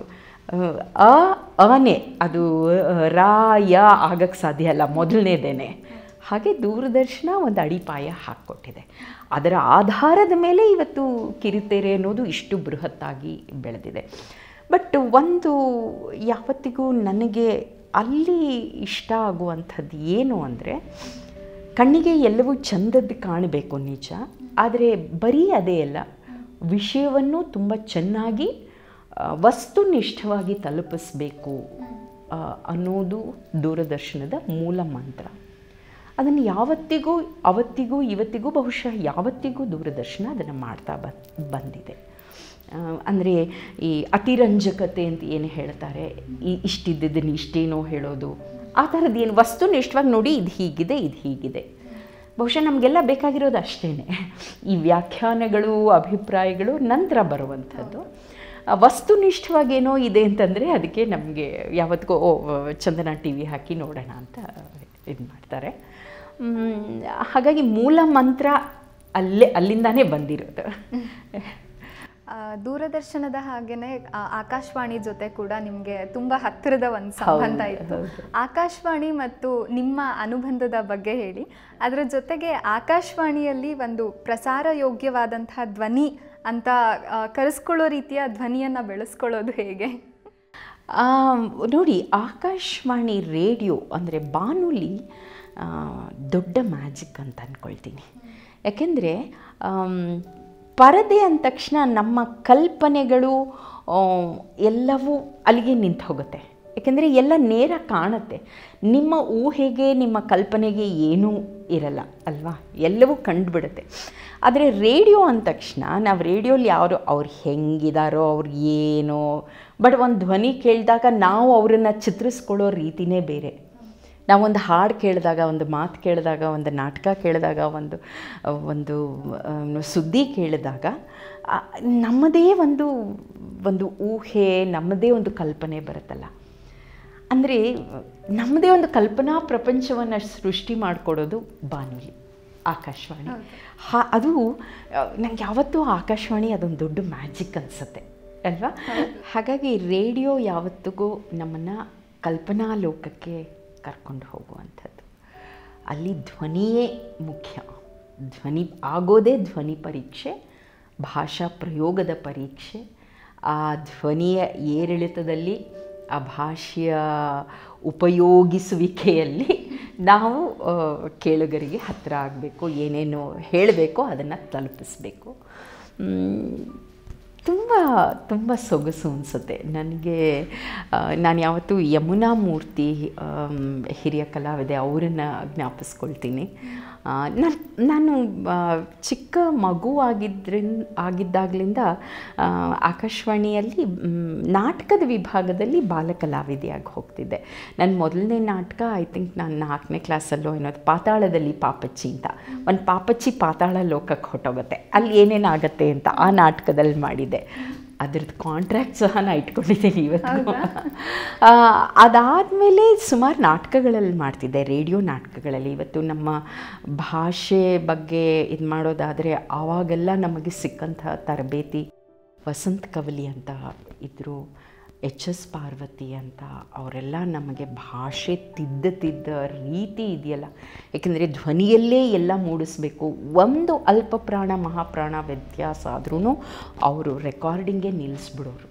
ಅ ಅನೆ ಅದು ರಾ ಯ ಆಗಕ್ಕೆ ಸಾಧ್ಯ ಅಲ್ಲ ಮೊದಲನೇದೇನೆ ಹಾಗೆ ದೂರದರ್ಶನ ಒಂದು ಅಡಿಪಾಯ ಹಾಕ್ಕೊಟ್ಟಿದೆ ಅದರ ಆಧಾರದ ಮೇಲೆ ಇವತ್ತು ಕಿರುತೆರೆ ಅನ್ನೋದು ಇಷ್ಟು ಬೃಹತ್ತಾಗಿ ಬೆಳೆದಿದೆ ಬಟ್ ಒಂದು ಯಾವತ್ತಿಗೂ ನನಗೆ ಅಲ್ಲಿ ಇಷ್ಟ ಆಗುವಂಥದ್ದು ಏನು ಅಂದರೆ ಕಣ್ಣಿಗೆ ಎಲ್ಲವೂ ಚಂದದ್ದು ಕಾಣಬೇಕು ನಿಜ ಆದರೆ ಬರೀ ಅದೇ ಅಲ್ಲ ವಿಷಯವನ್ನು ತುಂಬ ಚೆನ್ನಾಗಿ ಆ, ವಸ್ತುನಿಷ್ಠವಾಗಿ ತಲುಪಿಸ್ಬೇಕು ಆ, ಅನ್ನೋದು ದೂರದರ್ಶನದ ಮೂಲ ಮಂತ್ರ ಅದನ್ನು ಯಾವತ್ತಿಗೂ ಅವತ್ತಿಗೂ ಇವತ್ತಿಗೂ ಬಹುಶಃ ಯಾವತ್ತಿಗೂ ದೂರದರ್ಶನ ಅದನ್ನು ಮಾಡ್ತಾ ಬನ್ ಬಂದಿದೆ ಅಂದರೆ ಈ ಅತಿರಂಜಕತೆ ಅಂತ ಏನು ಹೇಳ್ತಾರೆ ಈ ಇಷ್ಟಿದ್ದದನ್ನು ಇಷ್ಟೇನೋ ಹೇಳೋದು ಆ ಥರದ್ದು ಏನು ವಸ್ತುನಿಷ್ಠವಾಗಿ ನೋಡಿ ಇದು ಹೀಗಿದೆ ಇದು ಹೀಗಿದೆ ಬಹುಶಃ ನಮಗೆಲ್ಲ ಬೇಕಾಗಿರೋದು ಅಷ್ಟೇ ಈ ವ್ಯಾಖ್ಯಾನಗಳು ಅಭಿಪ್ರಾಯಗಳು ನಂತರ ಬರುವಂಥದ್ದು ಆ ವಸ್ತುನಿಷ್ಠವಾಗಿ ಏನೋ ಇದೆ ಅಂತಂದರೆ ಅದಕ್ಕೆ ನಮಗೆ ಯಾವತ್ತಿಗೂ ಓ ಚಂದನ ಟಿ ವಿ ಹಾಕಿ ನೋಡೋಣ ಅಂತ ಇದು ಮಾಡ್ತಾರೆ ಮ್, ಹಾಗಾಗಿ ಮೂಲ ಮಂತ್ರ ಅಲ್ಲೇ ಅಲ್ಲಿಂದಾನೇ ಬಂದಿರೋದು ಆ, ದೂರದರ್ಶನದ ಹಾಗೇನೆ ಆ, ಆಕಾಶವಾಣಿ ಜೊತೆ ಕೂಡ ನಿಮಗೆ ತುಂಬ ಹತ್ತಿರದ ಒಂದು ಸಂಬಂಧ ಹೌದು, ಇತ್ತು ಹೌದು. ಆಕಾಶವಾಣಿ ಮತ್ತು ನಿಮ್ಮ ಅನುಬಂಧದ ಬಗ್ಗೆ ಹೇಳಿ ಅದರ ಜೊತೆಗೆ ಆಕಾಶವಾಣಿಯಲ್ಲಿ ಒಂದು ಪ್ರಸಾರ ಯೋಗ್ಯವಾದಂತಹ ಧ್ವನಿ ಅಂತ ಆ, ಕರೆಸ್ಕೊಳ್ಳೋ ರೀತಿಯ ಧ್ವನಿಯನ್ನು ಬೆಳೆಸ್ಕೊಳ್ಳೋದು ಹೇಗೆ ಆ, ನೋಡಿ ಆಕಾಶವಾಣಿ ರೇಡಿಯೋ ಅಂದರೆ ಬಾನುಲಿ ಆ, ದೊಡ್ಡ ಮ್ಯಾಜಿಕ್ ಅಂತ ಅಂದ್ಕೊಳ್ತೀನಿ ಯಾಕೆಂದರೆ ಪರದೆ ಅಂದ ತಕ್ಷಣ ನಮ್ಮ ಕಲ್ಪನೆಗಳು ಆ, ಎಲ್ಲವೂ ಅಲ್ಲಿಗೆ ನಿಂತು ಹೋಗುತ್ತೆ ಯಾಕೆಂದರೆ ಎಲ್ಲ ನೇರ ಕಾಣುತ್ತೆ ನಿಮ್ಮ ಊಹೆಗೆ ನಿಮ್ಮ ಕಲ್ಪನೆಗೆ ಏನೂ ಇರಲ್ಲ ಅಲ್ವಾ ಎಲ್ಲವೂ ಕಂಡುಬಿಡುತ್ತೆ ಆದರೆ ರೇಡಿಯೋ ಅಂದ ತಕ್ಷಣ ನಾವು ರೇಡಿಯೋಲಿ ಯಾರು ಅವ್ರು ಹೆಂಗಿದಾರೋ ಅವ್ರು ಏನೋ ಬಟ್ ಒಂದು ಧ್ವನಿ ಕೇಳಿದಾಗ ನಾವು ಅವರನ್ನು ಚಿತ್ರಿಸ್ಕೊಳ್ಳೋ ರೀತಿನೇ ಬೇರೆ ನಾವೊಂದು ಹಾಡು ಕೇಳಿದಾಗ ಒಂದು ಮಾತು ಕೇಳಿದಾಗ ಒಂದು ನಾಟಕ ಕೇಳಿದಾಗ ಒಂದು ಒಂದು ಆ, ಸುದ್ದಿ ಕೇಳಿದಾಗ ಆ, ನಮ್ಮದೇ ಒಂದು ಒಂದು ಊಹೆ ನಮ್ಮದೇ ಒಂದು ಕಲ್ಪನೆ ಬರುತ್ತಲ್ಲ ಅಂದರೆ ನಮ್ಮದೇ ಒಂದು ಕಲ್ಪನಾ ಪ್ರಪಂಚವನ್ನು ಸೃಷ್ಟಿ ಮಾಡಿಕೊಡೋದು ಬಾನುಲಿ ಆಕಾಶವಾಣಿ ಹಾ ಅದು ನಂಗೆ ಯಾವತ್ತೂ ಆಕಾಶವಾಣಿ ಅದೊಂದು ದೊಡ್ಡ ಮ್ಯಾಜಿಕ್ ಅನಿಸುತ್ತೆ ಅಲ್ವಾ ಹಾಗಾಗಿ ರೇಡಿಯೋ ಯಾವತ್ತಿಗೂ ನಮ್ಮನ್ನು ಕಲ್ಪನಾ ಲೋಕಕ್ಕೆ ಕರ್ಕೊಂಡು ಹೋಗುವಂಥದ್ದು ಅಲ್ಲಿ ಧ್ವನಿಯೇ ಮುಖ್ಯ ಧ್ವನಿ ಆಗೋದೇ ಧ್ವನಿ ಪರೀಕ್ಷೆ ಭಾಷಾ ಪ್ರಯೋಗದ ಪರೀಕ್ಷೆ ಆ ಧ್ವನಿಯ ಏರಿಳಿತದಲ್ಲಿ ಆ ಭಾಷೆಯ ಉಪಯೋಗಿಸುವಿಕೆಯಲ್ಲಿ ನಾವು ಆ, ಕೇಳುಗರಿಗೆ ಹತ್ತಿರ ಆಗಬೇಕು ಏನೇನು ಹೇಳಬೇಕೋ ಅದನ್ನು ತಲುಪಿಸ್ಬೇಕು ಮ್, ತುಂಬ ತುಂಬ ಸೊಗಸು ಅನಿಸುತ್ತೆ ನನಗೆ ನಾನು ಯಾವತ್ತೂ ಯಮುನಾ ಮೂರ್ತಿ ಆಮ್, ಹಿರಿಯ ಕಲಾವಿದೆ ಅವರನ್ನು ಜ್ಞಾಪಿಸ್ಕೊಳ್ತೀನಿ ನಾನು ನಾನು ಆ, ಚಿಕ್ಕ ಮಗು ಆಗಿದ್ರಿಂದ ಆಗಿದ್ದಾಗಲಿಂದ ಆ, ಆಕಾಶವಾಣಿಯಲ್ಲಿ ಮ್, ನಾಟಕದ ವಿಭಾಗದಲ್ಲಿ ಬಾಲಕಲಾವಿದೆಯಾಗಿ ಹೋಗ್ತಿದ್ದೆ ನನ್ನ ಮೊದಲನೇ ನಾಟಕ ಐ ಥಿಂಕ್ ನಾನು ನಾಲ್ಕನೇ ಕ್ಲಾಸಲ್ಲೋ ಏನೋ ಪಾತಾಳದಲ್ಲಿ ಪಾಪಚ್ಚಿ ಅಂತ ಒಂದು ಪಾಪಚ್ಚಿ ಪಾತಾಳ ಲೋಕಕ್ಕೆ ಹೊಟ್ಟೋಗುತ್ತೆ ಅಲ್ಲಿ ಏನೇನಾಗತ್ತೆ ಅಂತ ಆ ನಾಟಕದಲ್ಲಿ ಮಾಡಿದ್ದೆ ಅದ್ರದ್ದು ಕಾಂಟ್ರಾಕ್ಟ್ ಸಹ ನಾನು ಇಟ್ಕೊಂಡಿದ್ದೀನಿ ಇವತ್ತು ಆ, ಅದಾದಮೇಲೆ ಸುಮಾರು ನಾಟಕಗಳಲ್ಲಿ ಮಾಡ್ತಿದ್ದೆ ರೇಡಿಯೋ ನಾಟಕಗಳಲ್ಲಿ ಇವತ್ತು ನಮ್ಮ ಭಾಷೆ ಬಗ್ಗೆ ಇದು ಮಾಡೋದಾದರೆ ಆವಾಗೆಲ್ಲ ನಮಗೆ ಸಿಕ್ಕಂತಹ ತರಬೇತಿ ವಸಂತ್ ಕವಲಿ ಅಂತ ಇದ್ದರು ಎಚ್ ಎಸ್ ಪಾರ್ವತಿ ಅಂತ ಅವರೆಲ್ಲ ನಮಗೆ ಭಾಷೆ ತಿದ್ದ ತಿದ್ದ ರೀತಿ ಇದೆಯಲ್ಲ ಏಕೆಂದರೆ ಧ್ವನಿಯಲ್ಲೇ ಎಲ್ಲ ಮೂಡಿಸ್ಬೇಕು ಒಂದು ಅಲ್ಪ ಪ್ರಾಣ ಮಹಾಪ್ರಾಣ ವ್ಯತ್ಯಾಸ ಆದ್ರೂ ಅವರು ರೆಕಾರ್ಡಿಂಗೇ ನಿಲ್ಲಿಸ್ಬಿಡೋರು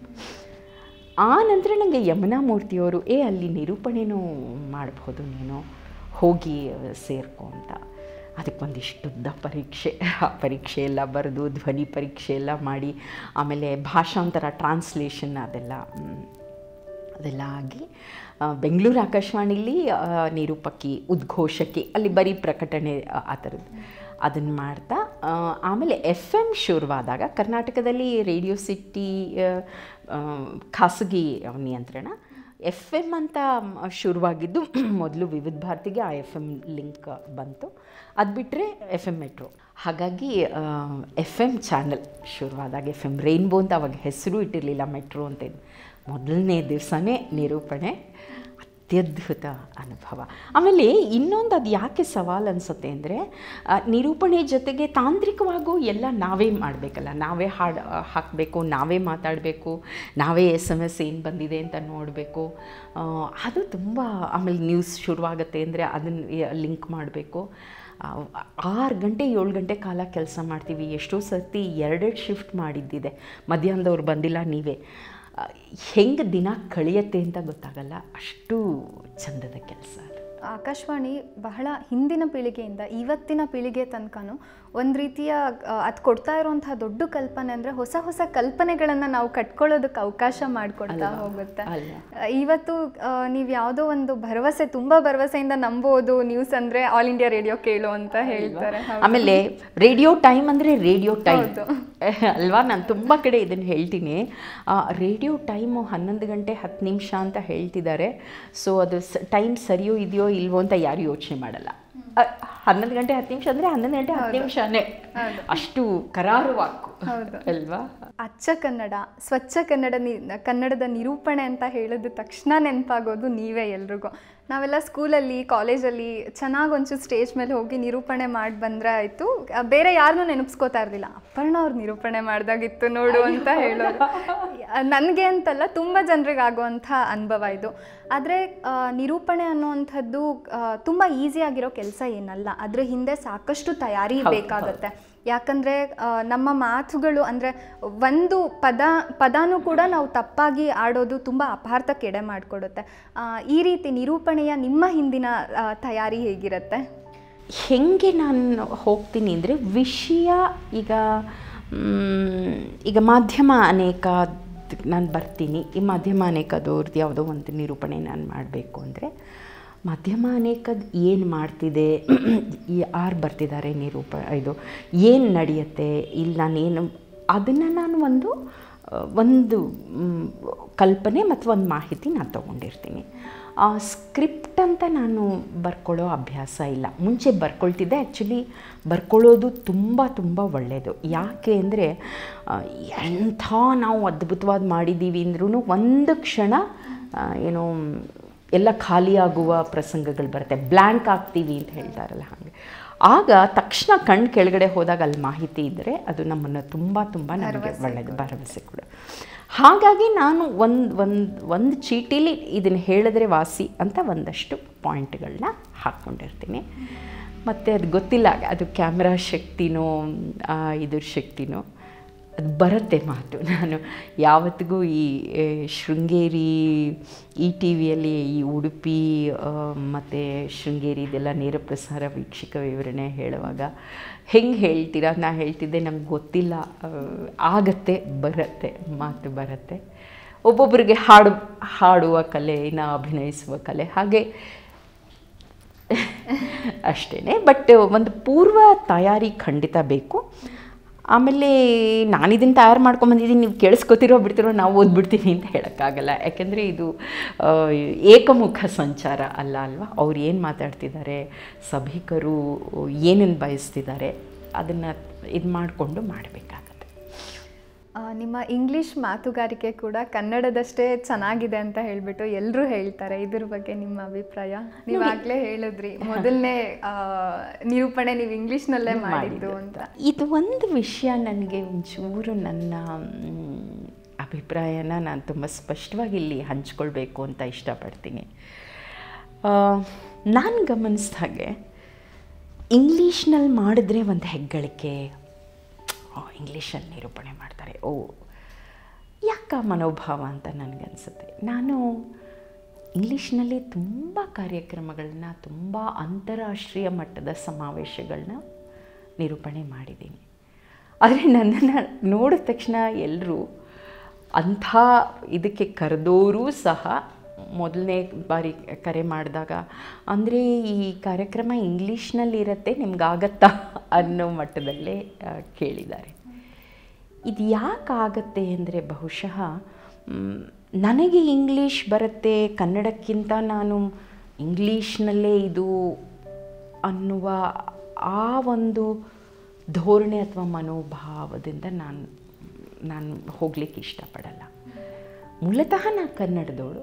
ಆ ನಂತರ ನನಗೆ ಯಮುನಾ ಮೂರ್ತಿಯವರು ಏ ಅಲ್ಲಿ ನಿರೂಪಣೆನೂ ಮಾಡ್ಬೋದು ನೀನು ಹೋಗಿ ಸೇರ್ಕೊ ಅಂತ ಅದಕ್ಕೆ ಒಂದಿಷ್ಟುದ್ದ ಪರೀಕ್ಷೆ ಆ ಪರೀಕ್ಷೆ ಎಲ್ಲ ಬರೆದು ಧ್ವನಿ ಪರೀಕ್ಷೆ ಎಲ್ಲ ಮಾಡಿ ಆಮೇಲೆ ಭಾಷಾಂತರ ಟ್ರಾನ್ಸ್ಲೇಷನ್ ಅದೆಲ್ಲ ಮ್, ಅದೆಲ್ಲ ಆಗಿ ಆ, ಬೆಂಗಳೂರು ಆಕಾಶವಾಣಿಲಿ ಆ, ನಿರೂಪಕಿ ಉದ್ಘೋಷಕಿ ಅಲ್ಲಿ ಬರೀ ಪ್ರಕಟಣೆ ಆ- ಆ ಥರದ್ದು ಅದನ್ನು ಮಾಡ್ತಾ ಆ, ಆಮೇಲೆ ಎಫ್ ಎಮ್ ಶುರುವಾದಾಗ ಕರ್ನಾಟಕದಲ್ಲಿ ರೇಡಿಯೋ ಸಿಟಿ ಆ, ಆ, ಖಾಸಗಿ ನಿಯಂತ್ರಣ ಎಫ್ ಎಮ್ ಅಂತ ಮ್- ಶುರುವಾಗಿದ್ದು ಮೊದಲು ವಿವಿಧ ಭಾರತಿಗೆ ಆ ಎಫ್ ಎಮ್ ಲಿಂಕ್ ಬಂತು ಅದು ಬಿಟ್ಟರೆ ಎಫ್ ಎಮ್ ಮೆಟ್ರೋ ಹಾಗಾಗಿ ಎಫ್ ಎಮ್ ಚಾನಲ್ ಶುರುವಾದಾಗ ಎಫ್ ಎಮ್ ರೈನ್ಬೋ ಅಂತ ಅವಾಗ ಹೆಸರು ಇಟ್ಟಿರಲಿಲ್ಲ ಮೆಟ್ರೋ ಅಂತ ಇದ್ದು ಮೊದಲನೇ ದಿವಸನೇ ನಿರೂಪಣೆ ಅತ್ಯದ್ಭುತ ಅನುಭವ ಆಮೇಲೆ ಇನ್ನೊಂದು ಅದು ಯಾಕೆ ಸವಾಲು ಅನಿಸುತ್ತೆ ಅಂದರೆ ನಿರೂಪಣೆ ಜೊತೆಗೆ ತಾಂತ್ರಿಕವಾಗೂ ಎಲ್ಲ ನಾವೇ ಮಾಡಬೇಕಲ್ಲ ನಾವೇ ಹಾಡು ಹಾಕಬೇಕು ನಾವೇ ಮಾತಾಡಬೇಕು ನಾವೇ ಎಸ್ ಎಮ್ ಎಸ್ ಏನು ಬಂದಿದೆ ಅಂತ ನೋಡಬೇಕು ಅದು ತುಂಬ ಆಮೇಲೆ ನ್ಯೂಸ್ ಶುರುವಾಗುತ್ತೆ ಅಂದರೆ ಅದನ್ನು ಲಿಂಕ್ ಮಾಡಬೇಕು ಆರು ಗಂಟೆ ಏಳು ಗಂಟೆ ಕಾಲ ಕೆಲಸ ಮಾಡ್ತೀವಿ ಎಷ್ಟೋ ಸರ್ತಿ ಎರಡೆರಡು ಶಿಫ್ಟ್ ಮಾಡಿದ್ದಿದೆ ಮಧ್ಯಾಹ್ನದವ್ರು ಬಂದಿಲ್ಲ ನೀವೇ ಹೆಂಗೆ ದಿನ ಕಳೆಯತ್ತೆ ಅಂತ ಗೊತ್ತಾಗಲ್ಲ ಅಷ್ಟು ಚಂದದ ಕೆಲಸ ಅದು ಆಕಾಶವಾಣಿ ಬಹಳ ಹಿಂದಿನ ಪೀಳಿಗೆಯಿಂದ ಇವತ್ತಿನ ಪೀಳಿಗೆ ತನಕನೂ ಒಂದು ರೀತಿಯ ಅದು ಕೊಡ್ತಾ ಇರುವಂತಹ ದೊಡ್ಡ ಕಲ್ಪನೆ ಅಂದರೆ ಹೊಸ ಹೊಸ ಕಲ್ಪನೆಗಳನ್ನು ನಾವು ಕಟ್ಕೊಳ್ಳೋದಕ್ಕೆ ಅವಕಾಶ ಮಾಡಿಕೊಡ್ತಾ ಅಲ್ವಾ? ಹೋಗುತ್ತೆ ಅಲ್ಲ. ಆ, ಇವತ್ತು ನೀವು ಯಾವುದೋ ಒಂದು ಭರವಸೆ ತುಂಬ ಭರವಸೆಯಿಂದ ನಂಬೋದು ನ್ಯೂಸ್ ಅಂದರೆ ಆಲ್ ಇಂಡಿಯಾ ರೇಡಿಯೋ ಕೇಳು ಅಂತ ಹೇಳ್ತಾರೆ ಹೌದು. ಆಮೇಲೆ ರೇಡಿಯೋ ಟೈಮ್ ಅಂದರೆ ರೇಡಿಯೋ ಟೈಮ್ ಹೌದು. ಅಲ್ವಾ ನಾನು ತುಂಬ ಕಡೆ ಇದನ್ನು ಹೇಳ್ತೀನಿ ರೇಡಿಯೋ ಟೈಮು ಹನ್ನೊಂದು ಗಂಟೆ ಹತ್ತು ನಿಮಿಷ ಅಂತ ಹೇಳ್ತಿದ್ದಾರೆ ಸೊ ಅದು ಟೈಮ್ ಸರಿಯೋ ಇದೆಯೋ ಇಲ್ವೋ ಅಂತ ಯಾರು ಯೋಚನೆ ಮಾಡಲ್ಲ ಅ, ಹನ್ನೊಂದು ಗಂಟೆ ಹತ್ತು ನಿಮಿಷ ಅಂದರೆ ಹನ್ನೊಂದು ಗಂಟೆ ಹತ್ತು ನಿಮಿಷನೇ ಹೌದು. ಅಷ್ಟು ಕರಾರು ವಾಕು ಹೌದು. ಅಲ್ವಾ ಅಚ್ಚ ಕನ್ನಡ ಸ್ವಚ್ಛ ಕನ್ನಡ ನಿ ಕನ್ನಡದ ನಿರೂಪಣೆ ಅಂತ ಹೇಳಿದ ತಕ್ಷಣ ನೆನಪಾಗೋದು ನೀವೇ ಎಲ್ರಿಗೂ ನಾವೆಲ್ಲ ಸ್ಕೂಲಲ್ಲಿ ಕಾಲೇಜಲ್ಲಿ ಚೆನ್ನಾಗಿ ಒಂಚೂರು ಸ್ಟೇಜ್ ಮೇಲೆ ಹೋಗಿ ನಿರೂಪಣೆ ಮಾಡಿ ಬಂದರೆ ಆಯಿತು ಬೇರೆ ಯಾರನ್ನೂ ನೆನಪಿಸ್ಕೋತಾ ಇರಲಿಲ್ಲ ಅಪ್ಪರ್ಣ ಅವ್ರು ನಿರೂಪಣೆ ಮಾಡ್ದಾಗಿತ್ತು ನೋಡು ಅಂತ ಹೇಳೋರು ನನಗೆ ಅಂತಲ್ಲ ತುಂಬ ಜನರಿಗೆ ಆಗುವಂಥ ಅನುಭವ ಇದು ಆದರೆ ನಿರೂಪಣೆ ಅನ್ನುವಂಥದ್ದು ತುಂಬ ಈಸಿಯಾಗಿರೋ ಕೆಲಸ ಏನಲ್ಲ ಅದ್ರ ಹಿಂದೆ ಸಾಕಷ್ಟು ತಯಾರಿ ಹೌದು, ಬೇಕಾಗುತ್ತೆ ಯಾಕಂದರೆ ನಮ್ಮ ಮಾತುಗಳು ಅಂದರೆ ಒಂದು ಪದ ಪದಾನು ಕೂಡ ನಾವು ತಪ್ಪಾಗಿ ಆಡೋದು ತುಂಬ ಅಪಾರ್ಥಕ್ಕೆ ಎಡೆ ಮಾಡಿಕೊಡುತ್ತೆ ಈ ರೀತಿ ನಿರೂಪಣೆಯ ನಿಮ್ಮ ಹಿಂದಿನ ಆ, ತಯಾರಿ ಹೇಗಿರುತ್ತೆ ಹೆಂಗೆ ನಾನು ಹೋಗ್ತೀನಿ ಅಂದರೆ ವಿಷಯ ಈಗ ಮ್, ಈಗ ಮಾಧ್ಯಮ ಅನೇಕ ನಾನು ಬರ್ತೀನಿ ಈ ಮಾಧ್ಯಮ ಅನೇಕದವ್ರದ್ದು ಯಾವುದೋ ಒಂದು ನಿರೂಪಣೆ ನಾನು ಮಾಡಬೇಕು ಅಂದರೆ ಮಾಧ್ಯಮ ಅನೇಕದ ಏನು ಮಾಡ್ತಿದೆ ಯಾರು ಬರ್ತಿದ್ದಾರೆ ನಿರೂಪ ಇದು ಏನು ನಡೆಯುತ್ತೆ ಇಲ್ಲಿ ನಾನೇನು ಅದನ್ನು ನಾನು ಒಂದು ಆ, ಒಂದು ಮ್, ಕಲ್ಪನೆ ಮತ್ತು ಒಂದು ಮಾಹಿತಿ ನಾನು ತೊಗೊಂಡಿರ್ತೀನಿ ಆ ಸ್ಕ್ರಿಪ್ಟ್ ಅಂತ ನಾನು ಬರ್ಕೊಳ್ಳೋ ಅಭ್ಯಾಸ ಇಲ್ಲ ಮುಂಚೆ ಬರ್ಕೊಳ್ತಿದ್ದೆ ಆ್ಯಕ್ಚುಲಿ ಬರ್ಕೊಳ್ಳೋದು ತುಂಬ ತುಂಬ ಒಳ್ಳೆಯದು ಯಾಕೆ ಅಂದರೆ ಎಂಥ ನಾವು ಅದ್ಭುತವಾದ ಮಾಡಿದ್ದೀವಿ ಅಂದ್ರೂ ಒಂದು ಕ್ಷಣ ಆ, ಏನೋ ಎಲ್ಲ ಖಾಲಿಯಾಗುವ ಪ್ರಸಂಗಗಳು ಬರುತ್ತೆ ಬ್ಲ್ಯಾಂಕ್ ಆಗ್ತೀವಿ ಅಂತ ಹೇಳ್ತಾರಲ್ಲ ಹಾಗೆ ಆಗ ತಕ್ಷಣ ಕಣ್ಣು ಕೆಳಗಡೆ ಹೋದಾಗ ಅಲ್ಲಿ ಮಾಹಿತಿ ಇದ್ದರೆ ಅದು ನಮ್ಮನ್ನು ತುಂಬ ತುಂಬ ನಮಗೆ ಒಳ್ಳೆಯದು ಭರವಸೆ ಕೂಡ ಹಾಗಾಗಿ ನಾನು ಒಂದು ಒಂದು ಒಂದು ಚೀಟಿಲಿ ಇದನ್ನು ಹೇಳಿದ್ರೆ ವಾಸಿ ಅಂತ ಒಂದಷ್ಟು ಪಾಯಿಂಟ್ಗಳನ್ನ ಹಾಕ್ಕೊಂಡಿರ್ತೀನಿ ಮತ್ತು ಅದು ಗೊತ್ತಿಲ್ಲ ಅದು ಕ್ಯಾಮ್ರಾ ಶಕ್ತಿನೋ ಆ, ಇದ್ರ ಶಕ್ತಿನೋ ಅದು ಬರುತ್ತೆ ಮಾತು ನಾನು ಯಾವತ್ತಿಗೂ ಈ ಏ, ಶೃಂಗೇರಿ ಈ ಟಿ ವಿಯಲ್ಲಿ ಈ ಉಡುಪಿ ಮತ್ತು ಶೃಂಗೇರಿ ಇದೆಲ್ಲ ನೇರ ಪ್ರಸಾರ ವೀಕ್ಷಕ ವಿವರಣೆ ಹೇಳುವಾಗ ಹೆಂಗೆ ಹೇಳ್ತೀರಾ ನಾ ಹೇಳ್ತಿದ್ದೆ ನಮ್ಗೆ ಗೊತ್ತಿಲ್ಲ ಆ, ಆಗತ್ತೆ ಬರುತ್ತೆ ಮಾತು ಬರುತ್ತೆ ಒಬ್ಬೊಬ್ಬರಿಗೆ ಹಾಡು ಹಾಡುವ ಕಲೆ ಇನ್ನು ಅಭಿನಯಿಸುವ ಕಲೆ ಹಾಗೆ ಅಷ್ಟೇ ಬಟ್ ಒಂದು ಪೂರ್ವ ತಯಾರಿ ಖಂಡಿತ ಬೇಕು ಆಮೇಲೆ ನಾನು ಇದನ್ನು ತಯಾರು ಮಾಡ್ಕೊಂಬಂದಿದ್ದೀನಿ ನೀವು ಕೇಳಿಸ್ಕೊತಿರೋ ಬಿಡ್ತಿರೋ ನಾವು ಓದ್ಬಿಡ್ತೀನಿ ಅಂತ ಹೇಳೋಕ್ಕಾಗಲ್ಲ ಯಾಕೆಂದರೆ ಇದು ಆ, ಏಕಮುಖ ಸಂಚಾರ ಅಲ್ಲ ಅಲ್ವಾ ಅವ್ರು ಏನು ಮಾತಾಡ್ತಿದ್ದಾರೆ ಸಭಿಕರು ಏನನ್ನು ಬಯಸ್ತಿದ್ದಾರೆ ಅದನ್ನು ಇದು ಮಾಡಿಕೊಂಡು ಮಾಡಬೇಕಾಗತ್ತೆ ಆ, ನಿಮ್ಮ ಇಂಗ್ಲಿಷ್ ಮಾತುಗಾರಿಕೆ ಕೂಡ ಕನ್ನಡದಷ್ಟೇ ಚೆನ್ನಾಗಿದೆ ಅಂತ ಹೇಳ್ಬಿಟ್ಟು ಎಲ್ಲರೂ ಹೇಳ್ತಾರೆ ಇದ್ರ ಬಗ್ಗೆ ನಿಮ್ಮ ಅಭಿಪ್ರಾಯ ನೀವಾಗಲೇ ಹೇಳಿದ್ರಿ ಮೊದಲನೇ ನಿರೂಪಣೆ ನೀವು ಇಂಗ್ಲಿಷ್ನಲ್ಲೇ ಮಾಡಿದ್ದು ಅಂತ ಇದು ಒಂದು ವಿಷಯ ನನಗೆ ಒಂಚೂರು ನನ್ನ ಮ್, ಅಭಿಪ್ರಾಯನ ನಾನು ತುಂಬ ಸ್ಪಷ್ಟವಾಗಿ ಇಲ್ಲಿ ಹಂಚ್ಕೊಳ್ಬೇಕು ಅಂತ ಇಷ್ಟಪಡ್ತೀನಿ ನಾನು ಗಮನಿಸಿದ ಹಾಗೆ ಇಂಗ್ಲೀಷ್ನಲ್ಲಿ ಮಾಡಿದ್ರೆ ಒಂದು ಹೆಗ್ಗಳಿಕೆ ಓ ಇಂಗ್ಲೀಷಲ್ಲಿ ನಿರೂಪಣೆ ಮಾಡ್ತಾರೆ ಓ ಯಾಕ ಮನೋಭಾವ ಅಂತ ನನಗನ್ಸುತ್ತೆ ನಾನು ಇಂಗ್ಲೀಷ್ನಲ್ಲಿ ತುಂಬ ಕಾರ್ಯಕ್ರಮಗಳನ್ನ ತುಂಬ ಅಂತಾರಾಷ್ಟ್ರೀಯ ಮಟ್ಟದ ಸಮಾವೇಶಗಳನ್ನ ನಿರೂಪಣೆ ಮಾಡಿದ್ದೀನಿ ಆದರೆ ನನ್ನನ್ನು ನೋಡಿದ ತಕ್ಷಣ ಎಲ್ಲರೂ ಅಂಥ ಇದಕ್ಕೆ ಕರೆದೋರೂ ಸಹ ಮೊದಲನೇ ಬಾರಿ ಕರೆ ಮಾಡಿದಾಗ ಅಂದರೆ ಈ ಕಾರ್ಯಕ್ರಮ ಇಂಗ್ಲೀಷ್ನಲ್ಲಿ ಇರುತ್ತೆ ನಿಮ್ಗಾಗತ್ತಾ ಅನ್ನೋ ಮಟ್ಟದಲ್ಲೇ ಆ, ಕೇಳಿದ್ದಾರೆ ಇದು ಯಾಕೆ ಆಗತ್ತೆ ಅಂದರೆ ಬಹುಶಃ ಮ್, ನನಗೆ ಇಂಗ್ಲೀಷ್ ಬರುತ್ತೆ ಕನ್ನಡಕ್ಕಿಂತ ನಾನು ಇಂಗ್ಲೀಷ್ನಲ್ಲೇ ಇದು ಅನ್ನುವ ಆ ಒಂದು ಧೋರಣೆ ಅಥವಾ ಮನೋಭಾವದಿಂದ ನಾನು ನಾನು ಹೋಗಲಿಕ್ಕೆ ಇಷ್ಟಪಡಲ್ಲ ಮೂಲತಃ ನಾನು ಕನ್ನಡದವಳು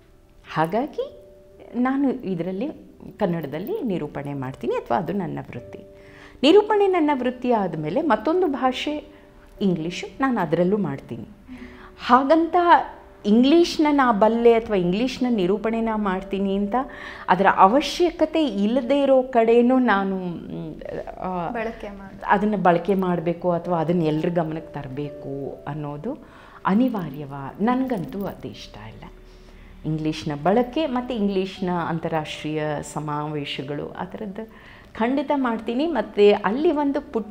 ಹಾಗಾಗಿ ನಾನು ಇದರಲ್ಲಿ ಕನ್ನಡದಲ್ಲಿ ನಿರೂಪಣೆ ಮಾಡ್ತೀನಿ ಅಥವಾ ಅದು ನನ್ನ ವೃತ್ತಿ ನಿರೂಪಣೆ ನನ್ನ ವೃತ್ತಿ ಆದಮೇಲೆ ಮತ್ತೊಂದು ಭಾಷೆ ಇಂಗ್ಲೀಷು ನಾನು ಅದರಲ್ಲೂ ಮಾಡ್ತೀನಿ ಹಾಗಂತ ಇಂಗ್ಲೀಷ್ನ ನಾ ಬಲ್ಲೆ ಅಥವಾ ಇಂಗ್ಲೀಷ್ನ ನಿರೂಪಣೆ ನಾ ಮಾಡ್ತೀನಿ ಅಂತ ಅದರ ಅವಶ್ಯಕತೆ ಇಲ್ಲದೇ ಇರೋ ಕಡೆನೂ ನಾನು ಮ್, ಆ, ಬಳಕೆ ಮಾಡಿ ಅದನ್ನು ಬಳಕೆ ಮಾಡಬೇಕು ಅಥವಾ ಅದನ್ನು ಎಲ್ಲರ ಗಮನಕ್ಕೆ ತರಬೇಕು ಅನ್ನೋದು ಅನಿವಾರ್ಯವ ನನಗಂತೂ ಅದು ಇಷ್ಟ ಇಲ್ಲ ಇಂಗ್ಲೀಷ್ನ ಬಳಕೆ ಮತ್ತು ಇಂಗ್ಲೀಷ್ನ ಅಂತಾರಾಷ್ಟ್ರೀಯ ಸಮಾವೇಶಗಳು ಆ ಥರದ್ದು ಖಂಡಿತ ಮಾಡ್ತೀನಿ ಮತ್ತು ಅಲ್ಲಿ ಒಂದು ಪುಟ್ಟ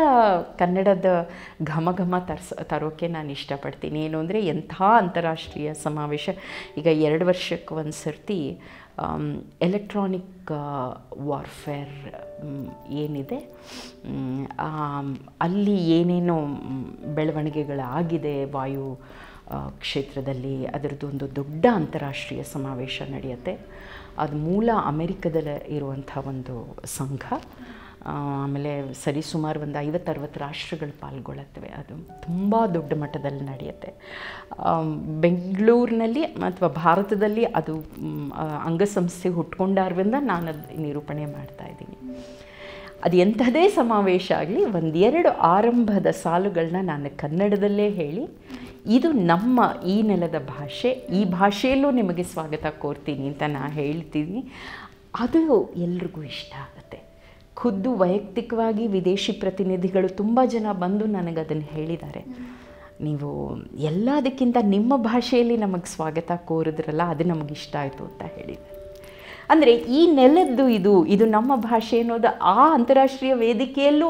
ಕನ್ನಡದ ಘಮ ಘಮ ತರ್ಸ ತರೋಕ್ಕೆ ನಾನು ಇಷ್ಟಪಡ್ತೀನಿ ಏನು ಅಂದರೆ ಎಂಥ ಅಂತಾರಾಷ್ಟ್ರೀಯ ಸಮಾವೇಶ ಈಗ ಎರಡು ವರ್ಷಕ್ಕೆ ಒಂದು ಸರ್ತಿ ಎಲೆಕ್ಟ್ರಾನಿಕ್ ವಾರ್ಫೇರ್ ಏನಿದೆ ಮ್, ಆ, ಅಲ್ಲಿ ಏನೇನೋ ಮ್, ಬೆಳವಣಿಗೆಗಳಾಗಿದೆ ವಾಯು ಆ, ಕ್ಷೇತ್ರದಲ್ಲಿ ಅದರದ್ದು ಒಂದು ದೊಡ್ಡ ಅಂತಾರಾಷ್ಟ್ರೀಯ ಸಮಾವೇಶ ನಡೆಯುತ್ತೆ ಅದು ಮೂಲ ಅಮೆರಿಕದಲ್ಲಿ ಇರುವಂಥ ಒಂದು ಸಂಘ ಆ, ಆಮೇಲೆ ಸರಿಸುಮಾರು ಒಂದು ಐವತ್ತರವತ್ತು ರಾಷ್ಟ್ರಗಳು ಪಾಲ್ಗೊಳ್ಳುತ್ತವೆ ಅದು ತುಂಬ ದೊಡ್ಡ ಮಟ್ಟದಲ್ಲಿ ನಡೆಯುತ್ತೆ ಆಮ್, ಬೆಂಗಳೂರಿನಲ್ಲಿ ಅಥವಾ ಭಾರತದಲ್ಲಿ ಅದು ಮ್, ಆ, ಅಂಗಸಂಸ್ಥೆ ಹುಟ್ಕೊಂಡಾರ್ವಿಂದ ನಾನು ಅದು ನಿರೂಪಣೆ ಮಾಡ್ತಾ ಇದ್ದೀನಿ ಅದು ಎಂಥದೇ ಸಮಾವೇಶ ಆಗಲಿ ಒಂದೆರಡು ಆರಂಭದ ಸಾಲುಗಳನ್ನ ನಾನು ಕನ್ನಡದಲ್ಲೇ ಹೇಳಿ ಇದು ನಮ್ಮ ಈ ನೆಲದ ಭಾಷೆ ಈ ಭಾಷೆಯಲ್ಲೂ ನಿಮಗೆ ಸ್ವಾಗತ ಕೋರ್ತೀನಿ ಅಂತ ನಾನು ಹೇಳ್ತೀನಿ ಅದು ಎಲ್ರಿಗೂ ಇಷ್ಟ ಆಗುತ್ತೆ ಖುದ್ದು ವೈಯಕ್ತಿಕವಾಗಿ ವಿದೇಶಿ ಪ್ರತಿನಿಧಿಗಳು ತುಂಬ ಜನ ಬಂದು ನನಗೆ ಅದನ್ನು ಹೇಳಿದ್ದಾರೆ ನೀವು ಎಲ್ಲದಕ್ಕಿಂತ ನಿಮ್ಮ ಭಾಷೆಯಲ್ಲಿ ನಮಗೆ ಸ್ವಾಗತ ಕೋರಿದ್ರಲ್ಲ ಅದು ನಮಗೆ ಇಷ್ಟ ಆಯಿತು ಅಂತ ಹೇಳಿದ್ದಾರೆ ಅಂದರೆ ಈ ನೆಲದ್ದು ಇದು ಇದು ನಮ್ಮ ಭಾಷೆ ಅನ್ನೋದು ಆ ಅಂತಾರಾಷ್ಟ್ರೀಯ ವೇದಿಕೆಯಲ್ಲೂ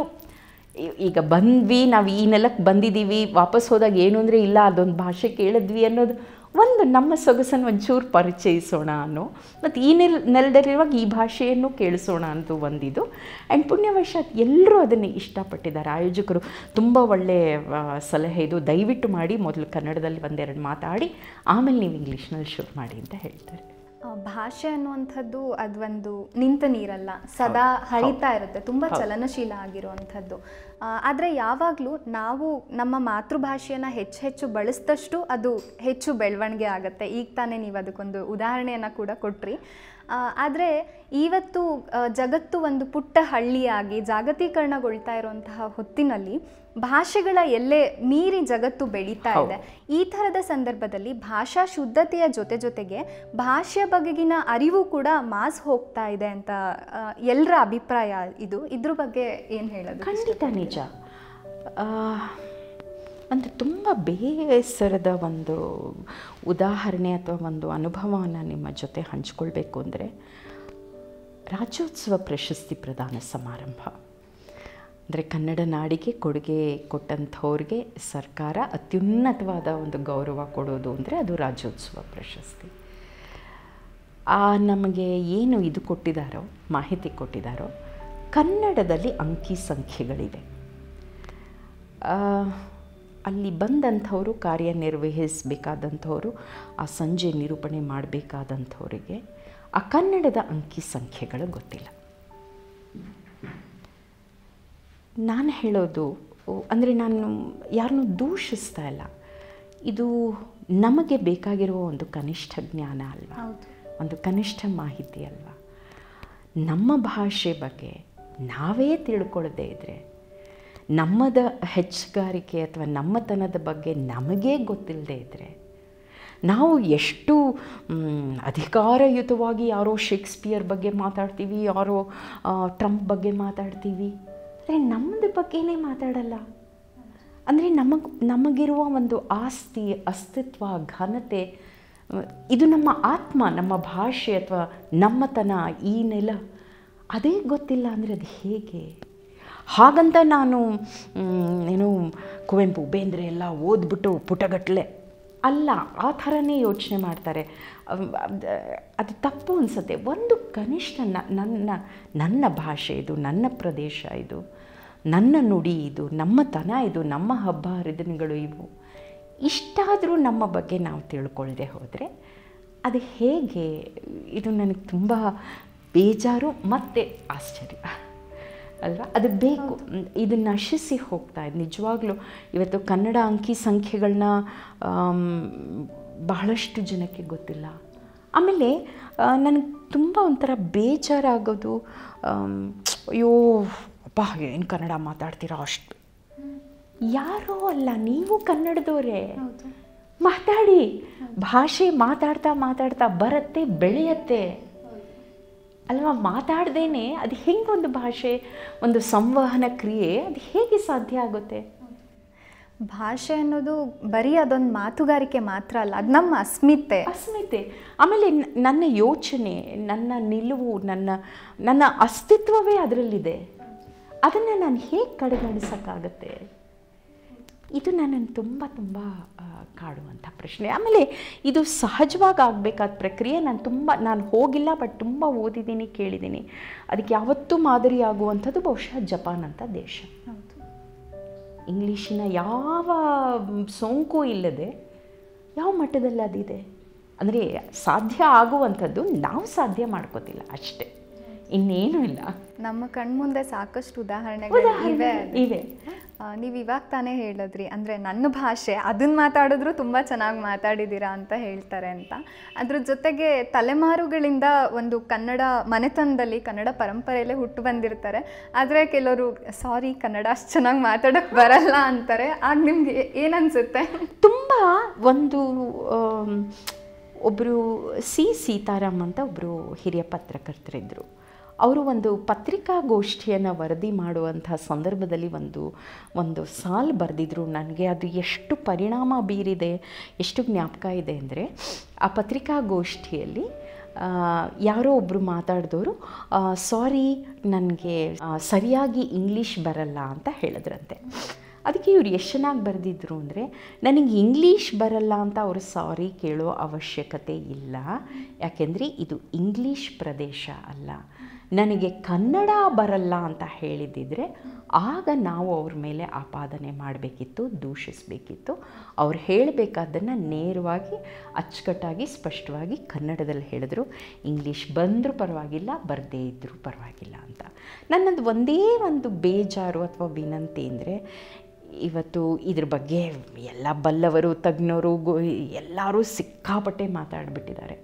ಈ- ಈಗ ಬಂದ್ವಿ ನಾವು ಈ ನೆಲಕ್ಕೆ ಬಂದಿದ್ದೀವಿ ವಾಪಸ್ ಹೋದಾಗ ಏನು ಅಂದರೆ ಇಲ್ಲ ಅದೊಂದು ಭಾಷೆ ಕೇಳಿದ್ವಿ ಅನ್ನೋದು ಒಂದು ನಮ್ಮ ಸೊಗಸನ್ನು ಒಂಚೂರು ಪರಿಚಯಿಸೋಣ ಅನ್ನೋ ಮತ್ತು ಈ ನೆಲ ನೆಲದಲ್ಲಿರುವಾಗ ಈ ಭಾಷೆಯನ್ನು ಕೇಳಿಸೋಣ ಅಂತ ಒಂದಿದು ಆ್ಯಂಡ್ ಪುಣ್ಯವಶಾತ್ ಎಲ್ಲರೂ ಅದನ್ನು ಇಷ್ಟಪಟ್ಟಿದ್ದಾರೆ ಆಯೋಜಕರು ತುಂಬ ಒಳ್ಳೆಯ ಆ, ಸಲಹೆ ಇದು ದಯವಿಟ್ಟು ಮಾಡಿ ಮೊದಲು ಕನ್ನಡದಲ್ಲಿ ಒಂದೆರಡು ಮಾತಾಡಿ ಆಮೇಲೆ ನೀವು ಇಂಗ್ಲೀಷ್ನಲ್ಲಿ ಶುರು ಮಾಡಿ ಅಂತ ಹೇಳ್ತಾರೆ ಆ, ಭಾಷೆ ಅನ್ನುವಂಥದ್ದು ಅದೊಂದು ನಿಂತ ನೀರಲ್ಲ ಸದಾ ಹರಿತಾ ಇರುತ್ತೆ ತುಂಬ ಚಲನಶೀಲ ಆಗಿರುವಂಥದ್ದು ಆ, ಆದರೆ ಯಾವಾಗಲೂ ನಾವು ನಮ್ಮ ಮಾತೃಭಾಷೆಯನ್ನು ಹೆಚ್ಚು ಹೆಚ್ಚು ಬಳಸಿದಷ್ಟು ಅದು ಹೆಚ್ಚು ಬೆಳವಣಿಗೆ ಆಗುತ್ತೆ ಈಗ ತಾನೇ ನೀವು ಅದಕ್ಕೊಂದು ಉದಾಹರಣೆಯನ್ನು ಕೂಡ ಕೊಟ್ರಿ ಆದರೆ ಇವತ್ತು ಆ, ಜಗತ್ತು ಒಂದು ಪುಟ್ಟ ಹಳ್ಳಿಯಾಗಿ ಜಾಗತೀಕರಣಗೊಳ್ತಾ ಇರುವಂತಹ ಹೊತ್ತಿನಲ್ಲಿ ಭಾಷೆಗಳ ಎಲ್ಲೆ ಮೀರಿ ಜಗತ್ತು ಬೆಳೀತಾ ಇದೆ ಈ ಥರದ ಸಂದರ್ಭದಲ್ಲಿ ಭಾಷಾ ಶುದ್ಧತೆಯ ಜೊತೆ ಜೊತೆಗೆ ಭಾಷೆಯ ಬಗೆಗಿನ ಅರಿವು ಕೂಡ ಮಾಸ್ ಹೋಗ್ತಾ ಇದೆ ಅಂತ ಎಲ್ಲರ ಅಭಿಪ್ರಾಯ ಇದು ಇದ್ರ ಬಗ್ಗೆ ಏನು ಹೇಳೋದು ಖಂಡಿತ ನಿಜ ಆ, ಒಂದು ತುಂಬ ಬೇಸರದ ಒಂದು ಉದಾಹರಣೆ ಅಥವಾ ಒಂದು ಅನುಭವವನ್ನು ನಿಮ್ಮ ಜೊತೆ ಹಂಚ್ಕೊಳ್ಬೇಕು ಅಂದರೆ ರಾಜ್ಯೋತ್ಸವ ಪ್ರಶಸ್ತಿ ಪ್ರದಾನ ಸಮಾರಂಭ ಅಂದರೆ ಕನ್ನಡ ನಾಡಿಗೆ ಕೊಡುಗೆ ಕೊಟ್ಟಂಥವ್ರಿಗೆ ಸರ್ಕಾರ ಅತ್ಯುನ್ನತವಾದ ಒಂದು ಗೌರವ ಕೊಡೋದು ಅಂದರೆ ಅದು ರಾಜ್ಯೋತ್ಸವ ಪ್ರಶಸ್ತಿ ಆ ನಮಗೆ ಏನು ಇದು ಕೊಟ್ಟಿದ್ದಾರೋ ಮಾಹಿತಿ ಕೊಟ್ಟಿದ್ದಾರೋ ಕನ್ನಡದಲ್ಲಿ ಅಂಕಿ ಸಂಖ್ಯೆಗಳಿವೆ ಆ, ಅಲ್ಲಿ ಬಂದಂಥವರು ಕಾರ್ಯನಿರ್ವಹಿಸಬೇಕಾದಂಥವರು ಆ ಸಂಜೆ ನಿರೂಪಣೆ ಮಾಡಬೇಕಾದಂಥವರಿಗೆ ಆ ಕನ್ನಡದ ಅಂಕಿ ಸಂಖ್ಯೆಗಳು ಗೊತ್ತಿಲ್ಲ ನಾನು ಹೇಳೋದು ಅಂದರೆ ನಾನು ಯಾರನ್ನೂ ದೂಷಿಸ್ತಾ ಇಲ್ಲ ಇದು ನಮಗೆ ಬೇಕಾಗಿರುವ ಒಂದು ಕನಿಷ್ಠ ಜ್ಞಾನ ಅಲ್ವಾ ಹೌದು ಒಂದು ಕನಿಷ್ಠ ಮಾಹಿತಿ ಅಲ್ವಾ ನಮ್ಮ ಭಾಷೆ ಬಗ್ಗೆ ನಾವೇ ತಿಳ್ಕೊಳ್ಳದೇ ಇದ್ದರೆ ನಮ್ಮದ ಹೆಚ್ಚುಗಾರಿಕೆ ಅಥವಾ ನಮ್ಮತನದ ಬಗ್ಗೆ ನಮಗೇ ಗೊತ್ತಿಲ್ಲದೆ ಇದ್ದರೆ ನಾವು ಎಷ್ಟು ಮ್, ಅಧಿಕಾರಯುತವಾಗಿ ಯಾರೋ ಶೇಕ್ಸ್ಪಿಯರ್ ಬಗ್ಗೆ ಮಾತಾಡ್ತೀವಿ ಯಾರೋ ಆ, ಟ್ರಂಪ್ ಬಗ್ಗೆ ಮಾತಾಡ್ತೀವಿ ಆದರೆ ನಮ್ಮದ ಬಗ್ಗೆನೇ ಮಾತಾಡಲ್ಲ ಅಂದರೆ ನಮಗೆ ನಮಗಿರುವ ಒಂದು ಆಸ್ತಿ ಅಸ್ತಿತ್ವ ಘನತೆ ಅಹ್, ಇದು ನಮ್ಮ ಆತ್ಮ ನಮ್ಮ ಭಾಷೆ ಅಥವಾ ನಮ್ಮತನ ಈ ನೆಲ ಅದೇ ಗೊತ್ತಿಲ್ಲ ಅಂದರೆ ಅದು ಹೇಗೆ ಹಾಗಂತ ನಾನು ಮ್, ಏನು ಕುವೆಂಪು ಬೇಂದ್ರೆ ಎಲ್ಲ ಓದ್ಬಿಟ್ಟು ಪುಟಗಟ್ಟಲೆ ಅಲ್ಲ ಆ ಥರನೇ ಯೋಚನೆ ಮಾಡ್ತಾರೆ ಅವ್- ಅದ್- ಅದು ತಪ್ಪು ಅನಿಸುತ್ತೆ ಒಂದು ಕನಿಷ್ಠ ನ- ನನ್ನ ನನ್ನ ಭಾಷೆ ಇದು ನನ್ನ ಪ್ರದೇಶ ಇದು ನನ್ನ ನುಡಿ ಇದು ನಮ್ಮ ತನ ಇದು ನಮ್ಮ ಹಬ್ಬ ಹರಿದಿನಗಳು ಇವು ಇಷ್ಟಾದರೂ ನಮ್ಮ ಬಗ್ಗೆ ನಾವು ತಿಳ್ಕೊಳ್ಳದೆ ಹೋದರೆ ಅದು ಹೇಗೆ ಇದು ನನಗೆ ತುಂಬ ಬೇಜಾರು ಮತ್ತು ಆಶ್ಚರ್ಯ ಅಲ್ವಾ ಅದು ಬೇಕು ಮ್, ಇದು ನಶಿಸಿ ಹೋಗ್ತಾ ಇದೆ ನಿಜವಾಗ್ಲೂ ಇವತ್ತು ಕನ್ನಡ ಅಂಕಿ ಸಂಖ್ಯೆಗಳನ್ನ ಬಹಳಷ್ಟು ಜನಕ್ಕೆ ಗೊತ್ತಿಲ್ಲ ಆಮೇಲೆ ನನಗೆ ತುಂಬ ಒಂಥರ ಬೇಜಾರಾಗೋದು ಆಮ್, ಅಯ್ಯೋ ಅಪ್ಪ ಏನು ಕನ್ನಡ ಮಾತಾಡ್ತೀರಾ ಅಷ್ಟು ಯಾರೋ ಅಲ್ಲ ನೀವು ಕನ್ನಡದವರೇ ಹೌದು ಮಾತಾಡಿ ಭಾಷೆ ಮಾತಾಡ್ತಾ ಮಾತಾಡ್ತಾ ಬರುತ್ತೆ ಬೆಳೆಯತ್ತೆ ಅಲ್ವಾ ಮಾತಾಡ್ದೇನೆ ಅದು ಹೆಂಗೆ ಒಂದು ಭಾಷೆ ಒಂದು ಸಂವಹನ ಕ್ರಿಯೆ ಅದು ಹೇಗೆ ಸಾಧ್ಯ ಆಗುತ್ತೆ ಭಾಷೆ ಅನ್ನೋದು ಬರೀ ಅದೊಂದು ಮಾತುಗಾರಿಕೆ ಮಾತ್ರ ಅಲ್ಲ ಅದು ನಮ್ಮ ಅಸ್ಮಿತೆ ಅಸ್ಮಿತೆ ಆಮೇಲೆ ನ- ನನ್ನ ಯೋಚನೆ ನನ್ನ ನಿಲುವು ನನ್ನ ನನ್ನ ಅಸ್ತಿತ್ವವೇ ಅದರಲ್ಲಿದೆ ಅದನ್ನು ನಾನು ಹೇಗೆ ಕಡೆಗಣಿಸೋಕ್ಕಾಗತ್ತೆ ಇದು ನನ್ನನ್ನು ತುಂಬ ತುಂಬ ಆ, ಕಾಡುವಂಥ ಪ್ರಶ್ನೆ ಆಮೇಲೆ ಇದು ಸಹಜವಾಗಿ ಆಗಬೇಕಾದ ಪ್ರಕ್ರಿಯೆ ನಾನು ತುಂಬ ನಾನು ಹೋಗಿಲ್ಲ ಬಟ್ ತುಂಬ ಓದಿದ್ದೀನಿ ಕೇಳಿದ್ದೀನಿ ಅದಕ್ಕೆ ಯಾವತ್ತೂ ಮಾದರಿ ಆಗುವಂಥದ್ದು ಬಹುಶಃ ಜಪಾನ್ ಅಂತ ದೇಶ ಹೌದು ಇಂಗ್ಲೀಷಿನ ಯಾವ ಮ್, ಸೋಂಕು ಇಲ್ಲದೆ ಯಾವ ಮಟ್ಟದಲ್ಲಿ ಅದಿದೆ ಅಂದರೆ ಸಾಧ್ಯ ಆಗುವಂಥದ್ದು ನಾವು ಸಾಧ್ಯ ಮಾಡ್ಕೋತಿಲ್ಲ ಅಷ್ಟೇ ಇನ್ನೇನು ಇಲ್ಲ ನಮ್ಮ ಕಣ್ಮುಂದೆ ಸಾಕಷ್ಟು ಉದಾಹರಣೆಗಳು ಇವೆ ಇವೆ ನೀವು ಇವಾಗ ತಾನೇ ಹೇಳಿದ್ರಿ ಅಂದರೆ ನನ್ನ ಭಾಷೆ ಅದನ್ನ ಮಾತಾಡಿದ್ರು ತುಂಬ ಚೆನ್ನಾಗಿ ಮಾತಾಡಿದ್ದೀರಾ ಅಂತ ಹೇಳ್ತಾರೆ ಅಂತ ಅದ್ರ ಜೊತೆಗೆ ತಲೆಮಾರುಗಳಿಂದ ಒಂದು ಕನ್ನಡ ಮನೆತನದಲ್ಲಿ ಕನ್ನಡ ಪರಂಪರೆಯಲ್ಲೇ ಹುಟ್ಟು ಬಂದಿರ್ತಾರೆ ಆದರೆ ಕೆಲವರು ಸಾರಿ ಕನ್ನಡ ಅಷ್ಟು ಚೆನ್ನಾಗಿ ಮಾತಾಡೋಕ್ಕೆ ಬರಲ್ಲ ಅಂತಾರೆ ಆಗ ನಿಮ್ಗೆ ಏನನ್ಸುತ್ತೆ ತುಂಬ ಒಂದು ಆಮ್, ಒಬ್ಬರು ಸಿ ಸೀತಾರಾಮ್ ಅಂತ ಒಬ್ಬರು ಹಿರಿಯ ಪತ್ರಕರ್ತರಿದ್ದರು ಅವರು ಒಂದು ಪತ್ರಿಕಾಗೋಷ್ಠಿಯನ್ನು ವರದಿ ಮಾಡುವಂಥ ಸಂದರ್ಭದಲ್ಲಿ ಒಂದು ಒಂದು ಸಾಲು ಬರೆದಿದ್ರು ನನಗೆ ಅದು ಎಷ್ಟು ಪರಿಣಾಮ ಬೀರಿದೆ ಎಷ್ಟು ಜ್ಞಾಪಕ ಇದೆ ಅಂದರೆ ಆ ಪತ್ರಿಕಾಗೋಷ್ಠಿಯಲ್ಲಿ ಆ, ಯಾರೋ ಒಬ್ಬರು ಮಾತಾಡಿದವರು ಸಾರಿ ನನಗೆ ಸರಿಯಾಗಿ ಇಂಗ್ಲೀಷ್ ಬರಲ್ಲ ಅಂತ ಹೇಳಿದ್ರಂತೆ ಅದಕ್ಕೆ ಇವ್ರು ಎಷ್ಟು ಚೆನ್ನಾಗಿ ಬರೆದಿದ್ರು ಅಂದರೆ ನನಗೆ ಇಂಗ್ಲೀಷ್ ಬರಲ್ಲ ಅಂತ ಅವರು ಸಾರಿ ಕೇಳೋ ಅವಶ್ಯಕತೆ ಇಲ್ಲ ಯಾಕೆಂದರೆ ಇದು ಇಂಗ್ಲೀಷ್ ಪ್ರದೇಶ ಅಲ್ಲ ನನಗೆ ಕನ್ನಡ ಬರಲ್ಲ ಅಂತ ಹೇಳಿದ್ದಿದ್ರೆ ಆಗ ನಾವು ಅವ್ರ ಮೇಲೆ ಆಪಾದನೆ ಮಾಡಬೇಕಿತ್ತು ದೂಷಿಸಬೇಕಿತ್ತು ಅವ್ರು ಹೇಳಬೇಕಾದ್ದನ್ನು ನೇರವಾಗಿ ಅಚ್ಚುಕಟ್ಟಾಗಿ ಸ್ಪಷ್ಟವಾಗಿ ಕನ್ನಡದಲ್ಲಿ ಹೇಳಿದ್ರು ಇಂಗ್ಲೀಷ್ ಬಂದರೂ ಪರವಾಗಿಲ್ಲ ಬರದೇ ಇದ್ದರೂ ಪರವಾಗಿಲ್ಲ ಅಂತ ನನ್ನದು ಒಂದೇ ಒಂದು ಬೇಜಾರು ಅಥವಾ ವಿನಂತಿ ಅಂದರೆ ಇವತ್ತು ಇದ್ರ ಬಗ್ಗೆ ಎಲ್ಲ ಬಲ್ಲವರು ತಜ್ಞರು ಗೊ ಎಲ್ಲರೂ ಸಿಕ್ಕಾಪಟ್ಟೆ ಮಾತಾಡಿಬಿಟ್ಟಿದ್ದಾರೆ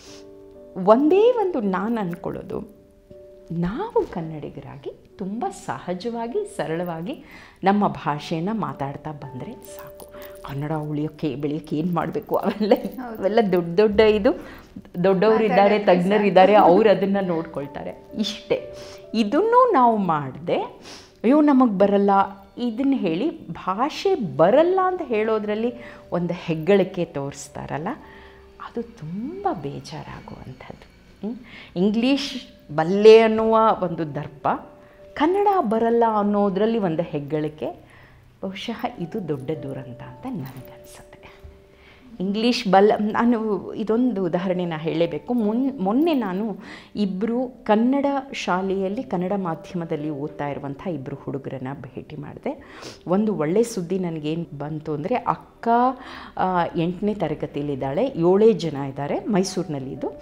ಒಂದೇ ಒಂದು ನಾನು ಅಂದ್ಕೊಳ್ಳೋದು ನಾವು ಕನ್ನಡಿಗರಾಗಿ ತುಂಬ ಸಹಜವಾಗಿ ಸರಳವಾಗಿ ನಮ್ಮ ಭಾಷೆನ ಮಾತಾಡ್ತಾ ಬಂದರೆ ಸಾಕು ಕನ್ನಡ ಉಳಿಯೋಕ್ಕೆ ಬೆಳೆಯೋಕ್ಕೆ ಏನು ಮಾಡಬೇಕು ಅವೆಲ್ಲ ಅವೆಲ್ಲ ದೊಡ್ಡ ದೊಡ್ಡ ಇದು ದೊಡ್ಡವರಿದ್ದಾರೆ ತಜ್ಞರಿದ್ದಾರೆ ಅವ್ರು ಅದನ್ನು ನೋಡ್ಕೊಳ್ತಾರೆ ಇಷ್ಟೇ ಇದನ್ನು ನಾವು ಮಾಡದೆ ಅಯ್ಯೋ ನಮಗೆ ಬರಲ್ಲ ಇದನ್ನು ಹೇಳಿ ಭಾಷೆ ಬರಲ್ಲ ಅಂತ ಹೇಳೋದ್ರಲ್ಲಿ ಒಂದು ಹೆಗ್ಗಳಿಕೆ ತೋರಿಸ್ತಾರಲ್ಲ ಅದು ತುಂಬ ಬೇಜಾರಾಗುವಂಥದ್ದು ಹ್ಮ್? ಇಂಗ್ಲೀಷ್ ಬಲ್ಲೆ ಅನ್ನುವ ಒಂದು ದರ್ಪ ಕನ್ನಡ ಬರಲ್ಲ ಅನ್ನೋದರಲ್ಲಿ ಒಂದು ಹೆಗ್ಗಳಿಕೆ ಬಹುಶಃ ಇದು ದೊಡ್ಡ ದುರಂತ ಅಂತ ನನಗನ್ಸುತ್ತೆ ಇಂಗ್ಲೀಷ್ ಬಲ್ಲ ನಾನು ಇದೊಂದು ಉದಾಹರಣೆ ನಾನು ಹೇಳಲೇಬೇಕು ಮುನ್ ಮೊನ್ನೆ ನಾನು ಇಬ್ಬರು ಕನ್ನಡ ಶಾಲೆಯಲ್ಲಿ ಕನ್ನಡ ಮಾಧ್ಯಮದಲ್ಲಿ ಓದ್ತಾ ಇರುವಂಥ ಇಬ್ಬರು ಹುಡುಗರನ್ನ ಭೇಟಿ ಮಾಡಿದೆ ಒಂದು ಒಳ್ಳೆಯ ಸುದ್ದಿ ನನಗೇನು ಬಂತು ಅಂದರೆ ಅಕ್ಕ ಆ, ಎಂಟನೇ ತರಗತಿಯಲ್ಲಿದ್ದಾಳೆ ಏಳೇ ಜನ ಇದ್ದಾರೆ ಮೈಸೂರಿನಲ್ಲಿ ಇದು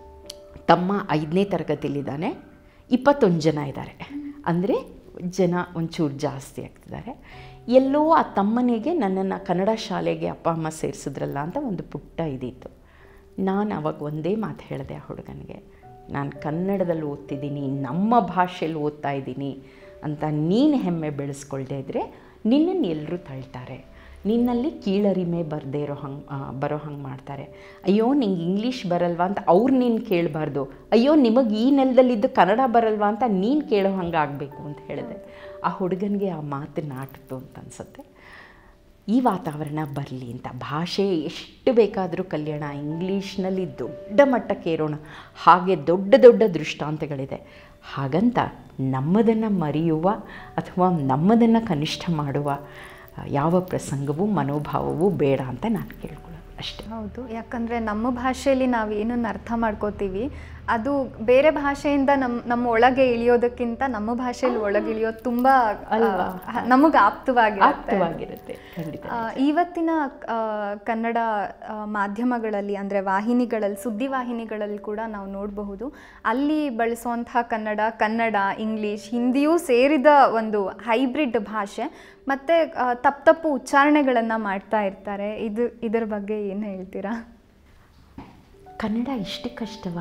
ತಮ್ಮ ಐದನೇ ತರಗತಿಯಲ್ಲಿದ್ದಾನೆ ಇಪ್ಪತ್ತೊಂದು ಜನ ಇದ್ದಾರೆ ಅಂದರೆ ಜನ ಒಂಚೂರು ಜಾಸ್ತಿ ಆಗ್ತಿದ್ದಾರೆ ಎಲ್ಲೋ ಆ ತಮ್ಮನಿಗೆ ನನ್ನನ್ನು ಕನ್ನಡ ಶಾಲೆಗೆ ಅಪ್ಪ ಅಮ್ಮ ಸೇರಿಸಿದ್ರಲ್ಲ ಅಂತ ಒಂದು ಪುಟ್ಟ ಇದಿತ್ತು ನಾನು ಅವಾಗ ಒಂದೇ ಮಾತು ಹೇಳಿದೆ ಆ ಹುಡುಗನಿಗೆ ನಾನು ಕನ್ನಡದಲ್ಲಿ ಓದ್ತಿದ್ದೀನಿ ನಮ್ಮ ಭಾಷೆಯಲ್ಲಿ ಓದ್ತಾ ಇದ್ದೀನಿ ಅಂತ ನೀನು ಹೆಮ್ಮೆ ಬೆಳೆಸ್ಕೊಳ್ದೇ ಇದ್ದರೆ ನಿನ್ನನ್ನು ಎಲ್ಲರೂ ತಳ್ತಾರೆ ನಿನ್ನಲ್ಲಿ ಕೀಳರಿಮೆ ಬರದೇ ಇರೋ ಹಂಗೆ ಬರೋ ಹಂಗೆ ಮಾಡ್ತಾರೆ ಅಯ್ಯೋ ನಿಂಗೆ ಇಂಗ್ಲೀಷ್ ಬರಲ್ವಾ ಅಂತ ಅವ್ರು ನೀನು ಕೇಳಬಾರ್ದು ಅಯ್ಯೋ ನಿಮಗೆ ಈ ನೆಲದಲ್ಲಿದ್ದು ಕನ್ನಡ ಬರಲ್ವಾ ಅಂತ ನೀನು ಕೇಳೋ ಹಂಗೆ ಆಗಬೇಕು ಅಂತ ಹೇಳಿದೆ ಆ ಹುಡುಗನಿಗೆ ಆ ಮಾತು ನಾಟಿತು ಅಂತ ಅನ್ಸುತ್ತೆ ಈ ವಾತಾವರಣ ಬರಲಿ ಅಂತ ಭಾಷೆ ಎಷ್ಟು ಬೇಕಾದರೂ ಕಲ್ಯಾಣ ಇಂಗ್ಲೀಷ್ನಲ್ಲಿ ದೊಡ್ಡ ಮಟ್ಟಕ್ಕೆ ಏರೋಣ ಹಾಗೆ ದೊಡ್ಡ ದೊಡ್ಡ ದೃಷ್ಟಾಂತಗಳಿದೆ ಹಾಗಂತ ನಮ್ಮದನ್ನು ಮರೆಯುವ ಅಥವಾ ನಮ್ಮದನ್ನು ಕನಿಷ್ಠ ಮಾಡುವ ಆ, ಯಾವ ಪ್ರಸಂಗವೂ ಮನೋಭಾವವೂ ಬೇಡ ಅಂತ ನಾನು ಕೇಳ್ಕೊಳ್ಳೋದು ಅಷ್ಟೇ ಹೌದು ಯಾಕಂದರೆ ನಮ್ಮ ಭಾಷೆಯಲ್ಲಿ ನಾವು ಏನನ್ನು ಅರ್ಥ ಮಾಡ್ಕೋತೀವಿ ಅದು ಬೇರೆ ಭಾಷೆಯಿಂದ ನಮ್ಮ ನಮ್ಮ ಒಳಗೆ ಇಳಿಯೋದಕ್ಕಿಂತ ನಮ್ಮ ಭಾಷೆಯಲ್ಲಿ ಒಳಗೆ ಇಳಿಯೋದು ತುಂಬ ಅಲ್ವಾ? ನಮಗೆ ಆಪ್ತವಾಗಿರುತ್ತೆ ಆಪ್ತವಾಗಿರುತ್ತೆ ಖಂಡಿತ ಆ, ಇವತ್ತಿನ ಆ, ಕನ್ನಡ ಆ, ಮಾಧ್ಯಮಗಳಲ್ಲಿ ಅಂದರೆ ವಾಹಿನಿಗಳಲ್ಲಿ ಸುದ್ದಿ ವಾಹಿನಿಗಳಲ್ಲಿ ಕೂಡ ನಾವು ನೋಡಬಹುದು ಅಲ್ಲಿ ಬಳಸುವಂತಹ ಕನ್ನಡ ಕನ್ನಡ ಇಂಗ್ಲೀಷ್ ಹಿಂದಿಯೂ ಸೇರಿದ ಒಂದು ಹೈಬ್ರಿಡ್ ಭಾಷೆ ಮತ್ತು ತಪ್ಪು ತಪ್ಪು ಉಚ್ಚಾರಣೆಗಳನ್ನು ಮಾಡ್ತಾ ಇರ್ತಾರೆ ಇದು ಇದರ ಬಗ್ಗೆ ಏನು ಹೇಳ್ತೀರಾ ಕನ್ನಡ ಇಷ್ಟು ಕಷ್ಟವಾ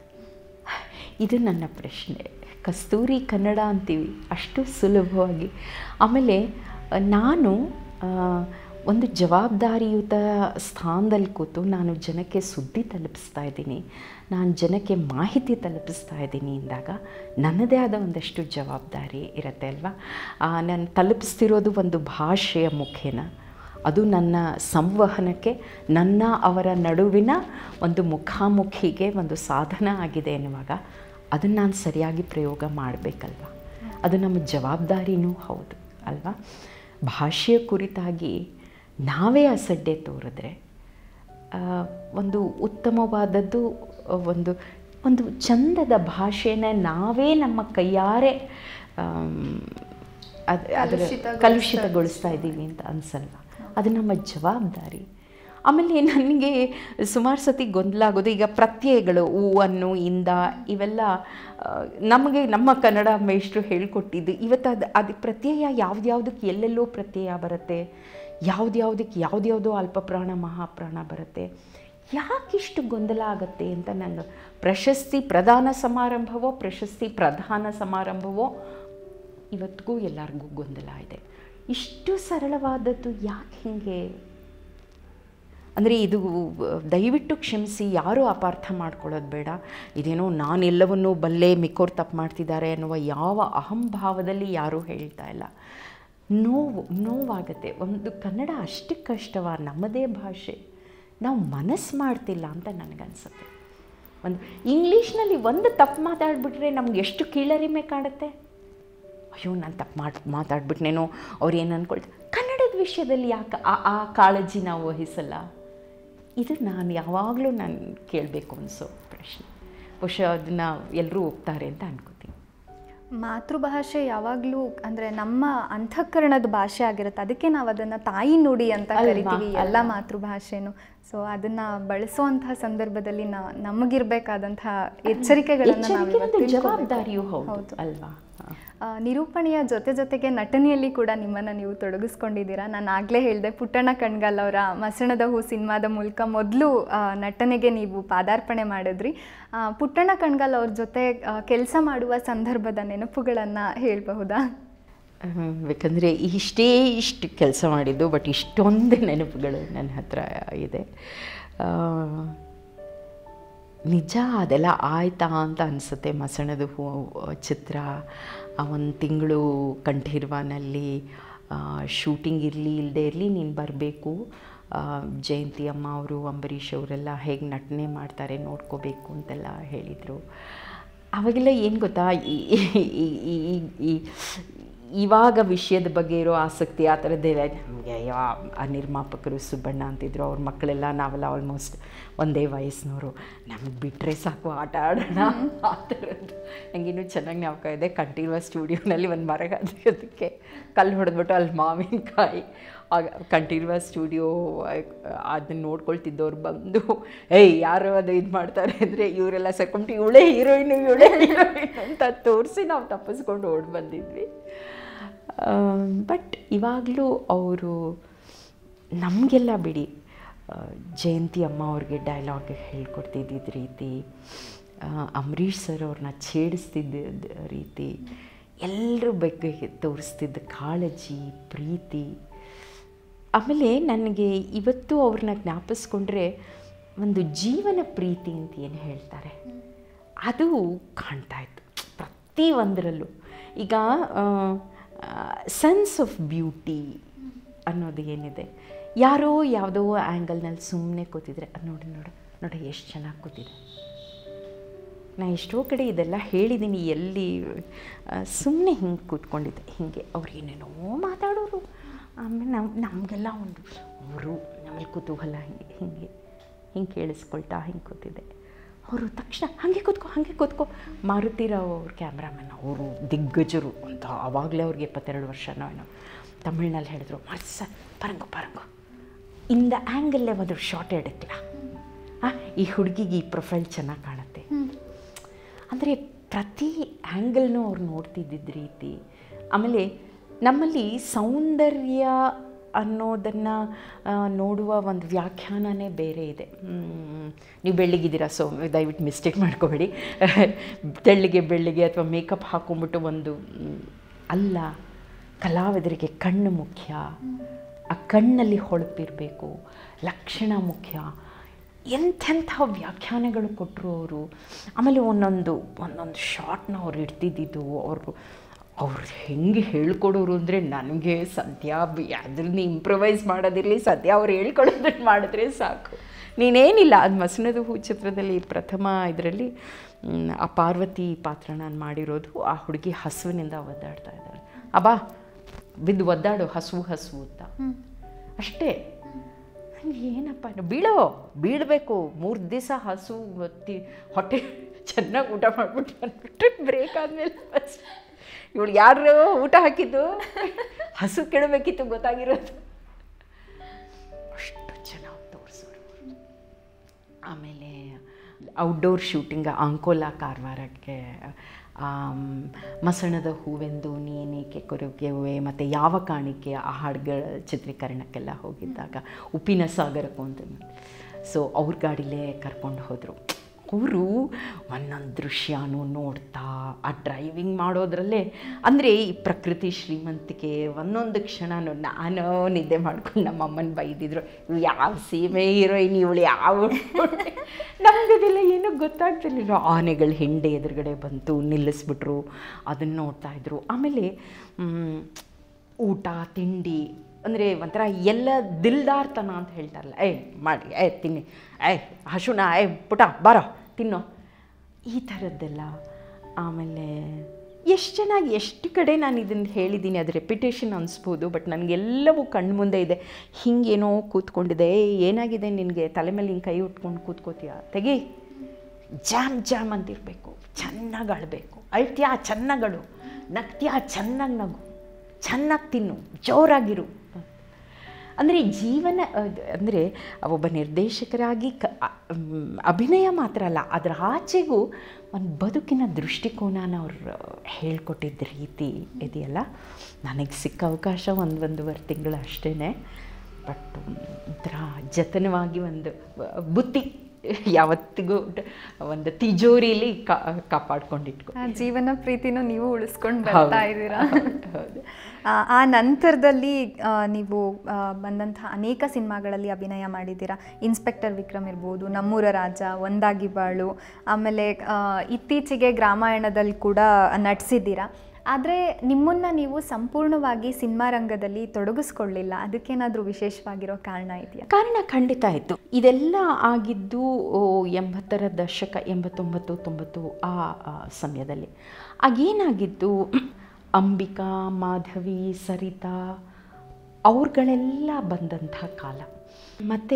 ಇದು ನನ್ನ ಪ್ರಶ್ನೆ ಕಸ್ತೂರಿ ಕನ್ನಡ ಅಂತೀವಿ ಅಷ್ಟು ಸುಲಭವಾಗಿ ಆಮೇಲೆ ಆ, ನಾನು ಆ, ಒಂದು ಜವಾಬ್ದಾರಿಯುತ ಸ್ಥಾನದಲ್ಲಿ ಕೂತು ನಾನು ಜನಕ್ಕೆ ಸುದ್ದಿ ತಲುಪಿಸ್ತಾ ಇದ್ದೀನಿ ನಾನು ಜನಕ್ಕೆ ಮಾಹಿತಿ ತಲುಪಿಸ್ತಾ ಇದ್ದೀನಿ ಅಂದಾಗ ನನ್ನದೇ ಆದ ಒಂದಷ್ಟು ಜವಾಬ್ದಾರಿ ಇರುತ್ತೆ ಅಲ್ವಾ ಆ, ನಾನು ತಲುಪಿಸ್ತಿರೋದು ಒಂದು ಭಾಷೆಯ ಮುಖೇನ ಅದು ನನ್ನ ಸಂವಹನಕ್ಕೆ ನನ್ನ ಅವರ ನಡುವಿನ ಒಂದು ಮುಖಾಮುಖಿಗೆ ಒಂದು ಸಾಧನ ಆಗಿದೆ ಎನ್ನುವಾಗ ಅದನ್ನು ನಾನು ಸರಿಯಾಗಿ ಪ್ರಯೋಗ ಮಾಡಬೇಕಲ್ವ ಅದು ನಮ್ಮ ಜವಾಬ್ದಾರಿನೂ ಹೌದು ಅಲ್ವಾ ಭಾಷೆಯ ಕುರಿತಾಗಿ ನಾವೇ ಅಸಡ್ಡೆ ತೋರಿದ್ರೆ ಆ, ಒಂದು ಉತ್ತಮವಾದದ್ದು ಆ, ಒಂದು ಒಂದು ಚಂದದ ಭಾಷೆನ ನಾವೇ ನಮ್ಮ ಕೈಯಾರೆ ಆಮ್, ಅದ್- ಅದರ ಕಲುಷಿತಗೊಳಿಸ್ತಾ ಕಲುಷಿತಗೊಳಿಸ್ತಾ ಇದ್ದೀವಿ ಅಂತ ಅನ್ಸಲ್ವಾ ಅದು ನಮ್ಮ ಜವಾಬ್ದಾರಿ ಆಮೇಲೆ ನನಗೆ ಸುಮಾರು ಸತಿ ಗೊಂದಲ ಆಗೋದು ಈಗ ಪ್ರತ್ಯಯಗಳು ಹೂ ಅನ್ನು ಇಂದ ಇವೆಲ್ಲ ಆ, ನಮಗೆ ನಮ್ಮ ಕನ್ನಡ ಮೇಷ್ಟ್ರು ಹೇಳ್ಕೊಟ್ಟಿದ್ದು ಇವತ್ತು ಅದು ಅದು ಪ್ರತ್ಯಯ ಯಾವ್ದ್ಯಾವ್ದಕ್ಕೆ ಎಲ್ಲೆಲ್ಲೋ ಪ್ರತ್ಯಯ ಬರುತ್ತೆ ಯಾವ್ದ್ಯಾವ್ದಕ್ಕೆ ಯಾವ್ದ್ಯಾವುದೋ ಅಲ್ಪಪ್ರಾಣ ಮಹಾಪ್ರಾಣ ಬರುತ್ತೆ ಯಾಕಿಷ್ಟು ಗೊಂದಲ ಆಗುತ್ತೆ ಅಂತ ನಂಗೆ ಪ್ರಶಸ್ತಿ ಪ್ರಧಾನ ಸಮಾರಂಭವೋ ಪ್ರಶಸ್ತಿ ಪ್ರಧಾನ ಸಮಾರಂಭವೋ ಇವತ್ತಿಗೂ ಎಲ್ಲರಿಗೂ ಗೊಂದಲ ಇದೆ ಇಷ್ಟು ಸರಳವಾದದ್ದು ಯಾಕೆ ಹೀಗೆ ಅಂದರೆ ಇದು ದಯವಿಟ್ಟು ಕ್ಷಮಿಸಿ ಯಾರೂ ಅಪಾರ್ಥ ಮಾಡ್ಕೊಳ್ಳೋದು ಬೇಡ ಇದೇನೋ ನಾನೆಲ್ಲವನ್ನೂ ಬಲ್ಲೆ ಮಿಕ್ಕೋರು ತಪ್ಪು ಮಾಡ್ತಿದ್ದಾರೆ ಅನ್ನುವ ಯಾವ ಅಹಂಭಾವದಲ್ಲಿ ಯಾರೂ ಹೇಳ್ತಾ ಇಲ್ಲ ನೋವು ನೋವಾಗತ್ತೆ ಒಂದು ಕನ್ನಡ ಅಷ್ಟು ಕಷ್ಟವ ನಮ್ಮದೇ ಭಾಷೆ ನಾವು ಮನಸ್ಸು ಮಾಡ್ತಿಲ್ಲ ಅಂತ ನನಗನ್ಸುತ್ತೆ ಒಂದು ಇಂಗ್ಲೀಷ್ನಲ್ಲಿ ಒಂದು ತಪ್ಪು ಮಾತಾಡ್ಬಿಟ್ರೆ ನಮ್ಗೆ ಎಷ್ಟು ಕೀಳರಿಮೆ ಕಾಡುತ್ತೆ ಅಯ್ಯೋ ನಾನು ತಪ್ಪು ಮಾಡಿ ಮಾತಾಡ್ಬಿಟ್ನೇನೋ ಅವ್ರು ಏನು ಅಂದ್ಕೊಳ್ತಾರೆ ಕನ್ನಡದ ವಿಷಯದಲ್ಲಿ ಯಾಕೆ ಆ ಆ ಕಾಳಜಿ ನಾವು ವಹಿಸಲ್ಲ ಇದು ನಾನು ಯಾವಾಗಲೂ ನಾನು ಕೇಳಬೇಕು ಅನಿಸೋ ಪ್ರಶ್ನೆ ಬಹುಶಃ ಅದನ್ನು ಎಲ್ಲರೂ ಒಪ್ತಾರೆ ಅಂತ ಅನ್ಕೋತೀನಿ ಮಾತೃಭಾಷೆ ಯಾವಾಗಲೂ ಅಂದರೆ ನಮ್ಮ ಅಂತಃಕರಣದ ಭಾಷೆ ಆಗಿರುತ್ತೆ ಅದಕ್ಕೆ ನಾವು ಅದನ್ನು ತಾಯಿ ನುಡಿ ಅಂತ ಅಲ್ವಾ? ಕರಿತೀವಿ ಎಲ್ಲ ಅಲ್ವಾ? ಮಾತೃಭಾಷೆನೂ ಸೊ ಅದನ್ನು ಬಳಸುವಂತಹ ಸಂದರ್ಭದಲ್ಲಿ ನಾವು ನಮಗಿರ್ಬೇಕಾದಂತಹ ಎಚ್ಚರಿಕೆಗಳನ್ನು ನಾವು ಎಚ್ಚರಿಕೆ ಇವತ್ತು ಒಂದು ತಿಳ್ಕೊಬೇಕು. ಜವಾಬ್ದಾರಿಯೂ ಹೌದು ಹೌದು. ಅಲ್ವಾ ಹಾಂ. ಆ, ನಿರೂಪಣೆಯ ಜೊತೆ ಜೊತೆಗೆ ನಟನೆಯಲ್ಲಿ ಕೂಡ ನಿಮ್ಮನ್ನು ನೀವು ತೊಡಗಿಸ್ಕೊಂಡಿದ್ದೀರಾ ನಾನು ಆಗಲೇ ಹೇಳಿದೆ ಪುಟ್ಟಣ್ಣ ಕಣ್ಗಾಲ್ ಅವರ ಮಸಣದ ಹೂ ಸಿನಿಮಾದ ಮೂಲಕ ಮೊದಲು ನಟನೆಗೆ ನೀವು ಪಾದಾರ್ಪಣೆ ಮಾಡಿದ್ರಿ ಆ, ಪುಟ್ಟಣ್ಣ ಕಣ್ಗಾಲ್ ಅವ್ರ ಜೊತೆ ಕೆಲಸ ಮಾಡುವ ಸಂದರ್ಭದ ನೆನಪುಗಳನ್ನು ಹೇಳಬಹುದಾ ಹ್ಮ್, ಬೇಕಂದರೆ ಇಷ್ಟೇ ಇಷ್ಟು ಕೆಲಸ ಮಾಡಿದ್ದು ಬಟ್ ಇಷ್ಟೊಂದು ನೆನಪುಗಳು ನನ್ನ ಹತ್ರ ಇದೆ ಆ, ನಿಜ ಅದೆಲ್ಲ ಆಯ್ತಾ ಅಂತ ಅನಿಸುತ್ತೆ ಮಸಣದ ಹೂ ಚಿತ್ರ ಆ ಒಂದು ತಿಂಗಳು ಕಂಠೀರ್ವಾನಲ್ಲಿ ಶೂಟಿಂಗ್ ಇರಲಿ ಇಲ್ಲದೆ ಇರಲಿ ನೀನು ಬರಬೇಕು ಜಯಂತಿ ಅಮ್ಮ ಅವರು ಅಂಬರೀಷ್ ಅವರೆಲ್ಲ ಹೇಗೆ ನಟನೆ ಮಾಡ್ತಾರೆ ನೋಡ್ಕೋಬೇಕು ಅಂತೆಲ್ಲ ಹೇಳಿದರು ಅವಾಗೆಲ್ಲ ಏನು ಗೊತ್ತಾ ಈ- ಈ- ಈ- ಈ- ಈ ಇವಾಗ ವಿಷಯದ ಬಗ್ಗೆ ಇರೋ ಆಸಕ್ತಿ ಆ ಥರದ್ದೆಲ್ಲ ನಮಗೆ ಯಾ ಆ ನಿರ್ಮಾಪಕರು ಸುಬ್ಬಣ್ಣ ಅಂತಿದ್ರು ಅವ್ರ ಮಕ್ಕಳೆಲ್ಲ ನಾವೆಲ್ಲ ಆಲ್ಮೋಸ್ಟ್ ಒಂದೇ ವಯಸ್ಸಿನವರು ನಮಗೆ ಬಿಟ್ಟರೆ ಸಾಕು ಆಟ ಆಡೋಣ ಆ ಥರದ್ದು ನನಗಿನ್ನೂ ಚೆನ್ನಾಗಿ ಜ್ಞಾಪಕ ಇದೆ ಕಂಠೀರವ ಸ್ಟುಡಿಯೋನಲ್ಲಿ ಒಂದು ಮರ ಅದಕ್ಕೆ ಕಲ್ಲು ಹೊಡೆದ್ಬಿಟ್ಟು ಅಲ್ಲಿ ಮಾವಿನಕಾಯಿ ಆಗ ಕಂಠೀರವ ಸ್ಟುಡಿಯೋ ಅದನ್ನ ನೋಡ್ಕೊಳ್ತಿದ್ದವ್ರು ಬಂದು ಏಯ್ ಯಾರು ಅದು ಇದು ಮಾಡ್ತಾರೆ ಅಂದರೆ ಇವರೆಲ್ಲ ಸೇರ್ಕೊಂಡು ಇವಳೇ ಹೀರೋಯಿನು ಇವಳೇ ಹೀರೋಯಿನ್ ಅಂತ ತೋರಿಸಿ ನಾವು ತಪ್ಪಿಸ್ಕೊಂಡು ಓಡಿ ಬಂದಿದ್ವಿ ಬಟ್ ಇವಾಗಲೂ ಅವರು ನಮಗೆಲ್ಲ ಬಿಡಿ ಆ, ಜಯಂತಿ ಅಮ್ಮ ಅವ್ರಿಗೆ ಡೈಲಾಗ್ ಹೇಳ್ಕೊಡ್ತಿದ್ದಿದ್ದ ರೀತಿ ಆ, ಅಂಬರೀಷ್ ಸರ್ ಅವ್ರನ್ನ ಛೇಡಿಸ್ತಿದ್ದ ರೀತಿ ಎಲ್ಲರ ಬಗ್ಗೆ ತೋರಿಸ್ತಿದ್ದ ಕಾಳಜಿ ಪ್ರೀತಿ ಆಮೇಲೆ ನನಗೆ ಇವತ್ತು ಅವ್ರನ್ನ ಜ್ಞಾಪಿಸ್ಕೊಂಡ್ರೆ ಒಂದು ಜೀವನ ಪ್ರೀತಿ ಅಂತ ಏನು ಹೇಳ್ತಾರೆ ಅದು ಕಾಣ್ತಾ ಇತ್ತು ಪ್ರತಿ ಒಂದರಲ್ಲೂ ಈಗ ಸೆನ್ಸ್ ಆಫ್ ಬ್ಯೂಟಿ ಅನ್ನೋದು ಏನಿದೆ ಯಾರೋ ಯಾವುದೋ ಆ್ಯಂಗಲ್ನಲ್ಲಿ ಸುಮ್ಮನೆ ಕೂತಿದ್ರೆ ಅದು ನೋಡಿ ನೋಡು ನೋಡಿ ಎಷ್ಟು ಚೆನ್ನಾಗಿ ಕೂತಿದೆ ನಾ ಎಷ್ಟೋ ಕಡೆ ಇದೆಲ್ಲ ಹೇಳಿದ್ದೀನಿ ಎಲ್ಲಿ ಸುಮ್ಮನೆ ಹಿಂಗೆ ಕೂತ್ಕೊಂಡಿದ್ದೆ ಹೀಗೆ ಅವ್ರು ಏನೇನೋ ಮಾತಾಡೋರು ಆಮೇಲೆ ನಮ್ಮ ನಮಗೆಲ್ಲ ಒಂದು ಅವರು ನಮ್ಮಲ್ಲಿ ಕುತೂಹಲ ಹಿಂಗೆ ಹಿಂಗೆ ಹಿಂಗೆ ಕೇಳಿಸ್ಕೊಳ್ತಾ ಹಿಂಗೆ ಕೂತಿದ್ದೆ ಅವರು ತಕ್ಷಣ ಹಾಗೆ ಕೂತ್ಕೋ ಹಾಗೆ ಕೂತ್ಕೋ ಮಾರುತಿರಾವ್ ಅವ್ರ ಕ್ಯಾಮ್ರಾಮನ್ ಅವರು ದಿಗ್ಗಜರು ಅಂತ ಆವಾಗಲೇ ಅವ್ರಿಗೆ ಎಪ್ಪತ್ತೆರಡು ವರ್ಷನೋ ಏನೋ ತಮಿಳ್ನಲ್ಲಿ ಹೇಳಿದ್ರು ಮರ್ಸ ಪರಂಗು ಪರಂಗು இந்த ஆங்கிளில் ಒಂದು ಶಾರ್ಟ್ எடுக்கலாம் ಆ, ಈ ಹುಡುಗಿಗೆ ಈ ಪ್ರೊಫೈಲ್ ಚೆನ್ನಾಗಿ ಕಾಣುತ್ತೆ ಅಂದರೆ ಪ್ರತಿ ಆ್ಯಂಗಲ್ನೂ ಅವ್ರು ನೋಡ್ತಿದ್ದಿದ್ದ ರೀತಿ ಆಮೇಲೆ ನಮ್ಮಲ್ಲಿ ಸೌಂದರ್ಯ ಅನ್ನೋದನ್ನು ನೋಡುವ ಒಂದು ವ್ಯಾಖ್ಯಾನನೇ ಬೇರೆ ಇದೆ ಮ್, ನೀವು ಬೆಳ್ಳಿಗಿದ್ದೀರಾ ಸೊ ದಯವಿಟ್ಟು ಮಿಸ್ಟೇಕ್ ಮಾಡ್ಕೋಬೇಡಿ ತೆಳ್ಳಿಗೆ ಬೆಳ್ಳಿಗೆ ಅಥವಾ ಮೇಕಪ್ ಹಾಕೊಂಬಿಟ್ಟು ಒಂದು ಮ್, ಅಲ್ಲ ಕಲಾವಿದರಿಗೆ ಕಣ್ಣು ಮುಖ್ಯ ಆ ಕಣ್ಣಲ್ಲಿ ಹೊಳಪಿರಬೇಕು ಲಕ್ಷಣ ಮುಖ್ಯ ಎಂಥೆಂಥ ವ್ಯಾಖ್ಯಾನಗಳು ಕೊಟ್ಟರು ಅವರು ಆಮೇಲೆ ಒಂದೊಂದು ಒಂದೊಂದು ಶಾರ್ಟ್ನ ಅವ್ರು ಇಡ್ತಿದ್ದಿದ್ದು ಅವರು ಅವ್ರು ಹೆಂಗೆ ಹೇಳ್ಕೊಡೋರು ಅಂದರೆ ನನಗೆ ಸದ್ಯ ಬಿ- ಅದ್ರನ್ನ ಇಂಪ್ರವೈಸ್ ಮಾಡೋದಿರಲಿ ಸದ್ಯ ಅವ್ರು ಹೇಳ್ಕೊಡೋದನ್ನ ಮಾಡಿದ್ರೆ ಸಾಕು ನೀನೇನಿಲ್ಲ ಅದು ಮಸನದ ಹೂ ಚಿತ್ರದಲ್ಲಿ ಪ್ರಥಮ ಇದರಲ್ಲಿ ಆ ಪಾರ್ವತಿ ಪಾತ್ರ ನಾನು ಮಾಡಿರೋದು ಆ ಹುಡುಗಿ ಹಸುವಿನಿಂದ ಒದ್ದಾಡ್ತಾ ಇದ್ದಾಳೆ ಅಬ್ಬಾ ಬಿದ್ದು ಒದ್ದಾಡು ಹಸುವು ಹಸುವು ಅಂತ ಅಷ್ಟೇ ನಂಗೆ ಏನಪ್ಪ ಇದು ಬೀಳೋ ಬೀಳಬೇಕು ಮೂರು ದಿವಸ ಹಸು ಒತ್ತಿ ಹೊಟ್ಟೆ ಚೆನ್ನಾಗಿ ಊಟ ಮಾಡಿಬಿಟ್ಟು ಅಂದ್ಬಿಟ್ಟು ಬ್ರೇಕ್ ಆದಮೇಲೆ ಫಸ್ಟ್ ಇವಳು ಯಾರು ಊಟ ಹಾಕಿದ್ದು ಹಸು ಕೆಡಬೇಕಿತ್ತು ಗೊತ್ತಾಗಿರೋದು ಅಷ್ಟು ಚೆನ್ನಾಗಿ ತೋರಿಸೋರು ಆಮೇಲೆ ಔಟ್ಡೋರ್ ಶೂಟಿಂಗ್ ಅಂಕೋಲಾ ಕಾರವಾರಕ್ಕೆ ಆಮ್, ಮಸಣದ ಹೂವೆಂದು ನೀನೇಕೆ ಕೊರಗೆವೆ ಮತ್ತು ಯಾವ ಕಾಣಿಕೆ ಆ ಹಾಡುಗಳ ಚಿತ್ರೀಕರಣಕ್ಕೆಲ್ಲ ಹೋಗಿದ್ದಾಗ ಉಪ್ಪಿನ ಸಾಗರಕ್ಕೂ ಅಂತ ಸೊ ಅವ್ರ ಗಾಡಿಲೇ ಕರ್ಕೊಂಡು ಹೋದರು ಅವರು ಒಂದೊಂದು ದೃಶ್ಯನೂ ನೋಡ್ತಾ ಆ ಡ್ರೈವಿಂಗ್ ಮಾಡೋದ್ರಲ್ಲೇ ಅಂದರೆ ಈ ಪ್ರಕೃತಿ ಶ್ರೀಮಂತಿಕೆ ಒಂದೊಂದು ಕ್ಷಣನೂ ನಾನು ನಿದ್ದೆ ಮಾಡ್ಕೊಂಡು ನಮ್ಮ ಅಮ್ಮನ ಬೈದಿದ್ರು ಇವ್ಳು ಯಾವ ಸೀಮೆ ಹೀರೋಯಿನ್ ಇವಳು ಯಾವ ನಮ್ಗೆ ಅದೆಲ್ಲ ಏನೂ ಗೊತ್ತಾಗ್ತಿರ್ಲಿಲ್ಲ ಆನೆಗಳು ಹಿಂಡೆ ಎದುರುಗಡೆ ಬಂತು ನಿಲ್ಲಿಸ್ಬಿಟ್ರು ಅದನ್ನು ನೋಡ್ತಾ ಇದ್ರು ಆಮೇಲೆ ಮ್, ಊಟ ತಿಂಡಿ ಅಂದರೆ ಒಂಥರ ಎಲ್ಲ ದಿಲ್ದಾರ್ತನ ಅಂತ ಹೇಳ್ತಾರಲ್ಲ ಏಯ್ ಮಾಡಿ ಏ ತಿನ್ನಿ ಏಯ್ ಹಸುನ ಏ ಪುಟ ಬಾರೋ ತಿನ್ನೋ ಈ ಥರದ್ದೆಲ್ಲ ಆಮೇಲೆ ಎಷ್ಟು ಚೆನ್ನಾಗಿ ಎಷ್ಟು ಕಡೆ ನಾನು ಇದನ್ನು ಹೇಳಿದ್ದೀನಿ ಅದು ರೆಪ್ಯುಟೇಷನ್ ಅನಿಸ್ಬೋದು ಬಟ್ ನನಗೆಲ್ಲವೂ ಕಣ್ಣು ಮುಂದೆ ಇದೆ ಹಿಂಗೇನೋ ಕೂತ್ಕೊಂಡಿದೆ ಏಯ್ ಏನಾಗಿದೆ ನಿನಗೆ ತಲೆ ಮೇಲೆ ಹಿಂಗೆ ಕೈ ಉಟ್ಕೊಂಡು ಕೂತ್ಕೋತೀಯ ತೆಗಿ ಜಾಮ್ ಜಾಮ್ ಅಂತಿರಬೇಕು ಚೆನ್ನಾಗಿ ಅಳಬೇಕು ಅಳ್ತ್ಯಾ ಚೆನ್ನಾಗಳು ನಗ್ತ್ಯಾ ಚೆನ್ನಾಗಿ ನಗು ಚೆನ್ನಾಗಿ ತಿನ್ನು ಜೋರಾಗಿರು ಅಂದರೆ ಜೀವನ ಅಂದರೆ ಒಬ್ಬ ನಿರ್ದೇಶಕರಾಗಿ ಕ ಅ- ಮ್, ಅಭಿನಯ ಮಾತ್ರ ಅಲ್ಲ ಅದರ ಆಚೆಗೂ ಒಂದು ಬದುಕಿನ ದೃಷ್ಟಿಕೋನನ ಅವ್ರು ಹೇಳ್ಕೊಟ್ಟಿದ್ದ ರೀತಿ ಇದೆಯಲ್ಲ ನನಗೆ ಸಿಕ್ಕ ಅವಕಾಶ ಒಂದು ಒಂದೂವರೆ ತಿಂಗಳು ಅಷ್ಟೇ ಬಟ್ ಒಂಥರ ಜತನವಾಗಿ ಒಂದು ಬುತ್ತಿ ಯಾವತ್ತಿಗೂ ಒಂದು ತಿಜೋರಿಲಿ ಕಾ ಕಾಪಾಡ್ಕೊಂಡಿಟ್ಕೊ ಆ ಜೀವನ ಪ್ರೀತಿನೂ ನೀವು ಉಳಿಸ್ಕೊಂಡು ಬರ್ತಾ ಹೌದು. ಇದ್ದೀರಾ ಹೌದು ಆ, ಆ ನಂತರದಲ್ಲಿ ಆ, ನೀವು ಆ, ಬಂದಂತಹ ಅನೇಕ ಸಿನಿಮಾಗಳಲ್ಲಿ ಅಭಿನಯ ಮಾಡಿದ್ದೀರಾ ಇನ್ಸ್ಪೆಕ್ಟರ್ ವಿಕ್ರಮ್ ಇರ್ಬೋದು ನಮ್ಮೂರ ರಾಜ ಒಂದಾಗಿ ಬಾಳು ಆಮೇಲೆ ಆ, ಇತ್ತೀಚೆಗೆ ಗ್ರಾಮಾಯಣದಲ್ಲಿ ಕೂಡ ನಟಿಸಿದ್ದೀರಾ ಆದರೆ ನಿಮ್ಮನ್ನು ನೀವು ಸಂಪೂರ್ಣವಾಗಿ ಸಿನಿಮಾ ರಂಗದಲ್ಲಿ ತೊಡಗಿಸ್ಕೊಳ್ಳಿಲ್ಲ ಅದಕ್ಕೇನಾದರೂ ವಿಶೇಷವಾಗಿರೋ ಕಾರಣ ಇದೆಯಾ ಕಾರಣ ಖಂಡಿತ ಇತ್ತು ಇದೆಲ್ಲ ಆಗಿದ್ದು ಓ, ಎಂಬತ್ತರ ದಶಕ ಎಂಬತ್ತೊಂಬತ್ತು ತೊಂಬತ್ತು ಆ ಆ ಸಮಯದಲ್ಲಿ ಆಗೇನಾಗಿದ್ದು ಅಂಬಿಕಾ ಮಾಧವಿ ಸರಿತಾ ಅವ್ರುಗಳೆಲ್ಲ ಬಂದಂಥ ಕಾಲ ಮತ್ತು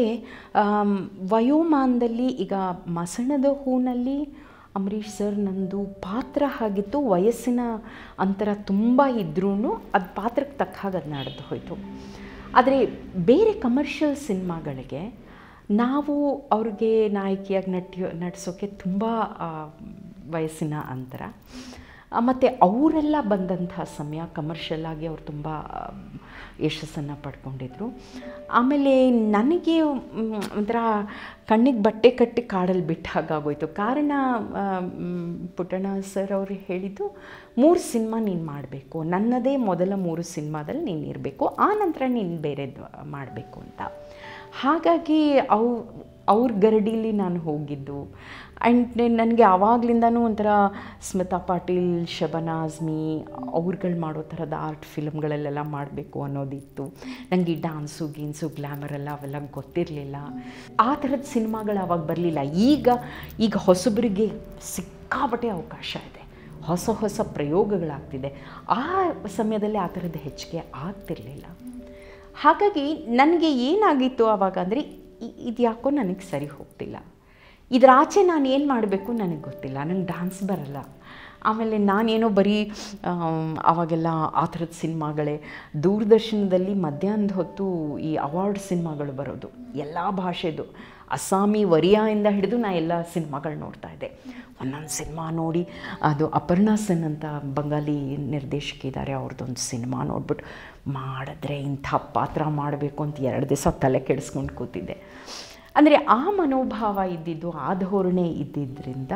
ವಯೋಮಾನದಲ್ಲಿ ಈಗ ಮಸಣದ ಹೂನಲ್ಲಿ ಅಂಬರೀಷ್ ಸರ್ ನಂದು ಪಾತ್ರ ಆಗಿತ್ತು ವಯಸ್ಸಿನ ಅಂತರ ತುಂಬ ಇದ್ರೂ ಅದು ಪಾತ್ರಕ್ಕೆ ತಕ್ಕ ಹಾಗೆ ಅದು ನಡೆದು ಹೋಯಿತು ಆದರೆ ಬೇರೆ ಕಮರ್ಷಿಯಲ್ ಸಿನಿಮಾಗಳಿಗೆ ನಾವು ಅವ್ರಿಗೆ ನಾಯಕಿಯಾಗಿ ನಟಿಯೋ ನಟಿಸೋಕ್ಕೆ ತುಂಬ ಆ, ವಯಸ್ಸಿನ ಅಂತರ ಮತ್ತು ಅವರೆಲ್ಲ ಬಂದಂಥ ಸಮಯ ಕಮರ್ಷಿಯಲ್ ಆಗಿ ಅವ್ರು ತುಂಬ ಯಶಸ್ಸನ್ನು ಪಡ್ಕೊಂಡಿದ್ರು ಆಮೇಲೆ ನನಗೆ ಮ್, ಒಂಥರ ಕಣ್ಣಿಗೆ ಬಟ್ಟೆ ಕಟ್ಟಿ ಕಾಡಲ್ಲಿ ಬಿಟ್ಟ ಹಾಗಾಗೋಯ್ತು ಕಾರಣ ಆ, ಮ್, ಪುಟ್ಟಣ್ಣ ಸರ್ ಅವರು ಹೇಳಿದ್ದು ಮೂರು ಸಿನಿಮಾ ನೀನು ಮಾಡಬೇಕು ನನ್ನದೇ ಮೊದಲ ಮೂರು ಸಿನಿಮಾದಲ್ಲಿ ನೀನು ಇರಬೇಕು ಆ ನಂತರ ನೀನು ಬೇರೆದು ಮಾಡಬೇಕು ಅಂತ ಹಾಗಾಗಿ ಅವು ಅವ್ರ ಗರಡಿಲಿ ನಾನು ಹೋಗಿದ್ದು ಆ್ಯಂಡ್ ನನಗೆ ಆವಾಗಲಿಂದನೂ ಒಂಥರ ಸ್ಮಿತಾ ಪಾಟೀಲ್ ಶಬನಾ ಆಜ್ಮಿ ಅವ್ರುಗಳು ಮಾಡೋ ಥರದ ಆರ್ಟ್ ಫಿಲ್ಮ್ಗಳಲ್ಲೆಲ್ಲ ಮಾಡಬೇಕು ಅನ್ನೋದಿತ್ತು ನನಗೆ ಈ ಡಾನ್ಸು ಗೀನ್ಸು ಗ್ಲ್ಯಾಮರೆಲ್ಲ ಅವೆಲ್ಲ ಗೊತ್ತಿರಲಿಲ್ಲ ಆ ಥರದ ಸಿನಿಮಾಗಳು ಅವಾಗ ಬರಲಿಲ್ಲ ಈಗ ಈಗ ಹೊಸಬರಿಗೆ ಸಿಕ್ಕಾಪಟ್ಟೆ ಅವಕಾಶ ಇದೆ ಹೊಸ ಹೊಸ ಪ್ರಯೋಗಗಳಾಗ್ತಿದೆ ಆ ಸಮಯದಲ್ಲಿ ಆ ಥರದ್ದು ಹೆಚ್ಚಿಗೆ ಆಗ್ತಿರಲಿಲ್ಲ ಹಾಗಾಗಿ ನನಗೆ ಏನಾಗಿತ್ತು ಆವಾಗ ಅಂದರೆ ಇದು ಯಾಕೋ ನನಗೆ ಸರಿ ಹೋಗ್ತಿಲ್ಲ ಇದರ ಆಚೆ ನಾನು ಏನು ಮಾಡಬೇಕು ನನಗೆ ಗೊತ್ತಿಲ್ಲ ನಂಗೆ ಡಾನ್ಸ್ ಬರಲ್ಲ ಆಮೇಲೆ ನಾನೇನೋ ಬರೀ ಆಮ್, ಆವಾಗೆಲ್ಲ ಆ ಥರದ ಸಿನಿಮಾಗಳೇ ದೂರದರ್ಶನದಲ್ಲಿ ಮಧ್ಯಾಹ್ನದ ಹೊತ್ತು ಈ ಅವಾರ್ಡ್ ಸಿನಿಮಾಗಳು ಬರೋದು ಎಲ್ಲ ಭಾಷೆದು ಅಸ್ಸಾಮಿ ಒರಿಯಾಯಿಂದ ಹಿಡಿದು ನಾ ಎಲ್ಲ ಸಿನಿಮಾಗಳು ನೋಡ್ತಾ ಇದ್ದೆ ಒಂದೊಂದು ಸಿನಿಮಾ ನೋಡಿ ಅದು ಅಪರ್ಣಾ ಸೆನ್ ಅಂತ ಬಂಗಾಲಿ ನಿರ್ದೇಶಕಿ ಇದ್ದಾರೆ ಅವ್ರದ್ದೊಂದು ಸಿನಿಮಾ ನೋಡ್ಬಿಟ್ಟು ಮಾಡಿದ್ರೆ ಇಂಥ ಪಾತ್ರ ಮಾಡಬೇಕು ಅಂತ ಎರಡು ದಿವಸ ತಲೆ ಕೆಡಿಸ್ಕೊಂಡು ಕೂತಿದ್ದೆ ಅಂದರೆ ಆ ಮನೋಭಾವ ಇದ್ದಿದ್ದು ಆ ಧೋರಣೆ ಇದ್ದಿದ್ದರಿಂದ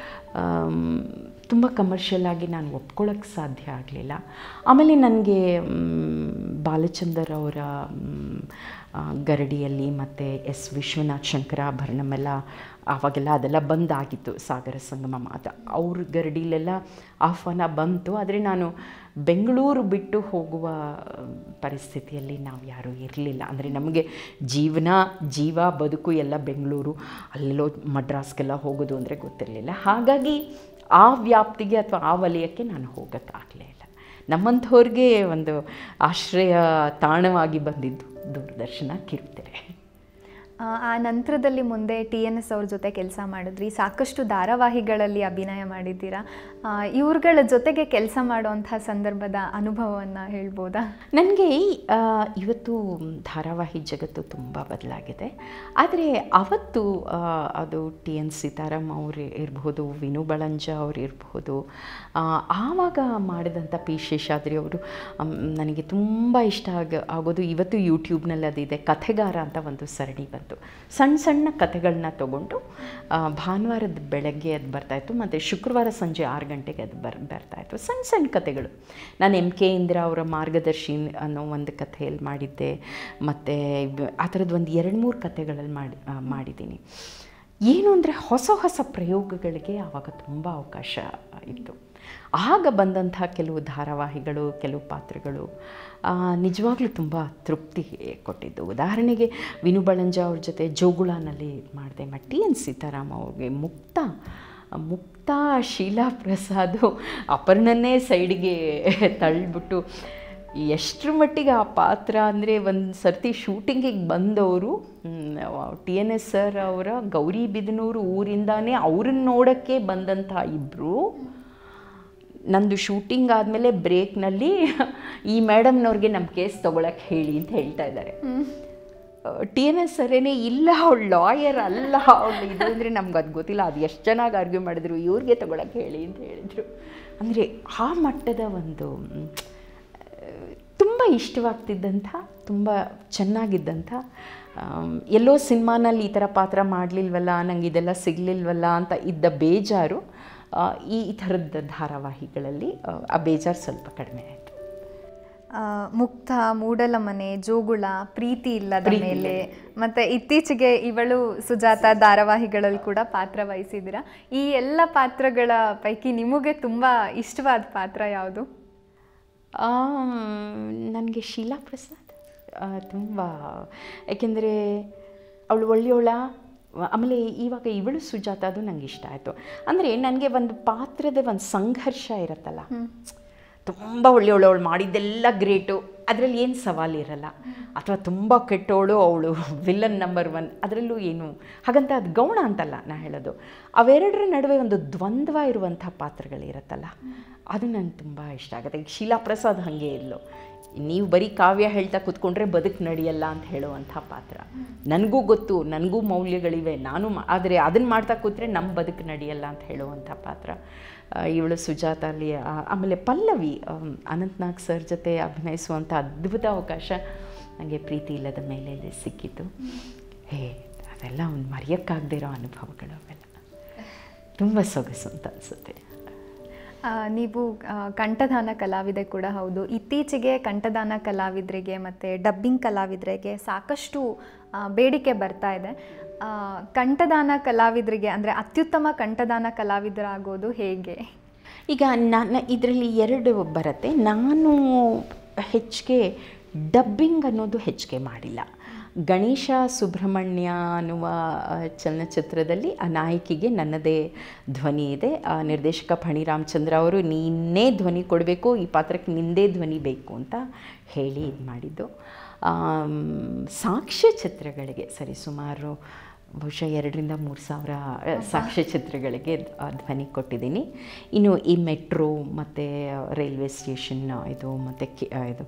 ತುಂಬ ಕಮರ್ಷಿಯಲ್ ಆಗಿ ನಾನು ಒಪ್ಕೊಳ್ಳೋಕ್ಕೆ ಸಾಧ್ಯ ಆಗಲಿಲ್ಲ ಆಮೇಲೆ ನನಗೆ ಬಾಲಚಂದರ್ ಅವರ ಮ್, ಆ, ಗರಡಿಯಲ್ಲಿ ಮತ್ತು ಎಸ್ ವಿಶ್ವನಾಥ್ ಶಂಕರಾಭರಣಮೆಲ್ಲ ಆವಾಗೆಲ್ಲ ಅದೆಲ್ಲ ಬಂದಾಗಿತ್ತು ಸಾಗರ ಸಂಗಮ ಮಾತ ಅವ್ರ ಗರಡಿಲೆಲ್ಲ ಆಹ್ವಾನ ಬಂತು ಆದರೆ ನಾನು ಬೆಂಗಳೂರು ಬಿಟ್ಟು ಹೋಗುವ ಪರಿಸ್ಥಿತಿಯಲ್ಲಿ ನಾವು ಯಾರೂ ಇರಲಿಲ್ಲ ಅಂದರೆ ನಮಗೆ ಜೀವನ ಜೀವ ಬದುಕು ಎಲ್ಲ ಬೆಂಗಳೂರು ಅಲ್ಲೆಲ್ಲೋ ಮಡ್ರಾಸ್ಗೆಲ್ಲ ಹೋಗೋದು ಅಂದರೆ ಗೊತ್ತಿರಲಿಲ್ಲ ಹಾಗಾಗಿ ಆ ವ್ಯಾಪ್ತಿಗೆ ಅಥವಾ ಆ ವಲಯಕ್ಕೆ ನಾನು ಹೋಗೋಕ್ಕಾಗಲೇ ಇಲ್ಲ ನಮ್ಮಂಥವ್ರಿಗೆ ಒಂದು ಆಶ್ರಯ ತಾಣವಾಗಿ ಬಂದಿದ್ದು ದೂರದರ್ಶನ ಕಿರುತೆರೆ ಆ, ಆ ನಂತರದಲ್ಲಿ ಮುಂದೆ ಟಿ ಎನ್ ಎಸ್ ಅವ್ರ ಜೊತೆ ಕೆಲಸ ಮಾಡಿದ್ರಿ ಸಾಕಷ್ಟು ಧಾರಾವಾಹಿಗಳಲ್ಲಿ ಅಭಿನಯ ಮಾಡಿದ್ದೀರಾ ಆ, ಇವ್ರುಗಳ ಜೊತೆಗೆ ಕೆಲಸ ಮಾಡುವಂಥ ಸಂದರ್ಭದ ಅನುಭವವನ್ನು ಹೇಳ್ಬೋದಾ ನನಗೆ ಇವತ್ತು ಧಾರಾವಾಹಿ ಜಗತ್ತು ತುಂಬ ಬದಲಾಗಿದೆ ಆದರೆ ಅವತ್ತು ಆ, ಅದು ಟಿ ಎನ್ ಸೀತಾರಾಮ್ ಅವರು ಇರಬಹುದು ವಿನು ಬಳಂಜ ಅವರು ಇರಬಹುದು ಆವಾಗ ಮಾಡಿದಂಥ ಪಿ ಶೇಷಾದ್ರಿ ಅವರು ಅಮ್, ನನಗೆ ತುಂಬ ಇಷ್ಟ ಆಗ ಆಗೋದು ಇವತ್ತು ಯೂಟ್ಯೂಬ್ನಲ್ಲಿ ಅದಿದೆ ಕಥೆಗಾರ ಅಂತ ಒಂದು ಸರಣಿ ಬಂತು ಸಣ್ಣ ಸಣ್ಣ ಕಥೆಗಳನ್ನ ತಗೊಂಡು ಆ, ಭಾನುವಾರದ ಬೆಳಗ್ಗೆ ಅದು ಬರ್ತಾಯಿತ್ತು ಮತ್ತು ಶುಕ್ರವಾರ ಸಂಜೆ ಆರು ಗಂಟೆಗೆ ಅದು ಬರ್ ಬರ್ತಾಯಿತ್ತು ಸಣ್ಣ ಸಣ್ಣ ಕಥೆಗಳು ನಾನು ಎಮ್ ಕೆ ಇಂದ್ರ ಅವರ ಮಾರ್ಗದರ್ಶಿ ಅನ್ನೋ ಒಂದು ಕಥೆಯಲ್ಲಿ ಮಾಡಿದ್ದೆ ಮತ್ತು ಆ ಥರದ್ದು ಒಂದು ಎರಡು ಮೂರು ಕಥೆಗಳಲ್ಲಿ ಮಾಡಿ ಆ, ಮಾಡಿದ್ದೀನಿ ಏನು ಅಂದರೆ ಹೊಸ ಹೊಸ ಪ್ರಯೋಗಗಳಿಗೆ ಆವಾಗ ತುಂಬ ಅವಕಾಶ ಇತ್ತು ಆಗ ಬಂದಂಥ ಕೆಲವು ಧಾರಾವಾಹಿಗಳು ಕೆಲವು ಪಾತ್ರಗಳು ಆ, ನಿಜವಾಗ್ಲೂ ತುಂಬ ತೃಪ್ತಿ ಕೊಟ್ಟಿದ್ದು ಉದಾಹರಣೆಗೆ ವಿನು ಬಳಂಜ ಅವ್ರ ಜೊತೆ ಜೋಗುಳನಲ್ಲಿ ಮಾಡಿದೆ ಮತ್ತು ಟಿ ಎನ್ ಸೀತಾರಾಮ್ ಅವ್ರಿಗೆ ಮುಕ್ತ ಮುಕ್ತ ಶೀಲಾ ಪ್ರಸಾದು ಅಪರ್ಣನ್ನೇ ಸೈಡ್ಗೆ ತಳ್ಳಿಬಿಟ್ಟು ಎಷ್ಟರ ಮಟ್ಟಿಗೆ ಆ ಪಾತ್ರ ಅಂದರೆ ಒಂದು ಸರ್ತಿ ಶೂಟಿಂಗಿಗೆ ಬಂದವರು ಟಿ ಎನ್ ಎಸ್ ಸರ್ ಅವರ ಗೌರಿಬಿದನೂರು ಊರಿಂದಾನೇ ಅವ್ರನ್ನ ನೋಡೋಕ್ಕೆ ಬಂದಂಥ ಇಬ್ಬರು ನಂದು ಶೂಟಿಂಗ್ ಆದಮೇಲೆ ಬ್ರೇಕ್ನಲ್ಲಿ ಈ ಮೇಡಮ್ನವ್ರಿಗೆ ನಮ್ಮ ಕೇಸ್ ತೊಗೊಳಕ್ಕೆ ಹೇಳಿ ಅಂತ ಹೇಳ್ತಾ ಇದ್ದಾರೆ ಟಿ ಎನ್ ಎಸ್ ಸರೇನೆ ಇಲ್ಲ ಅವಳು ಲಾಯರ್ ಅಲ್ಲ ಅವಳು ಇದು ಅಂದರೆ ನಮ್ಗೆ ಅದು ಗೊತ್ತಿಲ್ಲ ಅದು ಎಷ್ಟು ಚೆನ್ನಾಗಿ ಆರ್ಗ್ಯೂ ಮಾಡಿದ್ರು ಇವ್ರಿಗೆ ತೊಗೊಳಕ್ಕೆ ಹೇಳಿ ಅಂತ ಹೇಳಿದರು ಅಂದರೆ ಆ ಮಟ್ಟದ ಒಂದು ಮ್, ತುಂಬ ಇಷ್ಟವಾಗ್ತಿದ್ದಂಥ ತುಂಬ ಚೆನ್ನಾಗಿದ್ದಂಥ ಆಮ್, ಎಲ್ಲೋ ಸಿನಿಮಾನಲ್ಲಿ ಈ ಥರ ಪಾತ್ರ ಮಾಡಲಿಲ್ವಲ್ಲ ನಂಗೆ ಇದೆಲ್ಲ ಸಿಗಲಿಲ್ವಲ್ಲ ಅಂತ ಇದ್ದ ಬೇಜಾರು ಆ, ಈ ಥರದ ಧಾರಾವಾಹಿಗಳಲ್ಲಿ ಆ, ಆ ಬೇಜಾರು ಸ್ವಲ್ಪ ಕಡಿಮೆ ಆಯಿತು ಆ, ಮುಕ್ತ ಮೂಡಲಮನೆ ಜೋಗುಳ ಪ್ರೀತಿ ಇಲ್ಲದ ಪ್ರೀತಿ ಮೇಲೆ ಮತ್ತೆ ಇತ್ತೀಚೆಗೆ ಇವಳು ಸುಜಾತ ಧಾರಾವಾಹಿಗಳಲ್ಲಿ ಕೂಡ ಪಾತ್ರ ವಹಿಸಿದ್ದೀರಾ ಈ ಎಲ್ಲ ಪಾತ್ರಗಳ ಪೈಕಿ ನಿಮಗೆ ತುಂಬ ಇಷ್ಟವಾದ ಪಾತ್ರ ಯಾವುದು ನನಗೆ ಶೀಲಾ ಪ್ರಸಾದ್ ತುಂಬ ಯಾಕೆಂದರೆ ಅವಳು ಒಳ್ಳೆಯವಳ ಆಮೇಲೆ ಇವಾಗ ಇವಳು ಸುಜಾತ ಅದು ನಂಗೆ ಇಷ್ಟ ಆಯಿತು ಅಂದರೆ ನನಗೆ ಒಂದು ಪಾತ್ರದ ಒಂದು ಸಂಘರ್ಷ ಇರುತ್ತಲ್ಲ ತುಂಬ ಒಳ್ಳೆಯವಳು ಅವಳು ಮಾಡಿದ್ದೆಲ್ಲ ಗ್ರೇಟು ಅದರಲ್ಲಿ ಏನು ಸವಾಲು ಇರಲ್ಲ ಅಥವಾ ತುಂಬ ಕೆಟ್ಟವಳು ಅವಳು ವಿಲನ್ ನಂಬರ್ ಒನ್ ಅದರಲ್ಲೂ ಏನು ಹಾಗಂತ ಅದು ಗೌಣ ಅಂತಲ್ಲ ನಾ ಹೇಳೋದು ಅವೆರಡರ ನಡುವೆ ಒಂದು ದ್ವಂದ್ವ ಇರುವಂಥ ಪಾತ್ರಗಳಿರುತ್ತಲ್ಲ ಅದು ನಂಗೆ ತುಂಬ ಇಷ್ಟ ಆಗುತ್ತೆ ಈಗ ಶೀಲಾ ಪ್ರಸಾದ್ ಹಾಗೆ ಇಲ್ಲೋ ನೀವು ಬರೀ ಕಾವ್ಯ ಹೇಳ್ತಾ ಕೂತ್ಕೊಂಡ್ರೆ ಬದುಕು ನಡೆಯಲ್ಲ ಅಂತ ಹೇಳುವಂಥ ಪಾತ್ರ ನನಗೂ ಗೊತ್ತು ನನಗೂ ಮೌಲ್ಯಗಳಿವೆ ನಾನು ಮಾ- ಆದರೆ ಅದನ್ನು ಮಾಡ್ತಾ ಕೂತ್ರೆ ನಮ್ಮ ಬದುಕು ನಡೆಯಲ್ಲ ಅಂತ ಹೇಳುವಂಥ ಪಾತ್ರ ಆ, ಇವಳು ಸುಜಾತ ಅಲ್ಲಿ ಆ- ಆಮೇಲೆ ಪಲ್ಲವಿ ಆಮ್, ಅನಂತ್ನಾಗ್ ಸರ್ ಜೊತೆ ಅಭಿನಯಿಸುವಂಥ ಅದ್ಭುತ ಅವಕಾಶ ನನಗೆ ಪ್ರೀತಿ ಇಲ್ಲದ ಮೇಲೆ ಸಿಕ್ಕಿತು ಹೇ ಅದೆಲ್ಲ ಒಂದು ಮರೆಯೋಕ್ಕಾಗದೇ ಇರೋ ಅನುಭವಗಳು ಅವೆಲ್ಲ ತುಂಬ ಸೊಗಸು ಅಂತ ಅನಿಸುತ್ತೆ ಆ, ನೀವು ಆ, ಕಂಠದಾನ ಕಲಾವಿದೆ ಕೂಡ ಹೌದು ಇತ್ತೀಚೆಗೆ ಕಂಠದಾನ ಕಲಾವಿದರಿಗೆ ಮತ್ತು ಡಬ್ಬಿಂಗ್ ಕಲಾವಿದರಿಗೆ ಸಾಕಷ್ಟು ಆ, ಬೇಡಿಕೆ ಬರ್ತಾ ಇದೆ ಆ, ಕಂಠದಾನ ಕಲಾವಿದರಿಗೆ ಅಂದರೆ ಅತ್ಯುತ್ತಮ ಕಂಠದಾನ ಕಲಾವಿದರಾಗೋದು ಹೇಗೆ ಈಗ ನಾನು ಇದರಲ್ಲಿ ಎರಡು ಬರುತ್ತೆ ನಾನು ಹೆಚ್ಚಿಗೆ ಡಬ್ಬಿಂಗ್ ಅನ್ನೋದು ಹೆಚ್ಚಿಗೆ ಮಾಡಿಲ್ಲ ಗಣೇಶ ಸುಬ್ರಹ್ಮಣ್ಯ ಅನ್ನುವ ಆ, ಚಲನಚಿತ್ರದಲ್ಲಿ ಆ ನಾಯಕಿಗೆ ನನ್ನದೇ ಧ್ವನಿ ಇದೆ ಆ ನಿರ್ದೇಶಕ ಫಣಿ ರಾಮಚಂದ್ರ ಅವರು ನೀನೇ ಧ್ವನಿ ಕೊಡಬೇಕು ಈ ಪಾತ್ರಕ್ಕೆ ನಿಂದೇ ಧ್ವನಿ ಬೇಕು ಅಂತ ಹೇಳಿ ಇದು ಮಾಡಿದ್ದು ಆಮ್, ಸಾಕ್ಷ್ಯ ಚಿತ್ರಗಳಿಗೆ ಸರಿ ಸುಮಾರು ಬಹುಶಃ ಎರಡರಿಂದ ಮೂರು ಸಾವಿರ ಆ, ಸಾಕ್ಷ್ಯ ಚಿತ್ರಗಳಿಗೆ ಆ, ಧ್ವನಿ ಕೊಟ್ಟಿದ್ದೀನಿ ಇನ್ನು ಈ ಮೆಟ್ರೋ ಮತ್ತು ರೈಲ್ವೆ ಸ್ಟೇಷನ್ ಇದು ಮತ್ತು ಕೆ ಆ, ಇದು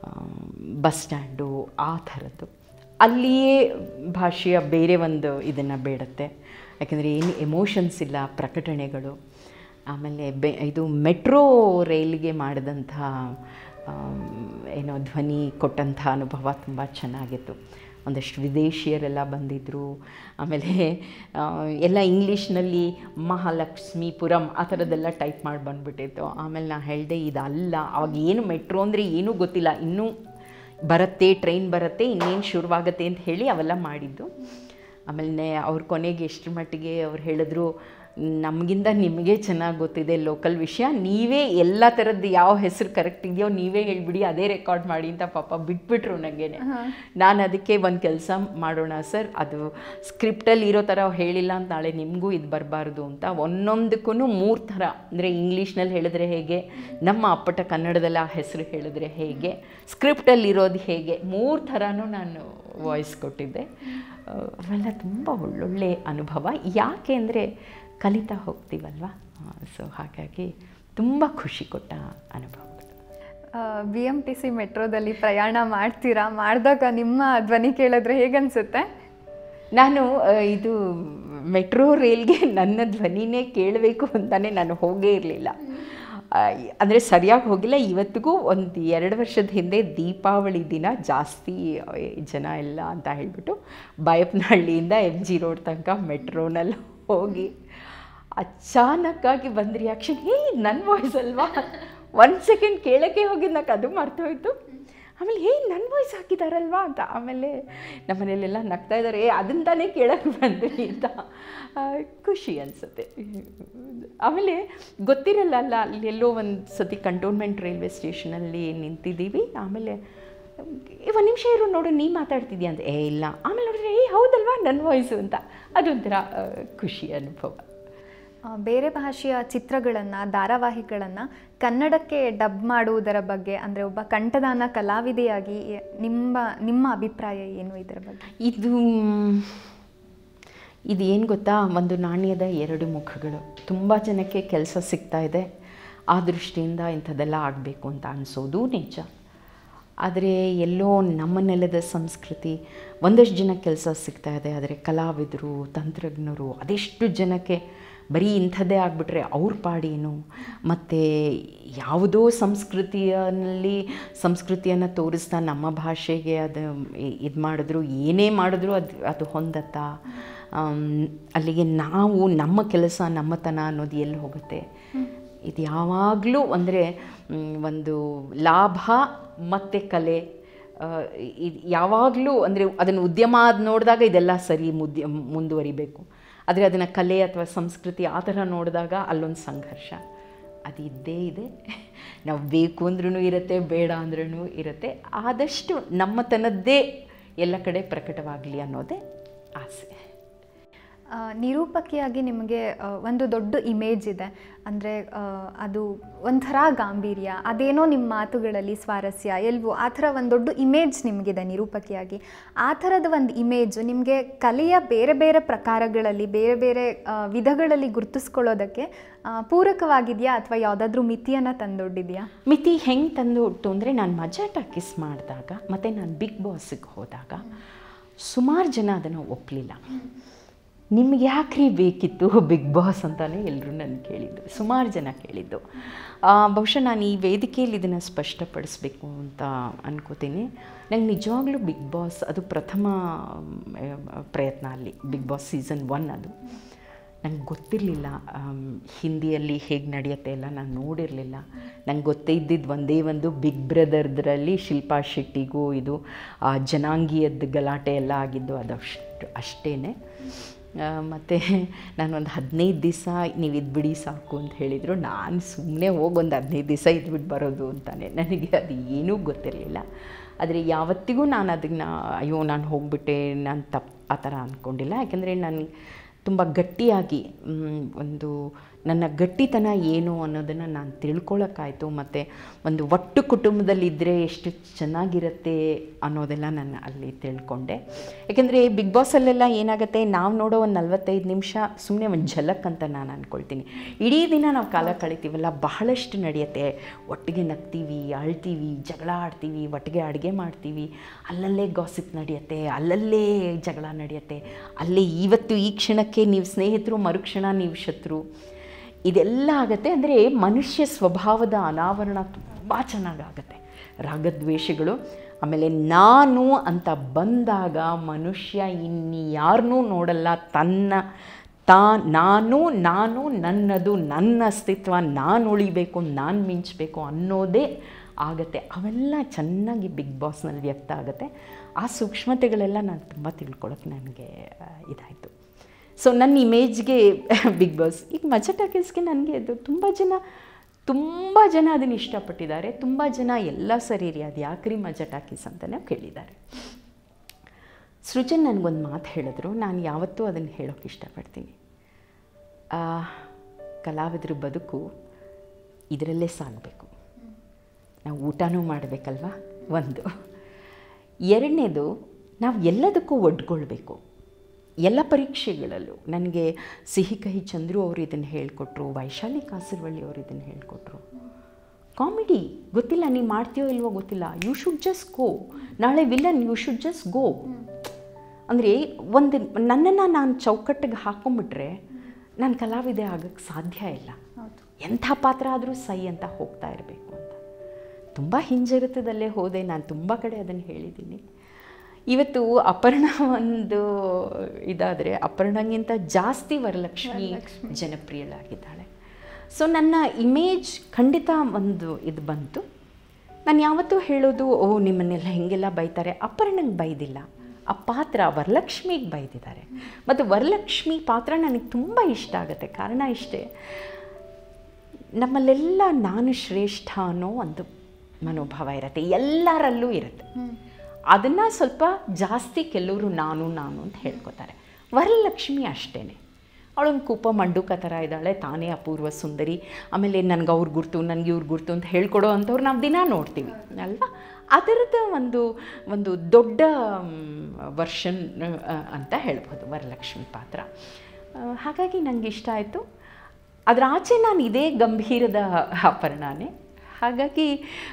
ಬಸ್ ಸ್ಟ್ಯಾಂಡು ಆ ಥರದ್ದು ಅಲ್ಲಿಯೇ ಭಾಷೆಯ ಬೇರೆ ಒಂದು ಇದನ್ನು ಬೇಡುತ್ತೆ ಯಾಕೆಂದರೆ ಏನು ಎಮೋಷನ್ಸ್ ಇಲ್ಲ ಪ್ರಕಟಣೆಗಳು ಆಮೇಲೆ ಬೆ ಇದು ಮೆಟ್ರೋ ರೈಲಿಗೆ ಮಾಡಿದಂಥ ಆಮ್, ಏನೋ ಧ್ವನಿ ಕೊಟ್ಟಂಥ ಅನುಭವ ತುಂಬ ಚೆನ್ನಾಗಿತ್ತು ಒಂದಷ್ಟು ವಿದೇಶಿಯರೆಲ್ಲ ಬಂದಿದ್ದರು ಆಮೇಲೆ ಆ, ಎಲ್ಲ ಇಂಗ್ಲೀಷ್ನಲ್ಲಿ ಮಹಾಲಕ್ಷ್ಮೀಪುರಂ ಆ ಥರದ್ದೆಲ್ಲ ಟೈಪ್ ಮಾಡಿ ಬಂದುಬಿಟ್ಟಿತ್ತು ಆಮೇಲೆ ನಾನು ಹೇಳಿದೆ ಇದಲ್ಲ ಅವಾಗ ಏನು ಮೆಟ್ರೋ ಅಂದರೆ ಏನೂ ಗೊತ್ತಿಲ್ಲ ಇನ್ನೂ ಬರುತ್ತೆ ಟ್ರೈನ್ ಬರುತ್ತೆ ಇನ್ನೇನು ಶುರುವಾಗತ್ತೆ ಅಂತ ಹೇಳಿ ಅವೆಲ್ಲ ಮಾಡಿದ್ದು ಆಮೇಲೆ ಅವ್ರ ಕೊನೆಗೆ ಎಷ್ಟರ ಮಟ್ಟಿಗೆ ಅವ್ರು ಹೇಳಿದ್ರು ನಮಗಿಂತ ನಿಮಗೆ ಚೆನ್ನಾಗಿ ಗೊತ್ತಿದೆ ಲೋಕಲ್ ವಿಷಯ ನೀವೇ ಎಲ್ಲ ಥರದ್ದು ಯಾವ ಹೆಸರು ಕರೆಕ್ಟ್ ಇದೆಯೋ ನೀವೇ ಹೇಳಿಬಿಡಿ ಅದೇ ರೆಕಾರ್ಡ್ ಮಾಡಿ ಅಂತ ಪಾಪ ಬಿಟ್ಬಿಟ್ರು ನನಗೆ ನಾನು ಅದಕ್ಕೆ ಒಂದು ಕೆಲಸ ಮಾಡೋಣ ಸರ್ ಅದು ಸ್ಕ್ರಿಪ್ಟಲ್ಲಿ ಇರೋ ಥರ ಹೇಳಿಲ್ಲ ಅಂತ ನಾಳೆ ನಿಮಗೂ ಇದು ಬರಬಾರ್ದು ಅಂತ ಒಂದೊಂದಕ್ಕೂ ಮೂರು ಥರ ಅಂದರೆ ಇಂಗ್ಲೀಷ್ನಲ್ಲಿ ಹೇಳಿದ್ರೆ ಹೇಗೆ ನಮ್ಮ ಅಪ್ಪಟ ಕನ್ನಡದಲ್ಲಿ ಆ ಹೆಸರು ಹೇಳಿದ್ರೆ ಹೇಗೆ ಸ್ಕ್ರಿಪ್ಟಲ್ಲಿ ಇರೋದು ಹೇಗೆ ಮೂರು ಥರನೂ ನಾನು ವಾಯ್ಸ್ ಕೊಟ್ಟಿದ್ದೆ ಆ, ಅವೆಲ್ಲ ತುಂಬ ಒಳ್ಳೊಳ್ಳೆ ಅನುಭವ ಯಾಕೆ ಅಂದರೆ ಕಲಿತಾ ಹೋಗ್ತೀವಲ್ವ ಸೊ ಹಾಗಾಗಿ ತುಂಬ ಖುಷಿ ಕೊಟ್ಟ ಅನುಭವಗಳು ಬಿ ಎಮ್ ಟಿ ಸಿ ಮೆಟ್ರೋದಲ್ಲಿ ಪ್ರಯಾಣ ಮಾಡ್ತೀರಾ ಮಾಡಿದಾಗ ನಿಮ್ಮ ಧ್ವನಿ ಕೇಳಿದ್ರೆ ಹೇಗನ್ಸುತ್ತೆ ನಾನು ಆ, ಇದು ಮೆಟ್ರೋ ರೈಲ್ಗೆ ನನ್ನ ಧ್ವನಿನೇ ಕೇಳಬೇಕು ಅಂತಲೇ ನಾನು ಹೋಗೇ ಇರಲಿಲ್ಲ ಅಂದರೆ ಸರಿಯಾಗಿ ಹೋಗಿಲ್ಲ ಇವತ್ತಿಗೂ ಒಂದು ಎರಡು ವರ್ಷದ ಹಿಂದೆ ದೀಪಾವಳಿ ದಿನ ಜಾಸ್ತಿ ಆ, ಜನ ಇಲ್ಲ ಅಂತ ಹೇಳಿಬಿಟ್ಟು ಬಯಪ್ಪನಹಳ್ಳಿಯಿಂದ ಎಮ್ ಜಿ ರೋಡ್ ತನಕ ಮೆಟ್ರೋನಲ್ಲಿ ಹೋಗಿ ಅಚಾನಕ್ಕಾಗಿ ಬಂದ ರಿಯಾಕ್ಷನ್ ಹೇ ನನ್ನ ವಾಯ್ಸ್ ಅಲ್ವಾ ಒಂದು ಸೆಕೆಂಡ್ ಕೇಳೋಕ್ಕೆ ಹೋಗಿದ್ದು ನಂಗೆ ಅದು ಮರ್ತೋಯ್ತು ಆಮೇಲೆ ಹೇ ನನ್ನ ವಾಯ್ಸ್ ಹಾಕಿದಾರಲ್ವಾ ಅಂತ ಆಮೇಲೆ ನಮ್ಮ ಮನೇಲೆಲ್ಲ ನಗ್ತಾ ಇದ್ದಾರೆ ಏ ಅದನ್ನ ತಾನೇ ಕೇಳಕ್ಕೆ ಬಂದ್ರಿ ಅಂತ ಆ, ಖುಷಿ ಅನಿಸುತ್ತೆ ಆಮೇಲೆ ಗೊತ್ತಿರಲ್ಲ ಅಲ್ಲ ಅಲ್ಲಿ ಎಲ್ಲೋ ಒಂದು ಸತಿ ಕಂಟೋನ್ಮೆಂಟ್ ರೈಲ್ವೆ ಸ್ಟೇಷನಲ್ಲಿ ನಿಂತಿದ್ದೀವಿ ಆಮೇಲೆ "ಏ, ಒಂದು ನಿಮಿಷ ಇರು ನೋಡು ನೀ ಮಾತಾಡ್ತಿದ್ಯಾ ಅಂತ ಏ ಇಲ್ಲ ಆಮೇಲೆ ನೋಡಿದ್ರೆ ಏ ಹೌದಲ್ವಾ ನನ್ನ ವಾಯ್ಸು ಅಂತ ಅದೊಂಥರ ಆ, ಖುಷಿ ಅನುಭವ ಆ, ಬೇರೆ ಭಾಷೆಯ ಚಿತ್ರಗಳನ್ನು ಧಾರಾವಾಹಿಗಳನ್ನು ಕನ್ನಡಕ್ಕೆ ಡಬ್ ಮಾಡುವುದರ ಬಗ್ಗೆ ಅಂದರೆ ಒಬ್ಬ ಕಂಠದಾನ ಕಲಾವಿದೆಯಾಗಿ ನಿಮ್ಮ ನಿಮ್ಮ ಅಭಿಪ್ರಾಯ ಏನು ಇದರ ಬಗ್ಗೆ ಇದು ಇದು ಏನು ಗೊತ್ತಾ ಒಂದು ನಾಣ್ಯದ ಎರಡು ಮುಖಗಳು ತುಂಬ ಜನಕ್ಕೆ ಕೆಲಸ ಸಿಗ್ತಾ ಇದೆ ಆ ದೃಷ್ಟಿಯಿಂದ ಇಂಥದ್ದೆಲ್ಲ ಆಗಬೇಕು ಅಂತ ಅನಿಸೋದು ನಿಜ ಆದರೆ ಎಲ್ಲೋ ನಮ್ಮ ನೆಲದ ಸಂಸ್ಕೃತಿ ಒಂದಷ್ಟು ಜನ ಕೆಲಸ ಸಿಗ್ತಾ ಇದೆ ಆದರೆ ಕಲಾವಿದರು ತಂತ್ರಜ್ಞರು ಅದೆಷ್ಟು ಜನಕ್ಕೆ ಬರೀ ಇಂಥದ್ದೇ ಆಗಿಬಿಟ್ರೆ ಅವ್ರ ಪಾಡೇನು ಮತ್ತು ಯಾವುದೋ ಸಂಸ್ಕೃತಿಯಲ್ಲಿ ಸಂಸ್ಕೃತಿಯನ್ನು ತೋರಿಸ್ತಾ ನಮ್ಮ ಭಾಷೆಗೆ ಅದು ಇದು ಮಾಡಿದ್ರು ಏನೇ ಮಾಡಿದ್ರು ಅದು ಅದು ಹೊಂದತ್ತಾ ಆಮ್, ಅಲ್ಲಿಗೆ ನಾವು ನಮ್ಮ ಕೆಲಸ ನಮ್ಮತನ ಅನ್ನೋದು ಎಲ್ಲಿ ಹೋಗುತ್ತೆ ಇದು ಯಾವಾಗಲೂ ಅಂದರೆ ಒಂದು ಲಾಭ ಮತ್ತು ಕಲೆ ಆ, ಇದು ಯಾವಾಗಲೂ ಅಂದರೆ ಅದನ್ನು ಉದ್ಯಮ ಅದು ನೋಡಿದಾಗ ಇದೆಲ್ಲ ಸರಿ ಮುದ್ಯ ಮುಂದುವರಿಬೇಕು ಆದರೆ ಅದನ್ನು ಕಲೆ ಅಥವಾ ಸಂಸ್ಕೃತಿ ಆ ಥರ ನೋಡಿದಾಗ ಅಲ್ಲೊಂದು ಸಂಘರ್ಷ ಅದು ಇದ್ದೇ ಇದೆ ನಾವು ಬೇಕು ಅಂದ್ರೂ ಇರುತ್ತೆ ಬೇಡ ಅಂದ್ರೂ ಇರುತ್ತೆ ಆದಷ್ಟು ನಮ್ಮತನದ್ದೇ ಎಲ್ಲ ಕಡೆ ಪ್ರಕಟವಾಗಲಿ ಅನ್ನೋದೇ ಆಸೆ ಆ, ನಿರೂಪಕಿಯಾಗಿ ನಿಮಗೆ ಆ, ಒಂದು ದೊಡ್ಡ ಇಮೇಜ್ ಇದೆ ಅಂದರೆ ಅದು ಒಂಥರ ಗಾಂಭೀರ್ಯ ಅದೇನೋ ನಿಮ್ಮ ಮಾತುಗಳಲ್ಲಿ ಸ್ವಾರಸ್ಯ ಎಲ್ವು ಆ ಥರ ಒಂದು ದೊಡ್ಡ ಇಮೇಜ್ ನಿಮಗಿದೆ ನಿರೂಪಕಿಯಾಗಿ ಆ ಥರದ ಒಂದು ಇಮೇಜು ನಿಮಗೆ ಕಲೆಯ ಬೇರೆ ಬೇರೆ ಪ್ರಕಾರಗಳಲ್ಲಿ ಬೇರೆ ಬೇರೆ ಆ, ವಿಧಗಳಲ್ಲಿ ಗುರುತಿಸ್ಕೊಳ್ಳೋದಕ್ಕೆ ಆ, ಪೂರಕವಾಗಿದೆಯಾ ಅಥವಾ ಯಾವುದಾದ್ರೂ ಮಿತಿಯನ್ನು ತಂದೊಡ್ಡಿದೆಯಾ ಮಿತಿ ಹೆಂಗೆ ತಂದು ಹುಟ್ಟು ಅಂದರೆ ನಾನು ಮಜಾ ಟಾಕೀಸ್ ಮಾಡಿದಾಗ ಮತ್ತು ನಾನು ಬಿಗ್ ಬಾಸಿಗೆ ಹೋದಾಗ ಸುಮಾರು ಜನ ಅದನ್ನು ಒಪ್ಪಲಿಲ್ಲ ನಿಮ್ಗೆ ಯಾಕ್ರಿ ಬೇಕಿತ್ತು ಬಿಗ್ ಬಾಸ್ ಅಂತಲೇ ಎಲ್ಲರೂ ನನ್ನ ಕೇಳಿದ್ದು ಸುಮಾರು ಜನ ಕೇಳಿದ್ದು ಆ, ಬಹುಶಃ ನಾನು ಈ ವೇದಿಕೆಯಲ್ಲಿ ಇದನ್ನು ಸ್ಪಷ್ಟಪಡಿಸ್ಬೇಕು ಅಂತ ಅನ್ಕೋತೀನಿ ನಂಗೆ ನಿಜವಾಗ್ಲೂ ಬಿಗ್ ಬಾಸ್ ಅದು ಪ್ರಥಮ ಮ್, ಪ್ರಯತ್ನ ಅಲ್ಲಿ ಬಿಗ್ ಬಾಸ್ ಸೀಸನ್ ಒನ್ ಅದು ನಂಗೆ ಗೊತ್ತಿರಲಿಲ್ಲ ಹಿಂದಿಯಲ್ಲಿ ಹೇಗೆ ನಡೆಯುತ್ತೆ ಎಲ್ಲ ನಾನು ನೋಡಿರಲಿಲ್ಲ ನಂಗೆ ಗೊತ್ತೇ ಇದ್ದಿದ್ದು ಒಂದೇ ಒಂದು ಬಿಗ್ ಬ್ರದರ್ದ್ರಲ್ಲಿ ಶಿಲ್ಪಾ ಶೆಟ್ಟಿಗೂ ಇದು ಆ ಜನಾಂಗೀಯದ ಗಲಾಟೆ ಎಲ್ಲ ಆಗಿದ್ದು ಅದಷ್ಟು ಅಷ್ಟೇ ಮತ್ತು ನಾನೊಂದು ಹದಿನೈದು ದಿವಸ ನೀವು ಇದ್ಬಿಡಿ ಸಾಕು ಅಂತ ಹೇಳಿದರು ನಾನು ಸುಮ್ಮನೆ ಹೋಗಿ ಒಂದು ಹದಿನೈದು ದಿವಸ ಇದ್ಬಿಟ್ಟು ಬರೋದು ಅಂತಾನೆ ನನಗೆ ಅದು ಏನೂ ಗೊತ್ತಿರಲಿಲ್ಲ ಆದರೆ ಯಾವತ್ತಿಗೂ ನಾನು ಅದನ್ನು ಅಯ್ಯೋ ನಾನು ಹೋಗ್ಬಿಟ್ಟೆ ನಾನು ತಪ್ಪು ಆ ಥರ ಅಂದ್ಕೊಂಡಿಲ್ಲ ಯಾಕೆಂದರೆ ನನಗೆ ತುಂಬ ಗಟ್ಟಿಯಾಗಿ ಮ್, ಒಂದು ನನ್ನ ಗಟ್ಟಿತನ ಏನು ಅನ್ನೋದನ್ನು ನಾನು ತಿಳ್ಕೊಳ್ಳೋಕ್ಕಾಯ್ತು ಮತ್ತು ಒಂದು ಒಟ್ಟು ಕುಟುಂಬದಲ್ಲಿದ್ದರೆ ಎಷ್ಟು ಚೆನ್ನಾಗಿರುತ್ತೆ ಅನ್ನೋದೆಲ್ಲ ನಾನು ಅಲ್ಲಿ ತಿಳ್ಕೊಂಡೆ ಯಾಕೆಂದರೆ ಬಿಗ್ ಬಾಸಲ್ಲೆಲ್ಲ ಏನಾಗುತ್ತೆ ನಾವು ನೋಡೋ ಒಂದು ನಲ್ವತ್ತೈದು ನಿಮಿಷ ಸುಮ್ಮನೆ ಒಂದು ಝಲಕ್ ಅಂತ ನಾನು ಅಂದ್ಕೊಳ್ತೀನಿ ಇಡೀ ದಿನ ನಾವು ಕಾಲ ಕಳಿತೀವಲ್ಲ ಬಹಳಷ್ಟು ನಡೆಯುತ್ತೆ ಒಟ್ಟಿಗೆ ನಗ್ತೀವಿ ಅಳ್ತೀವಿ ಜಗಳ ಆಡ್ತೀವಿ ಒಟ್ಟಿಗೆ ಅಡುಗೆ ಮಾಡ್ತೀವಿ ಅಲ್ಲಲ್ಲೇ ಗಾಸಿಪ್ ನಡೆಯುತ್ತೆ ಅಲ್ಲಲ್ಲೇ ಜಗಳ ನಡೆಯುತ್ತೆ ಅಲ್ಲೇ ಇವತ್ತು ಈ ಕ್ಷಣಕ್ಕೆ ನೀವು ಸ್ನೇಹಿತರು ಮರುಕ್ಷಣ ನೀವು ಶತ್ರು ಇದೆಲ್ಲ ಆಗುತ್ತೆ ಅಂದರೆ ಮನುಷ್ಯ ಸ್ವಭಾವದ ಅನಾವರಣ ತುಂಬ ಚೆನ್ನಾಗಾಗತ್ತೆ ರಾಗದ್ವೇಷಗಳು ಆಮೇಲೆ ನಾನು ಅಂತ ಬಂದಾಗ ಮನುಷ್ಯ ಇನ್ಯಾರನ್ನೂ ನೋಡಲ್ಲ ತನ್ನ ತಾ ನಾನು ನಾನು ನನ್ನದು ನನ್ನ ಅಸ್ತಿತ್ವ ನಾನು ಉಳಿಬೇಕು ನಾನು ಮಿಂಚಬೇಕು ಅನ್ನೋದೇ ಆಗತ್ತೆ ಅವೆಲ್ಲ ಚೆನ್ನಾಗಿ ಬಿಗ್ ಬಾಸ್ನಲ್ಲಿ ವ್ಯಕ್ತ ಆಗುತ್ತೆ ಆ ಸೂಕ್ಷ್ಮತೆಗಳೆಲ್ಲ ನಾನು ತುಂಬ ತಿಳ್ಕೊಳ್ಳೋಕೆ ನನಗೆ ಇದಾಯಿತು ಸೊ ನನ್ನ ಇಮೇಜ್ಗೆ ಬಿಗ್ ಬಾಸ್ ಈಗ ಮಜಾ ಟಾಕೀಸ್ಗೆ ನನಗೆ ಅದು ತುಂಬ ಜನ ತುಂಬ ಜನ ಅದನ್ನು ಇಷ್ಟಪಟ್ಟಿದ್ದಾರೆ ತುಂಬ ಜನ ಎಲ್ಲ ಸರಿ ರೀ ಅದು ಯಾಕ್ರಿ ಮಜಾ ಟಾಕೀಸ್ ಅಂತಲೇ ಕೇಳಿದ್ದಾರೆ ಸೃಜನ್ ನನಗೊಂದು ಮಾತು ಹೇಳಿದ್ರು ನಾನು ಯಾವತ್ತೂ ಅದನ್ನು ಹೇಳೋಕ್ಕೆ ಇಷ್ಟಪಡ್ತೀನಿ ಆ, ಕಲಾವಿದ್ರ ಬದುಕು ಇದರಲ್ಲೇ ಸಾಗಬೇಕು ನಾವು ಊಟನೂ ಮಾಡಬೇಕಲ್ವ ಒಂದು ಎರಡನೇದು ನಾವು ಎಲ್ಲದಕ್ಕೂ ಒಡ್ಕೊಳ್ಬೇಕು ಎಲ್ಲ ಪರೀಕ್ಷೆಗಳಲ್ಲೂ ನನಗೆ ಸಿಹಿ ಕಹಿ ಚಂದ್ರು ಅವರು ಇದನ್ನು ಹೇಳಿಕೊಟ್ರು ವೈಶಾಲಿ ಕಾಸರವಳ್ಳಿ ಅವರು ಇದನ್ನು ಹೇಳಿಕೊಟ್ರು ಕಾಮಿಡಿ ಗೊತ್ತಿಲ್ಲ ನೀವು ಮಾಡ್ತೀಯೋ ಇಲ್ವೋ ಗೊತ್ತಿಲ್ಲ ಯು ಶುಡ್ ಜಸ್ಟ್ ಗೋ ನಾಳೆ villain you should just go ಅಂದರೆ ಒಂದು ನನ್ನನ್ನು ನಾನು ಚೌಕಟ್ಟಿಗೆ ಹಾಕೊಂಬಿಟ್ರೆ ನಾನು ಕಲಾವಿದೆ ಆಗೋಕ್ಕೆ ಸಾಧ್ಯ ಇಲ್ಲ ಹೌದು ಎಂಥ ಪಾತ್ರ ಆದರೂ ಸೈ ಅಂತ ಹೋಗ್ತಾ ಇರಬೇಕು ಅಂತ ತುಂಬ ಹಿಂಜರಿತದಲ್ಲೇ ಹೋದೆ ನಾನು ತುಂಬ ಕಡೆ ಅದನ್ನು ಹೇಳಿದ್ದೀನಿ ಇವತ್ತು ಅಪರ್ಣ ಒಂದು ಇದಾದರೆ ಅಪರ್ಣಗಿಂತ ಜಾಸ್ತಿ ವರಲಕ್ಷ್ಮಿ ಜನಪ್ರಿಯಳಾಗಿದ್ದಾಳೆ ಸೊ ನನ್ನ ಇಮೇಜ್ ಖಂಡಿತ ಒಂದು ಇದು ಬಂತು ನಾನು ಯಾವತ್ತೂ ಹೇಳೋದು ಓ ನಿಮ್ಮನ್ನೆಲ್ಲ ಹಿಂಗೆಲ್ಲ ಬೈತಾರೆ ಅಪರ್ಣಂಗೆ ಬೈದಿಲ್ಲ ಆ ಪಾತ್ರ ವರಲಕ್ಷ್ಮಿಗೆ ಬೈದಿದ್ದಾರೆ ಮತ್ತು ವರಲಕ್ಷ್ಮಿ ಪಾತ್ರ ನನಗೆ ತುಂಬ ಇಷ್ಟ ಆಗುತ್ತೆ ಕಾರಣ ಇಷ್ಟೇ ನಮ್ಮಲ್ಲೆಲ್ಲ ನಾನು ಶ್ರೇಷ್ಠ ಅನ್ನೋ ಒಂದು ಮನೋಭಾವ ಇರುತ್ತೆ ಎಲ್ಲರಲ್ಲೂ ಇರುತ್ತೆ ಅದನ್ನು ಸ್ವಲ್ಪ ಜಾಸ್ತಿ ಕೆಲವರು ನಾನು ನಾನು ಅಂತ ಹೇಳ್ಕೊತಾರೆ ವರಲಕ್ಷ್ಮಿ ಅಷ್ಟೇ ಅವಳೊಂದು ಕೂಪ ಮಂಡುಕ ಥರ ಇದ್ದಾಳೆ ತಾನೇ ಅಪೂರ್ವ ಸುಂದರಿ ಆಮೇಲೆ ನನಗೆ ಅವ್ರ ಗುರ್ತು ನನಗೆ ಇವ್ರ ಗುರ್ತು ಅಂತ ಹೇಳ್ಕೊಡೋ ಅಂಥವ್ರು ನಾವು ದಿನ ನೋಡ್ತೀವಿ ಅಲ್ವಾ ಅದರದ್ದು ಒಂದು ಒಂದು ದೊಡ್ಡ ವರ್ಷನ್ ಅಂತ ಹೇಳ್ಬೋದು ವರಲಕ್ಷ್ಮಿ ಪಾತ್ರ ಆ, ಹಾಗಾಗಿ ನನಗೆ ಇಷ್ಟ ಆಯಿತು ಅದರ ಆಚೆ ನಾನು ಇದೇ ಗಂಭೀರದ ಅಪರ್ಣಾನೇ ಹಾಗಾಗಿ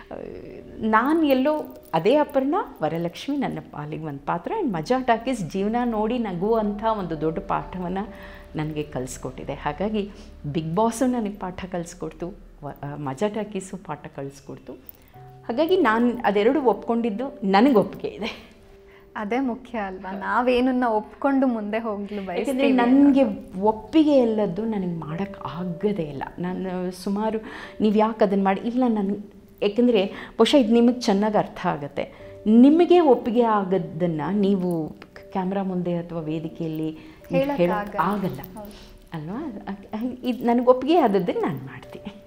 ನಾನು ಎಲ್ಲೋ ಅದೇ ಅಪರ್ಣ ವರಲಕ್ಷ್ಮಿ ನನ್ನ ಪಾಲಿಗೆ ಒಂದು ಪಾತ್ರ ಆ್ಯಂಡ್ ಮಜಾ ಟಾಕೀಸ್ ಜೀವನ ನೋಡಿ ನಗುವಂಥ ಒಂದು ದೊಡ್ಡ ಪಾಠವನ್ನು ನನಗೆ ಕಲಿಸ್ಕೊಟ್ಟಿದೆ ಹಾಗಾಗಿ ಬಿಗ್ ಬಾಸು ನನಗೆ ಪಾಠ ಕಲಿಸ್ಕೊಡ್ತು ವ- ಆ, ಮಜಾ ಟಾಕೀಸು ಪಾಠ ಕಲಿಸ್ಕೊಡ್ತು ಹಾಗಾಗಿ ನಾನು ಅದೆರಡು ಒಪ್ಕೊಂಡಿದ್ದು ನನಗೆ ಒಪ್ಪಿಗೆ ಇದೆ ಅದೇ ಮುಖ್ಯ ಅಲ್ವಾ ನಾವೇನನ್ನ ಒಪ್ಕೊಂಡು ಮುಂದೆ ಹೋಗ್ಲು ಯಾಕೆಂದರೆ ಬಯಸ್ತೀವಿ ನನಗೆ ಒಪ್ಪಿಗೆ ಎಲ್ಲದ್ದು ನನಗೆ ಮಾಡೋಕ್ಕೆ ಆಗೋದೇ ಇಲ್ಲ ನಾನು ಸುಮಾರು ನೀವು ಯಾಕೆ ಅದನ್ನು ಮಾಡಿ ಇಲ್ಲ ನಾನು ಯಾಕೆಂದರೆ ಬಹುಶಃ ಇದು ನಿಮಗೆ ಚೆನ್ನಾಗಿ ಅರ್ಥ ಆಗುತ್ತೆ ನಿಮಗೆ ಒಪ್ಪಿಗೆ ಆಗೋದನ್ನು ನೀವು ಕ್ಯಾಮ್ರಾ ಮುಂದೆ ಅಥವಾ ವೇದಿಕೆಯಲ್ಲಿ ನೀವು ಹೇಳಕ್ ಹೇಳಕ್ ಆಗಲ್ಲ. ಆಗಲ್ಲ ಹೌದು. ಅಲ್ವಾ ಇದು ನನಗೆ ಒಪ್ಪಿಗೆ ಆದದ್ದನ್ನು ನಾನು ಮಾಡ್ತೀನಿ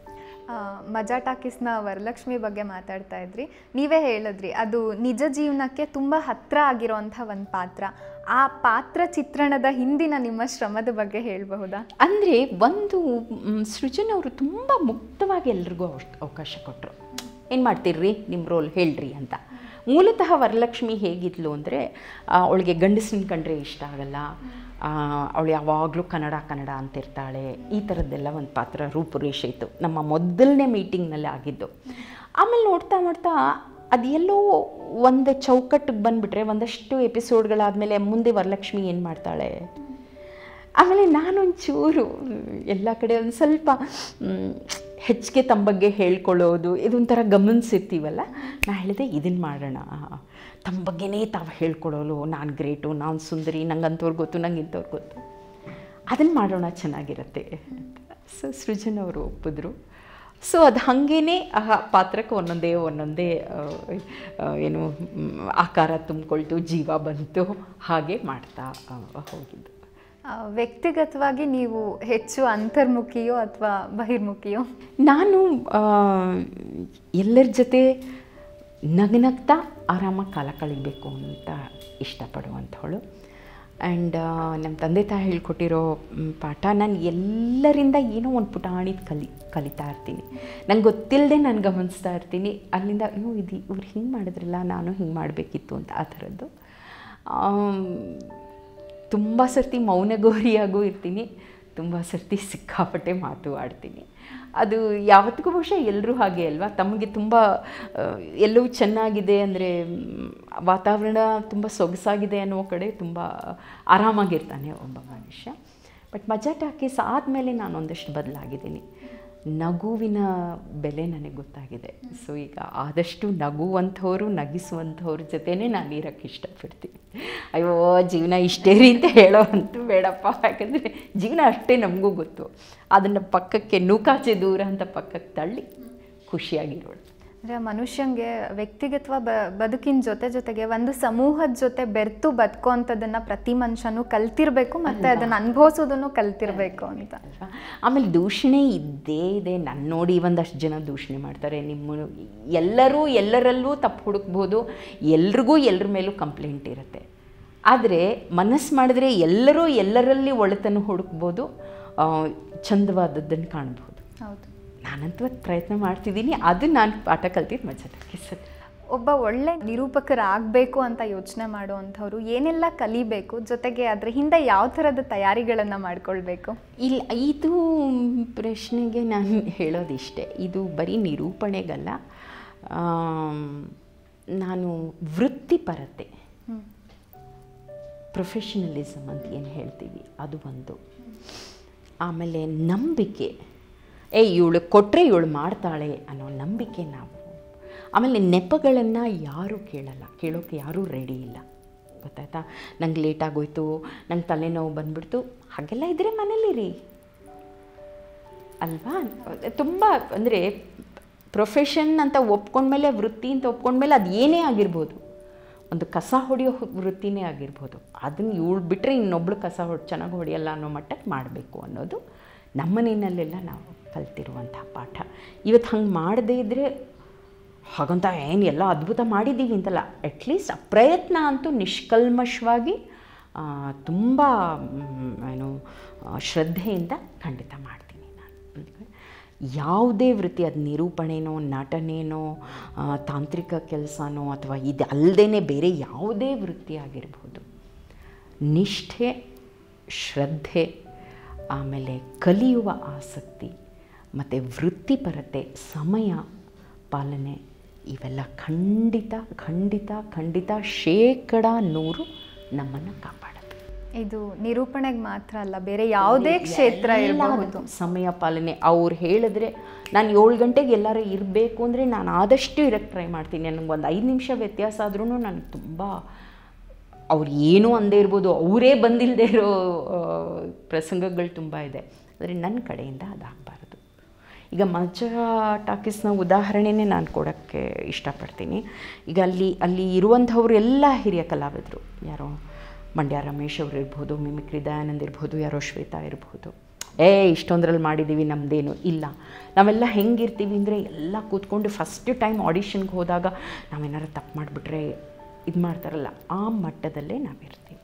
ಆ, ಮಜಾ ಟಾಕೀಸ್ನ ವರಲಕ್ಷ್ಮಿ ಬಗ್ಗೆ ಮಾತಾಡ್ತಾ ಇದ್ರಿ ನೀವೇ ಹೇಳಿದ್ರಿ ಅದು ನಿಜ ಜೀವನಕ್ಕೆ ತುಂಬ ಹತ್ರ ಆಗಿರೋಂಥ ಒಂದು ಪಾತ್ರ ಆ ಪಾತ್ರ ಚಿತ್ರಣದ ಹಿಂದಿನ ನಿಮ್ಮ ಶ್ರಮದ ಬಗ್ಗೆ ಹೇಳಬಹುದಾ ಅಂದರೆ ಒಂದು ಮ್, ಸೃಜನ್ ಅವರು ತುಂಬ ಮುಕ್ತವಾಗಿ ಎಲ್ರಿಗೂ ಅವಶ್- ಅವಕಾಶ ಕೊಟ್ಟರು ಏನು ಮಾಡ್ತೀರ್ರಿ ನಿಮ್ಮ ರೋಲ್ ಹೇಳ್ರಿ ಅಂತ ಮೂಲತಃ ವರಲಕ್ಷ್ಮಿ ಹೇಗಿದ್ಲು ಅಂದರೆ ಅವಳಿಗೆ ಗಂಡಸನ ಕಂಡ್ರೆ ಇಷ್ಟ ಆಗಲ್ಲ ಅವಳು ಯಾವಾಗಲೂ ಕನ್ನಡ ಕನ್ನಡ ಅಂತಿರ್ತಾಳೆ ಈ ಥರದ್ದೆಲ್ಲ ಒಂದು ಪಾತ್ರ ರೂಪುರೇಷೆ ಇತ್ತು ನಮ್ಮ ಮೊದಲನೇ ಮೀಟಿಂಗ್ನಲ್ಲಿ ಆಗಿದ್ದು ಆಮೇಲೆ ನೋಡ್ತಾ ನೋಡ್ತಾ ಅದು ಎಲ್ಲೋ ಒಂದು ಚೌಕಟ್ಟಿಗೆ ಬಂದುಬಿಟ್ರೆ ಒಂದಷ್ಟು ಎಪಿಸೋಡ್ಗಳಾದಮೇಲೆ ಮುಂದೆ ವರಲಕ್ಷ್ಮಿ ಏನು ಮಾಡ್ತಾಳೆ ಆಮೇಲೆ ನಾನೊಂಚೂರು ಎಲ್ಲ ಕಡೆ ಒಂದು ಸ್ವಲ್ಪ ಮ್, ಹೆಚ್ಚಿಗೆ ತಮ್ಮ ಬಗ್ಗೆ ಹೇಳ್ಕೊಳ್ಳೋದು ಇದೊಂಥರ ಗಮನಿಸಿರ್ತೀವಲ್ಲ ನಾ ಹೇಳಿದೆ ಇದನ್ನು ಮಾಡೋಣ ತಮ್ಮ ಬಗ್ಗೆನೇ ತಾವು ಹೇಳ್ಕೊಳ್ಳೋಲು ನಾನು ಗ್ರೇಟು ನಾನು ಸುಂದರಿ ನಂಗೆ ಅಂಥವ್ರು ಗೊತ್ತು ನಂಗೆ ಇಂಥವ್ರು ಗೊತ್ತು ಅದನ್ನು ಮಾಡೋಣ ಚೆನ್ನಾಗಿರುತ್ತೆ ಸೊ ಸೃಜನ್ ಅವರು ಒಪ್ಪಿದ್ರು ಸೊ ಅದು ಹಾಗೇ ಆ ಪಾತ್ರಕ್ಕೆ ಒಂದೊಂದೇ ಒಂದೊಂದೇ ಆ, ಆ, ಏನು ಮ್, ಆಕಾರ ತುಂಬಿಕೊಳ್ತು ಜೀವ ಬಂತು ಹಾಗೆ ಮಾಡ್ತಾ ಆ, ಹೋಗಿದ್ದು ಆ, ವ್ಯಕ್ತಿಗತವಾಗಿ ನೀವು ಹೆಚ್ಚು ಅಂತರ್ಮುಖಿಯೋ ಅಥವಾ ಬಹಿರ್ಮುಖಿಯೋ ನಾನು ಆ, ಎಲ್ಲರ ಜೊತೆ ನಗನಗ್ತಾ ಆರಾಮಾಗಿ ಕಾಲ ಕಳಿಬೇಕು ಅಂತ ಇಷ್ಟಪಡುವಂಥವಳು ಆ್ಯಂಡ್ ನಮ್ಮ ತಂದೆ ತಾಯಿ ಹೇಳ್ಕೊಟ್ಟಿರೋ ಮ್, ಪಾಠ ನಾನು ಎಲ್ಲರಿಂದ ಏನೋ ಒಂದು ಪುಟಾಣಿದ ಕಲಿ ಕಲಿತಾ ಇರ್ತೀನಿ ನಂಗೆ ಗೊತ್ತಿಲ್ಲದೆ ನಾನು ಗಮನಿಸ್ತಾ ಇರ್ತೀನಿ ಅಲ್ಲಿಂದ ಅಯ್ಯೋ ಇದು ಇವ್ರು ಹಿಂಗೆ ಮಾಡಿದ್ರಲ್ಲ ನಾನು ಹಿಂಗೆ ಮಾಡಬೇಕಿತ್ತು ಅಂತ ಆ ಥರದ್ದು ತುಂಬ ಸರ್ತಿ ಮೌನಗೋರಿಯಾಗೂ ಇರ್ತೀನಿ ತುಂಬ ಸರ್ತಿ ಸಿಕ್ಕಾಪಟ್ಟೆ ಮಾತು ಆಡ್ತೀನಿ ಅದು ಯಾವತ್ತಿಗೂ ಬಹುಶಃ ಎಲ್ಲರೂ ಹಾಗೆ ಅಲ್ವಾ ತಮಗೆ ತುಂಬ ಆ, ಎಲ್ಲವೂ ಚೆನ್ನಾಗಿದೆ ಅಂದರೆ ವಾತಾವರಣ ತುಂಬ ಸೊಗಸಾಗಿದೆ ಅನ್ನೋ ಕಡೆ ತುಂಬ ಆರಾಮಾಗಿರ್ತಾನೆ ಒಬ್ಬ ಮನುಷ್ಯ ಬಟ್ ಮಜಾ ಟಾಕೀಸ್ ಆದಮೇಲೆ ನಾನು ಒಂದಷ್ಟು ಬದಲಾಗಿದ್ದೀನಿ ನಗುವಿನ ಬೆಲೆ ನನಗೆ ಗೊತ್ತಾಗಿದೆ ಸೊ ಈಗ ಆದಷ್ಟು ನಗುವಂಥವ್ರು ನಗಿಸುವಂಥವ್ರ ಜೊತೆನೇ ನಾನು ಇರೋಕ್ಕೆ ಇಷ್ಟಪಡ್ತೀನಿ ಅಯ್ಯೋ ಜೀವನ ಇಷ್ಟೇ ರೀ ಅಂತ ಹೇಳೋ ಅಂತೂ ಬೇಡಪ್ಪ ಯಾಕಂದರೆ ಜೀವನ ಅಷ್ಟೇ ನಮಗೂ ಗೊತ್ತು ಅದನ್ನು ಪಕ್ಕಕ್ಕೆ ನೂಕಾಚೆ ದೂರ ಅಂತ ಪಕ್ಕಕ್ಕೆ ತಳ್ಳಿ ಖುಷಿಯಾಗಿರೋಳು ಅಂದರೆ ಮನುಷ್ಯಂಗೆ ವ್ಯಕ್ತಿಗತ ಬ ಬದುಕಿನ ಜೊತೆ ಜೊತೆಗೆ ಒಂದು ಸಮೂಹದ ಜೊತೆ ಬೆರ್ತು ಬದುಕೋಂಥದ್ದನ್ನು ಪ್ರತಿ ಮನುಷ್ಯನೂ ಕಲ್ತಿರ್ಬೇಕು ಮತ್ತು ಅದನ್ನು ಅನುಭವಿಸೋದನ್ನು ಕಲ್ತಿರ್ಬೇಕು ಅಂತ ಅಲ್ವಾ ಆಮೇಲೆ ದೂಷಣೆ ಇದ್ದೇ ಇದೆ ನನ್ನ ನೋಡಿ ಒಂದಷ್ಟು ಜನ ದೂಷಣೆ ಮಾಡ್ತಾರೆ ನಿಮ್ಮ ಎಲ್ಲರೂ ಎಲ್ಲರಲ್ಲೂ ತಪ್ಪು ಹುಡುಕ್ಬೋದು ಎಲ್ರಿಗೂ ಎಲ್ಲರ ಮೇಲೂ ಕಂಪ್ಲೇಂಟ್ ಇರುತ್ತೆ ಆದರೆ ಮನಸ್ಸು ಮಾಡಿದ್ರೆ ಎಲ್ಲರೂ ಎಲ್ಲರಲ್ಲಿ ಒಳಿತನ್ನು ಹುಡುಕ್ಬೋದು ಆ, ಚಂದವಾದದ್ದನ್ನು ಕಾಣ್ಬೋದು ಹೌದು ನಾನಂತೂ ಅದ್ ಪ್ರಯತ್ನ ಮಾಡ್ತಿದ್ದೀನಿ ಅದು ನಾನು ಪಾಠ ಕಲ್ತಿದ್ದು ಮಜಾ ಸರ್ ಒಬ್ಬ ಒಳ್ಳೆ ನಿರೂಪಕರಾಗಬೇಕು ಅಂತ ಯೋಚನೆ ಮಾಡುವಂಥವ್ರು ಏನೆಲ್ಲ ಕಲಿಬೇಕು ಜೊತೆಗೆ ಅದ್ರ ಹಿಂದೆ ಯಾವ ಥರದ ತಯಾರಿಗಳನ್ನು ಮಾಡ್ಕೊಳ್ಬೇಕು ಇಲ್ಲ ಇದು ಪ್ರಶ್ನೆಗೆ ನಾನು ಹೇಳೋದಿಷ್ಟೇ ಇದು ಬರೀ ನಿರೂಪಣೆಗಲ್ಲ ಆಮ್, ನಾನು ವೃತ್ತಿಪರತೆ ಪ್ರೊಫೆಷನಲಿಸಮ್ ಅಂತ ಏನು ಹೇಳ್ತೀವಿ ಅದು ಒಂದು ಆಮೇಲೆ ನಂಬಿಕೆ ಏ ಇವಳು ಕೊಟ್ಟರೆ ಇವಳು ಮಾಡ್ತಾಳೆ ಅನ್ನೋ ನಂಬಿಕೆ ನಾವು ಆಮೇಲೆ ನೆಪಗಳನ್ನು ಯಾರೂ ಕೇಳಲ್ಲ ಕೇಳೋಕ್ಕೆ ಯಾರೂ ರೆಡಿ ಇಲ್ಲ ಗೊತ್ತಾಯ್ತಾ ನಂಗೆ ಲೇಟ್ ಆಗೋಯ್ತು ನಂಗೆ ತಲೆನೋವು ಬಂದ್ಬಿಡ್ತು ಹಾಗೆಲ್ಲ ಇದ್ದರೆ ಮನೇಲಿರಿ ಅಲ್ವಾ ತುಂಬ ಅಂದರೆ ಪ್ರೊಫೆಷನ್ ಅಂತ ಒಪ್ಕೊಂಡ್ಮೇಲೆ ವೃತ್ತಿ ಅಂತ ಒಪ್ಕೊಂಡ್ಮೇಲೆ ಅದು ಏನೇ ಆಗಿರ್ಬೋದು ಒಂದು ಕಸ ಹೊಡೆಯೋ ವೃತ್ತಿನೇ ಆಗಿರ್ಬೋದು ಅದನ್ನು ಇವಳು ಬಿಟ್ಟರೆ ಇನ್ನೊಬ್ಳು ಕಸ ಹೊಡ್ ಚೆನ್ನಾಗಿ ಹೊಡೆಯಲ್ಲ ಅನ್ನೋ ಮಟ್ಟಕ್ಕೆ ಮಾಡಬೇಕು ಅನ್ನೋದು ನಮ್ಮನೆಯಲ್ಲೆಲ್ಲ ನಾವು ಕಲ್ತಿರುವಂಥ ಪಾಠ ಇವತ್ತು ಹಂಗೆ ಮಾಡದೇ ಇದ್ದರೆ ಹಾಗಂತ ಏನು ಎಲ್ಲ ಅದ್ಭುತ ಮಾಡಿದ್ದೀವಿ ಅಂತಲ್ಲ ಅಟ್ಲೀಸ್ಟ್ ಆ ಪ್ರಯತ್ನ ಅಂತೂ ನಿಷ್ಕಲ್ಮಶವಾಗಿ ತುಂಬ ಏನು ಆ, ಶ್ರದ್ಧೆಯಿಂದ ಖಂಡಿತ ಮಾಡ್ತೀನಿ ನಾನು ಯಾವುದೇ ವೃತ್ತಿ ಅದು ನಿರೂಪಣೆನೋ ನಟನೆನೋ ಆ, ತಾಂತ್ರಿಕ ಕೆಲಸನೋ ಅಥವಾ ಇದು ಅಲ್ಲದೇ ಬೇರೆ ಯಾವುದೇ ವೃತ್ತಿ ಆಗಿರ್ಬೋದು ನಿಷ್ಠೆ ಶ್ರದ್ಧೆ ಆಮೇಲೆ ಕಲಿಯುವ ಆಸಕ್ತಿ ಮತ್ತು ವೃತ್ತಿಪರತೆ ಸಮಯ ಪಾಲನೆ ಇವೆಲ್ಲ ಖಂಡಿತ ಖಂಡಿತ ಖಂಡಿತ ಶೇಕಡ ನೂರು ನಮ್ಮನ್ನು ಕಾಪಾಡುತ್ತೆ ಇದು ನಿರೂಪಣೆಗೆ ಮಾತ್ರ ಅಲ್ಲ ಬೇರೆ ಯಾವುದೇ ಕ್ಷೇತ್ರ ಇರಬಹುದು ಎಲ್ಲದಕ್ಕೂ ಸಮಯ ಪಾಲನೆ ಅವ್ರು ಹೇಳಿದ್ರೆ ನಾನು ಏಳು ಗಂಟೆಗೆ ಎಲ್ಲರೂ ಇರಬೇಕು ಅಂದರೆ ನಾನು ಆದಷ್ಟು ಇರೋಕ್ಕೆ ಟ್ರೈ ಮಾಡ್ತೀನಿ ನನಗೆ ಒಂದು ಐದು ನಿಮಿಷ ವ್ಯತ್ಯಾಸ ಆದ್ರೂ ನನಗೆ ತುಂಬ ಅವ್ರು ಏನೂ ಅಂದೇ ಇರ್ಬೋದು ಅವರೇ ಬಂದಿಲ್ಲದೆ ಇರೋ ಆ, ಪ್ರಸಂಗಗಳು ತುಂಬ ಇದೆ ಆದರೆ ನನ್ನ ಕಡೆಯಿಂದ ಅದಾಗಬಾರ್ದು ಈಗ ಮಜಾ ಟಾಕೀಸ್ನ ಉದಾಹರಣೆನೇ ನಾನು ಕೊಡೋಕ್ಕೆ ಇಷ್ಟಪಡ್ತೀನಿ ಈಗ ಅಲ್ಲಿ ಅಲ್ಲಿ ಇರುವಂಥವ್ರು ಎಲ್ಲ ಹಿರಿಯ ಕಲಾವಿದರು ಯಾರೋ ಮಂಡ್ಯ ರಮೇಶ್ ಅವರು ಇರ್ಬೋದು ಮಿಮಿಕ್ರಿ ದಯಾನಂದ್ ಇರ್ಬೋದು ಯಾರೋ ಶ್ವೇತಾ ಇರ್ಬೋದು ಏ ಇಷ್ಟೊಂದ್ರಲ್ಲಿ ಮಾಡಿದ್ದೀವಿ ನಮ್ಮದೇನು ಇಲ್ಲ ನಾವೆಲ್ಲ ಹೆಂಗಿರ್ತೀವಿ ಅಂದರೆ ಎಲ್ಲ ಕೂತ್ಕೊಂಡು ಫಸ್ಟ್ ಟೈಮ್ ಆಡಿಷನ್ಗೆ ಹೋದಾಗ ನಾವೇನಾರು ತಪ್ಪು ಮಾಡಿಬಿಟ್ರೆ ಇದು ಮಾಡ್ತಾರಲ್ಲ ಆ ಮಟ್ಟದಲ್ಲೇ ನಾವಿರ್ತೀವಿ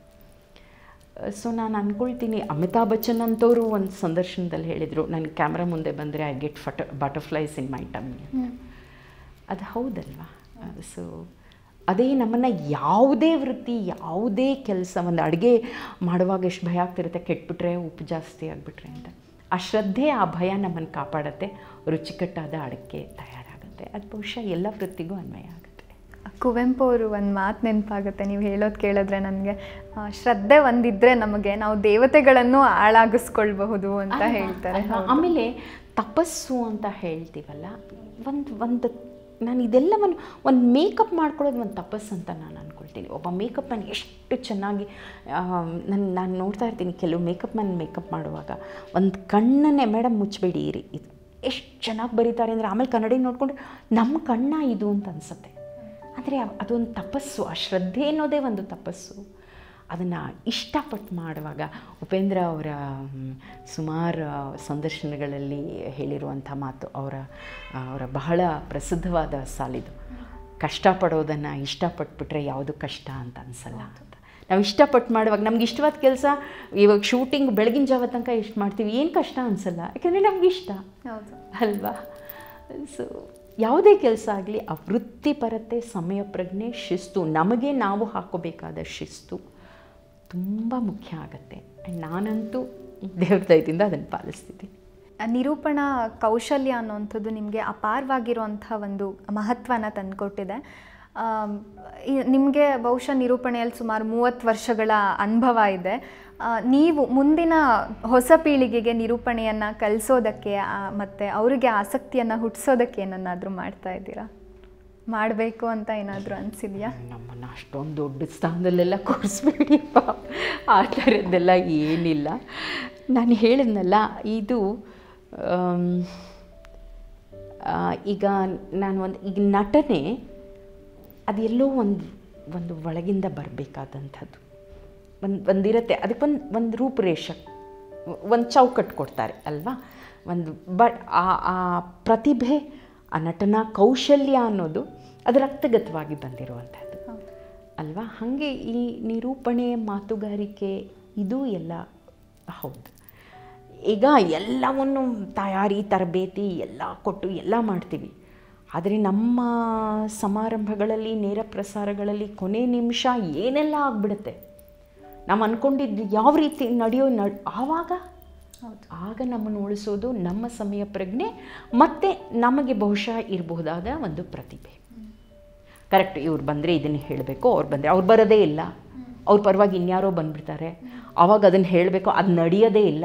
ಸೊ ನಾನು ಅಂದ್ಕೊಳ್ತೀನಿ ಅಮಿತಾಬ್ ಬಚ್ಚನ್ ಅಂತವರು ಒಂದು ಸಂದರ್ಶನದಲ್ಲಿ ಹೇಳಿದರು ನನ್ನ ಕ್ಯಾಮ್ರಾ ಮುಂದೆ ಬಂದರೆ ಐ ಗೆಟ್ ಫಟ ಬಟರ್ಫ್ಲೈಸ್ ಇನ್ ಮೈ ಟಮ್ಮಿ ಅದು ಹೌದಲ್ವಾ ಸೊ ಅದೇ ನಮ್ಮನ್ನು ಯಾವುದೇ ವೃತ್ತಿ ಯಾವುದೇ ಕೆಲಸ ಒಂದು ಅಡುಗೆ ಮಾಡುವಾಗ ಎಷ್ಟು ಭಯ ಆಗ್ತಿರುತ್ತೆ ಕೆಟ್ಬಿಟ್ರೆ ಉಪ್ಪು ಜಾಸ್ತಿ ಆಗಿಬಿಟ್ರೆ ಅಂತ ಆ ಶ್ರದ್ಧೆ ಆ ಭಯ ನಮ್ಮನ್ನು ಕಾಪಾಡುತ್ತೆ ರುಚಿಕಟ್ಟಾದ ಅಡುಗೆ ತಯಾರಾಗುತ್ತೆ ಅದು ಬಹುಶಃ ಎಲ್ಲ ವೃತ್ತಿಗೂ ಅನ್ವಯ ಆಗುತ್ತೆ ಕುವೆಂಪು ಅವರು ಒಂದು ಮಾತು ನೆನಪಾಗುತ್ತೆ ನೀವು ಹೇಳೋದು ಕೇಳಿದ್ರೆ ನನಗೆ ಶ್ರದ್ಧೆ ಒಂದಿದ್ರೆ ನಮಗೆ ನಾವು ದೇವತೆಗಳನ್ನು ಹಾಳಾಗಿಸ್ಕೊಳ್ಬಹುದು ಅಂತ ಹೇಳ್ತಾರೆ ಅಲ್ವಾ? ಆಮೇಲೆ ತಪಸ್ಸು ಅಂತ ಹೇಳ್ತೀವಲ್ಲ ಒಂದು ಒಂದು ನಾನು ಇದೆಲ್ಲವನ್ನು ಒಂದು ಮೇಕಪ್ ಮಾಡ್ಕೊಳ್ಳೋದು ಒಂದು ತಪಸ್ಸು ಅಂತ ನಾನು ಅಂದ್ಕೊಳ್ತೀನಿ ಒಬ್ಬ ಮೇಕಪ್ ಮ್ಯಾನ್ ಎಷ್ಟು ಚೆನ್ನಾಗಿ ನಾನು ನಾನು ನೋಡ್ತಾ ಇರ್ತೀನಿ ಕೆಲವು ಮೇಕಪ್ ಮ್ಯಾನ್ ಮೇಕಪ್ ಮಾಡುವಾಗ ಒಂದು ಕಣ್ಣನ್ನೇ ಮೇಡಮ್ ಮುಚ್ಚಬೇಡಿ ಇರಿ ಇದು ಎಷ್ಟು ಚೆನ್ನಾಗಿ ಬರೀತಾರೆ ಅಂದರೆ ಆಮೇಲೆ ಕನ್ನಡಿ ನೋಡಿಕೊಂಡು ನಮ್ಮ ಕಣ್ಣ ಇದು ಅಂತ ಅನಿಸುತ್ತೆ ಆದರೆ ಅದೊಂದು ತಪಸ್ಸು ಆ ಶ್ರದ್ಧೆ ಅನ್ನೋದೇ ಒಂದು ತಪಸ್ಸು ಅದನ್ನು ಇಷ್ಟಪಟ್ಟು ಮಾಡುವಾಗ ಉಪೇಂದ್ರ ಅವರ ಮ್, ಸುಮಾರು ಸಂದರ್ಶನಗಳಲ್ಲಿ ಹೇಳಿರುವಂಥ ಮಾತು ಅವರ ಅವರ ಬಹಳ ಪ್ರಸಿದ್ಧವಾದ ಸಾಲಿದು ಕಷ್ಟಪಡೋದನ್ನು ಇಷ್ಟಪಟ್ಬಿಟ್ರೆ ಯಾವುದು ಕಷ್ಟ ಅಂತ ಅನಿಸಲ್ಲ ಅಂತ ನಾವು ಇಷ್ಟಪಟ್ಟು ಮಾಡುವಾಗ ನಮ್ಗೆ ಇಷ್ಟವಾದ ಕೆಲಸ ಇವಾಗ ಶೂಟಿಂಗ್ ಬೆಳಗಿನ ಜಾವ ತನಕ ಎಷ್ಟು ಮಾಡ್ತೀವಿ ಏನು ಕಷ್ಟ ಅನಿಸಲ್ಲ ಯಾಕಂದರೆ ನಮ್ಗೆ ಇಷ್ಟ ಹೌದು ಅಲ್ವಾ ಸೊ ಯಾವುದೇ ಕೆಲಸ ಆಗಲಿ ಆ ವೃತ್ತಿಪರತೆ ಸಮಯ ಪ್ರಜ್ಞೆ ಶಿಸ್ತು ನಮಗೆ ನಾವು ಹಾಕೋಬೇಕಾದ ಶಿಸ್ತು ತುಂಬ ಮುಖ್ಯ ಆಗುತ್ತೆ ಆ್ಯಂಡ್ ನಾನಂತೂ ದೇವ್ರ ದಯದಿಂದ ಅದನ್ನು ಪಾಲಿಸ್ತಿದ್ದೀನಿ ಆ ನಿರೂಪಣಾ ಕೌಶಲ್ಯ ಅನ್ನುವಂಥದ್ದು ನಿಮಗೆ ಅಪಾರವಾಗಿರುವಂಥ ಒಂದು ಮಹತ್ವನ ತಂದುಕೊಟ್ಟಿದೆ ನಿಮಗೆ ಬಹುಶಃ ನಿರೂಪಣೆಯಲ್ಲಿ ಸುಮಾರು ಮೂವತ್ತು ವರ್ಷಗಳ ಅನುಭವ ಇದೆ ಆ, ನೀವು ಮುಂದಿನ ಹೊಸ ಪೀಳಿಗೆಗೆ ನಿರೂಪಣೆಯನ್ನು ಕಲಿಸೋದಕ್ಕೆ ಮತ್ತು ಅವರಿಗೆ ಆಸಕ್ತಿಯನ್ನು ಹುಟ್ಟಿಸೋದಕ್ಕೆ ಏನನ್ನಾದರೂ ಮಾಡ್ತಾ ಇದ್ದೀರಾ ಮಾಡಬೇಕು ಅಂತ ಏನಾದರೂ ಅನಿಸಿದೆಯಾ ನಮ್ಮನ್ನು ಅಷ್ಟೊಂದು ದೊಡ್ಡ ಸ್ಥಾನದಲ್ಲೆಲ್ಲ ಕೂರಿಸ್ಬೇಡಿಪ್ಪ ಆ ಥರದ್ದೆಲ್ಲ ಏನಿಲ್ಲ ನಾನು ಹೇಳಿದ್ನಲ್ಲ ಇದು ಆಮ್, ಆ, ಈಗ ನಾನು ಒಂದು ಈಗ ನಟನೆ ಅದೆಲ್ಲೋ ಒಂದು ಒಂದು ಒಳಗಿಂದ ಬರಬೇಕಾದಂಥದ್ದು ಒಂದು ಒಂದಿರುತ್ತೆ ಅದಕ್ಕೊಂದು ಒಂದು ರೂಪುರೇಷ ಒಂದು ಚೌಕಟ್ಟು ಕೊಡ್ತಾರೆ ಅಲ್ವಾ ಒಂದು ಬಟ್ ಆ ಆ ಪ್ರತಿಭೆ ಆ ನಟನಾ ಕೌಶಲ್ಯ ಅನ್ನೋದು ಅದು ರಕ್ತಗತವಾಗಿ ಬಂದಿರುವಂಥದ್ದು ಅಲ್ವಾ ಹಾಗೆ ಈ ನಿರೂಪಣೆ ಮಾತುಗಾರಿಕೆ ಇದು ಎಲ್ಲ ಹೌದು ಈಗ ಎಲ್ಲವನ್ನು ತಯಾರಿ ತರಬೇತಿ ಎಲ್ಲ ಕೊಟ್ಟು ಎಲ್ಲ ಮಾಡ್ತೀವಿ ಆದರೆ ನಮ್ಮ ಸಮಾರಂಭಗಳಲ್ಲಿ ನೇರ ಪ್ರಸಾರಗಳಲ್ಲಿ ಕೊನೆ ನಿಮಿಷ ಏನೆಲ್ಲ ಆಗಿಬಿಡುತ್ತೆ ನಾವು ಅಂದ್ಕೊಂಡಿದ್ದು ಯಾವ ರೀತಿ ನಡೆಯೋ ನಡ್ ಆವಾಗ ಹೌದು ಆಗ ನಮ್ಮನ್ನು ಉಳಿಸೋದು ನಮ್ಮ ಸಮಯ ಪ್ರಜ್ಞೆ ಮತ್ತು ನಮಗೆ ಬಹುಶಃ ಇರಬಹುದಾದ ಒಂದು ಪ್ರತಿಭೆ ಕರೆಕ್ಟ್ ಇವ್ರು ಬಂದರೆ ಇದನ್ನು ಹೇಳಬೇಕು ಅವ್ರು ಬಂದರೆ ಅವ್ರು ಬರೋದೇ ಇಲ್ಲ ಅವ್ರ ಪರವಾಗಿ ಇನ್ಯಾರೋ ಬಂದ್ಬಿಡ್ತಾರೆ ಆವಾಗ ಅದನ್ನು ಹೇಳಬೇಕು ಅದು ನಡೆಯೋದೇ ಇಲ್ಲ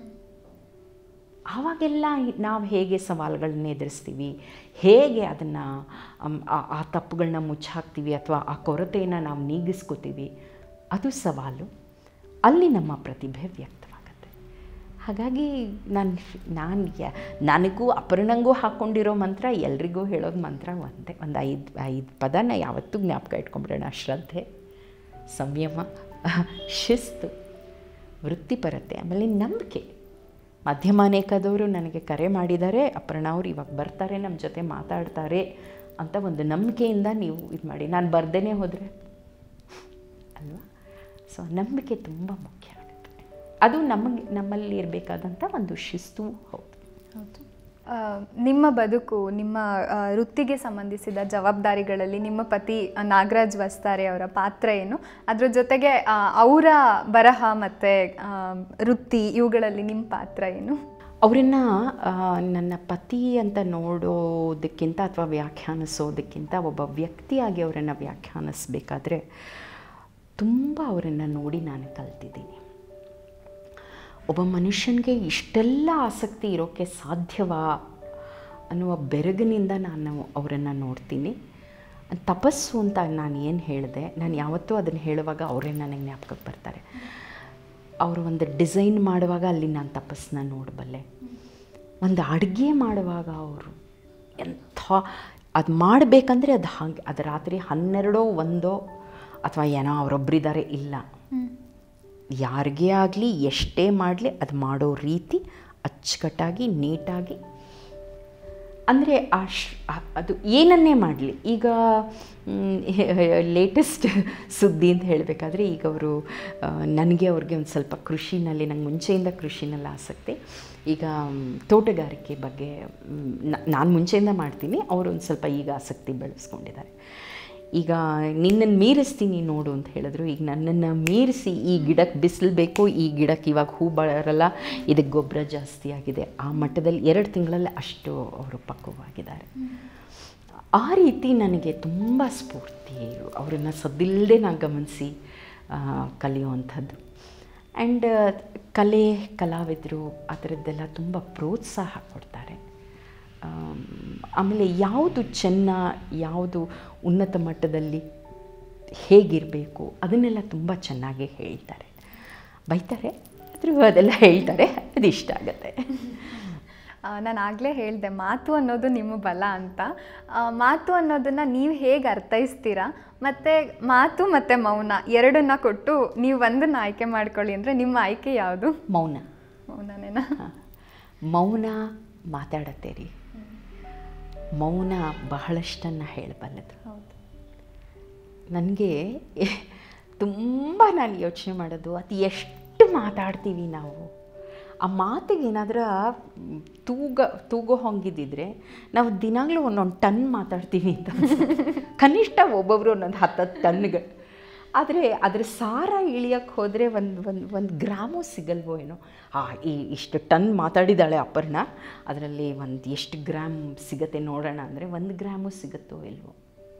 ಆವಾಗೆಲ್ಲ ನಾವು ಹೇಗೆ ಸವಾಲುಗಳನ್ನ ಎದುರಿಸ್ತೀವಿ ಹೇಗೆ ಅದನ್ನು ಆ ತಪ್ಪುಗಳನ್ನ ಮುಚ್ಚಾಕ್ತೀವಿ ಅಥವಾ ಆ ಕೊರತೆಯನ್ನು ನಾವು ನೀಗಿಸ್ಕೋತೀವಿ ಅದು ಸವಾಲು ಅಲ್ಲಿ ನಮ್ಮ ಪ್ರತಿಭೆ ವ್ಯಕ್ತವಾಗುತ್ತೆ ಹಾಗಾಗಿ ನಾನು ನಾನು ಯ- ನನಗೂ ಅಪರ್ಣಂಗೂ ಹಾಕ್ಕೊಂಡಿರೋ ಮಂತ್ರ ಎಲ್ರಿಗೂ ಹೇಳೋದು ಮಂತ್ರ ಒಂದೇ ಒಂದು ಐದು ಐದು ಪದನ ಯಾವತ್ತೂ ಜ್ಞಾಪಕ ಇಟ್ಕೊಂಡ್ಬಿಡೋಣ ಶ್ರದ್ಧೆ ಸಂಯಮ ಶಿಸ್ತು ವೃತ್ತಿಪರತೆ ಆಮೇಲೆ ನಂಬಿಕೆ ಮಾಧ್ಯಮ ಅನೇಕದವರು ನನಗೆ ಕರೆ ಮಾಡಿದ್ದಾರೆ ಅಪರ್ಣ ಅವ್ರು ಇವಾಗ ಬರ್ತಾರೆ ನಮ್ಮ ಜೊತೆ ಮಾತಾಡ್ತಾರೆ ಅಂತ ಒಂದು ನಂಬಿಕೆಯಿಂದ ನೀವು ಇದು ಮಾಡಿ ನಾನು ಬರ್ದೇನೆ ಹೋದರೆ ಅಲ್ವಾ ಸೊ ನಂಬಿಕೆ ತುಂಬ ಮುಖ್ಯ ಆಗುತ್ತೆ ಅದು ನಮಗೆ ನಮ್ಮಲ್ಲಿ ಇರಬೇಕಾದಂಥ ಒಂದು ಶಿಸ್ತು ಹೌದು ಹೌದು ಆ, ನಿಮ್ಮ ಬದುಕು ನಿಮ್ಮ ಆ, ವೃತ್ತಿಗೆ ಸಂಬಂಧಿಸಿದ ಜವಾಬ್ದಾರಿಗಳಲ್ಲಿ ನಿಮ್ಮ ಪತಿ ಆ, ನಾಗರಾಜ್ ವಸ್ತಾರೆ ಅವರ ಪಾತ್ರ ಏನು ಅದ್ರ ಜೊತೆಗೆ ಆ, ಅವರ ಬರಹ ಮತ್ತು ವೃತ್ತಿ ಇವುಗಳಲ್ಲಿ ನಿಮ್ಮ ಪಾತ್ರ ಏನು ಅವರನ್ನು ನನ್ನ ಪತಿ ಅಂತ ನೋಡೋದಕ್ಕಿಂತ ಅಥವಾ ವ್ಯಾಖ್ಯಾನಿಸೋದಕ್ಕಿಂತ ಒಬ್ಬ ವ್ಯಕ್ತಿಯಾಗಿ ಅವರನ್ನು ವ್ಯಾಖ್ಯಾನಿಸ್ಬೇಕಾದ್ರೆ ತುಂಬ ಅವರನ್ನು ನೋಡಿ ನಾನು ಕಲ್ತಿದ್ದೀನಿ ಒಬ್ಬ ಮನುಷ್ಯನಿಗೆ ಇಷ್ಟೆಲ್ಲ ಆಸಕ್ತಿ ಇರೋಕ್ಕೆ ಸಾಧ್ಯವಾ ಅನ್ನುವ ಬೆರಗಿನಿಂದ ನಾನು ಅವರನ್ನು ನೋಡ್ತೀನಿ ತಪಸ್ಸು ಅಂತ ನಾನು ಏನು ಹೇಳಿದೆ ನಾನು ಯಾವತ್ತೂ ಅದನ್ನು ಹೇಳುವಾಗ ಅವರೇ ನನಗೆ ಜ್ಞಾಪಕಕ್ಕೆ ಬರ್ತಾರೆ ಅವರು ಒಂದು ಡಿಸೈನ್ ಮಾಡುವಾಗ ಅಲ್ಲಿ ನಾನು ತಪಸ್ಸನ್ನ ನೋಡಬಲ್ಲೆ ಒಂದು ಅಡುಗೆ ಮಾಡುವಾಗ ಅವರು ಎಂಥ ಅದು ಮಾಡಬೇಕಂದ್ರೆ ಅದು ಹಾಗೆ ಅದು ರಾತ್ರಿ ಹನ್ನೆರಡೋ ಒಂದೋ ಅಥವಾ ಏನೋ ಅವರೊಬ್ಬರಿದ್ದಾರೆ ಇಲ್ಲ ಯಾರಿಗೇ ಆಗಲಿ ಎಷ್ಟೇ ಮಾಡಲಿ ಅದು ಮಾಡೋ ರೀತಿ ಅಚ್ಚುಕಟ್ಟಾಗಿ ನೀಟಾಗಿ ಅಂದರೆ ಆ ಶ್ ಆ- ಅದು ಏನನ್ನೇ ಮಾಡಲಿ ಈಗ ಲೇಟೆಸ್ಟ್ ಸುದ್ದಿ ಅಂತ ಹೇಳಬೇಕಾದ್ರೆ ಈಗ ಅವರು ನನಗೆ ಅವ್ರಿಗೆ ಒಂದು ಸ್ವಲ್ಪ ಕೃಷಿನಲ್ಲಿ ನಂಗೆ ಮುಂಚೆಯಿಂದ ಕೃಷಿನಲ್ಲಿ ಆಸಕ್ತಿ ಈಗ ಮ್, ತೋಟಗಾರಿಕೆ ಬಗ್ಗೆ ನಾನು ಮುಂಚೆಯಿಂದ ಮಾಡ್ತೀನಿ ಅವರು ಒಂದು ಸ್ವಲ್ಪ ಈಗ ಆಸಕ್ತಿ ಬೆಳೆಸ್ಕೊಂಡಿದ್ದಾರೆ ಈಗ ನಿನ್ನನ್ನು ಮೀರಿಸ್ತೀನಿ ನೋಡು ಅಂತ ಹೇಳಿದ್ರು ಈಗ ನನ್ನನ್ನು ಮೀರಿಸಿ ಈ ಗಿಡಕ್ಕೆ ಬಿಸಿಲು ಬೇಕು ಈ ಗಿಡಕ್ಕೆ ಇವಾಗ ಹೂ ಬರಲ್ಲ ಇದಕ್ಕೆ ಗೊಬ್ಬರ ಜಾಸ್ತಿ ಆಗಿದೆ ಆ ಮಟ್ಟದಲ್ಲಿ ಎರಡು ತಿಂಗಳಲ್ಲಿ ಅಷ್ಟು ಅವರು ಪಕ್ವವಾಗಿದ್ದಾರೆ ಆ ರೀತಿ ನನಗೆ ತುಂಬ ಸ್ಫೂರ್ತಿ ಅವರನ್ನು ಸದ್ದಿಲ್ಲದೆ ನಾನು ಗಮನಿಸಿ ಆ, ಕಲಿಯುವಂಥದ್ದು ಆ್ಯಂಡ್ ಕಲೆ ಕಲಾವಿದರು ಆ ಥರದ್ದೆಲ್ಲ ತುಂಬ ಪ್ರೋತ್ಸಾಹ ಕೊಡ್ತಾರೆ ಆಮ್, ಆಮೇಲೆ ಯಾವುದು ಚೆನ್ನ ಯಾವುದು ಉನ್ನತ ಮಟ್ಟದಲ್ಲಿ ಹೇಗಿರಬೇಕು ಅದನ್ನೆಲ್ಲ ತುಂಬ ಚೆನ್ನಾಗಿ ಹೇಳ್ತಾರೆ ಬೈತಾರೆ ಆದರೂ ಅದೆಲ್ಲ ಹೇಳ್ತಾರೆ ಅದು ಇಷ್ಟ ಆಗುತ್ತೆ ನಾನು ಆಗಲೇ ಹೇಳಿದೆ ಮಾತು ಅನ್ನೋದು ನಿಮ್ಮ ಬಲ ಅಂತ ಆ, ಮಾತು ಅನ್ನೋದನ್ನು ನೀವು ಹೇಗೆ ಅರ್ಥೈಸ್ತೀರಾ ಮತ್ತು ಮಾತು ಮತ್ತು ಮೌನ ಎರಡನ್ನ ಕೊಟ್ಟು ನೀವು ಒಂದನ್ನು ಆಯ್ಕೆ ಮಾಡ್ಕೊಳ್ಳಿ ಅಂದರೆ ನಿಮ್ಮ ಆಯ್ಕೆ ಯಾವುದು ಮೌನ ಮೌನನೇನಾ ಹಾ. ಮೌನ ಮಾತಾಡತ್ತೆ ರೀ ಮೌನ ಬಹಳಷ್ಟನ್ನು ಹೇಳಬಲ್ಲದು ಹೌದು ನನಗೆ ತುಂಬ ನಾನು ಯೋಚನೆ ಮಾಡೋದು ಅದು ಎಷ್ಟು ಮಾತಾಡ್ತೀವಿ ನಾವು ಆ ಮಾತಿಗೆ ಏನಾದರೂ ತೂಗ ತೂಗೋ ಹಂಗಿದ್ದಿದ್ರೆ ನಾವು ದಿನಾಗಲೂ ಒಂದೊಂದು ಟನ್ ಮಾತಾಡ್ತೀವಿ ಅಂತ ಅನ್ಸುತ್ತೆ. ಕನಿಷ್ಠ ಒಬ್ಬೊಬ್ಬರು ಒಂದೊಂದು ಹತ್ತತ್ತು ಟನ್ಗಳು ಆದರೆ ಅದ್ರ ಸಾರ ಇಳಿಯೋಕ್ಕೆ ಹೋದರೆ ಒಂದು ಒಂದು ಒಂದು ಗ್ರಾಮು ಸಿಗಲ್ವೋ ಏನೋ ಆ ಈ ಇಷ್ಟು ಟನ್ ಮಾತಾಡಿದ್ದಾಳೆ ಅಪರ್ಣ ಅದರಲ್ಲಿ ಒಂದು ಎಷ್ಟು ಗ್ರಾಮ್ ಸಿಗತ್ತೆ ನೋಡೋಣ ಅಂದರೆ ಒಂದು ಗ್ರಾಮು ಸಿಗುತ್ತೋ ಇಲ್ವೋ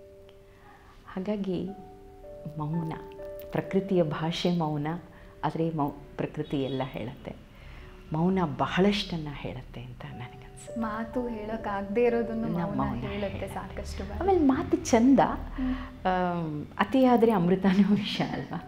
ಹಾಗಾಗಿ ಮೌನ ಪ್ರಕೃತಿಯ ಭಾಷೆ ಮೌನ ಆದರೆ ಮೌ ಪ್ರಕೃತಿ ಎಲ್ಲ ಹೇಳುತ್ತೆ ಮೌನ ಬಹಳಷ್ಟನ್ನು ಹೇಳುತ್ತೆ ಅಂತ ನನಗನ್ಸುತ್ತೆ ಮಾತು ಹೇಳೋಕ್ಕಾಗದೇ ಇರೋದನ್ನು ನಮ್ಮ ಮೌನ ಮೌನ ಹೇಳುತ್ತೆ ಹೇಳುತ್ತೆ. ಸಾಕಷ್ಟು ಬಾರಿ. ಆಮೇಲೆ ಮಾತು ಚಂದ ಆಮ್, ಅತಿಯಾದರೆ ಅಮೃತನೂ ವಿಷ ಅಲ್ವಾ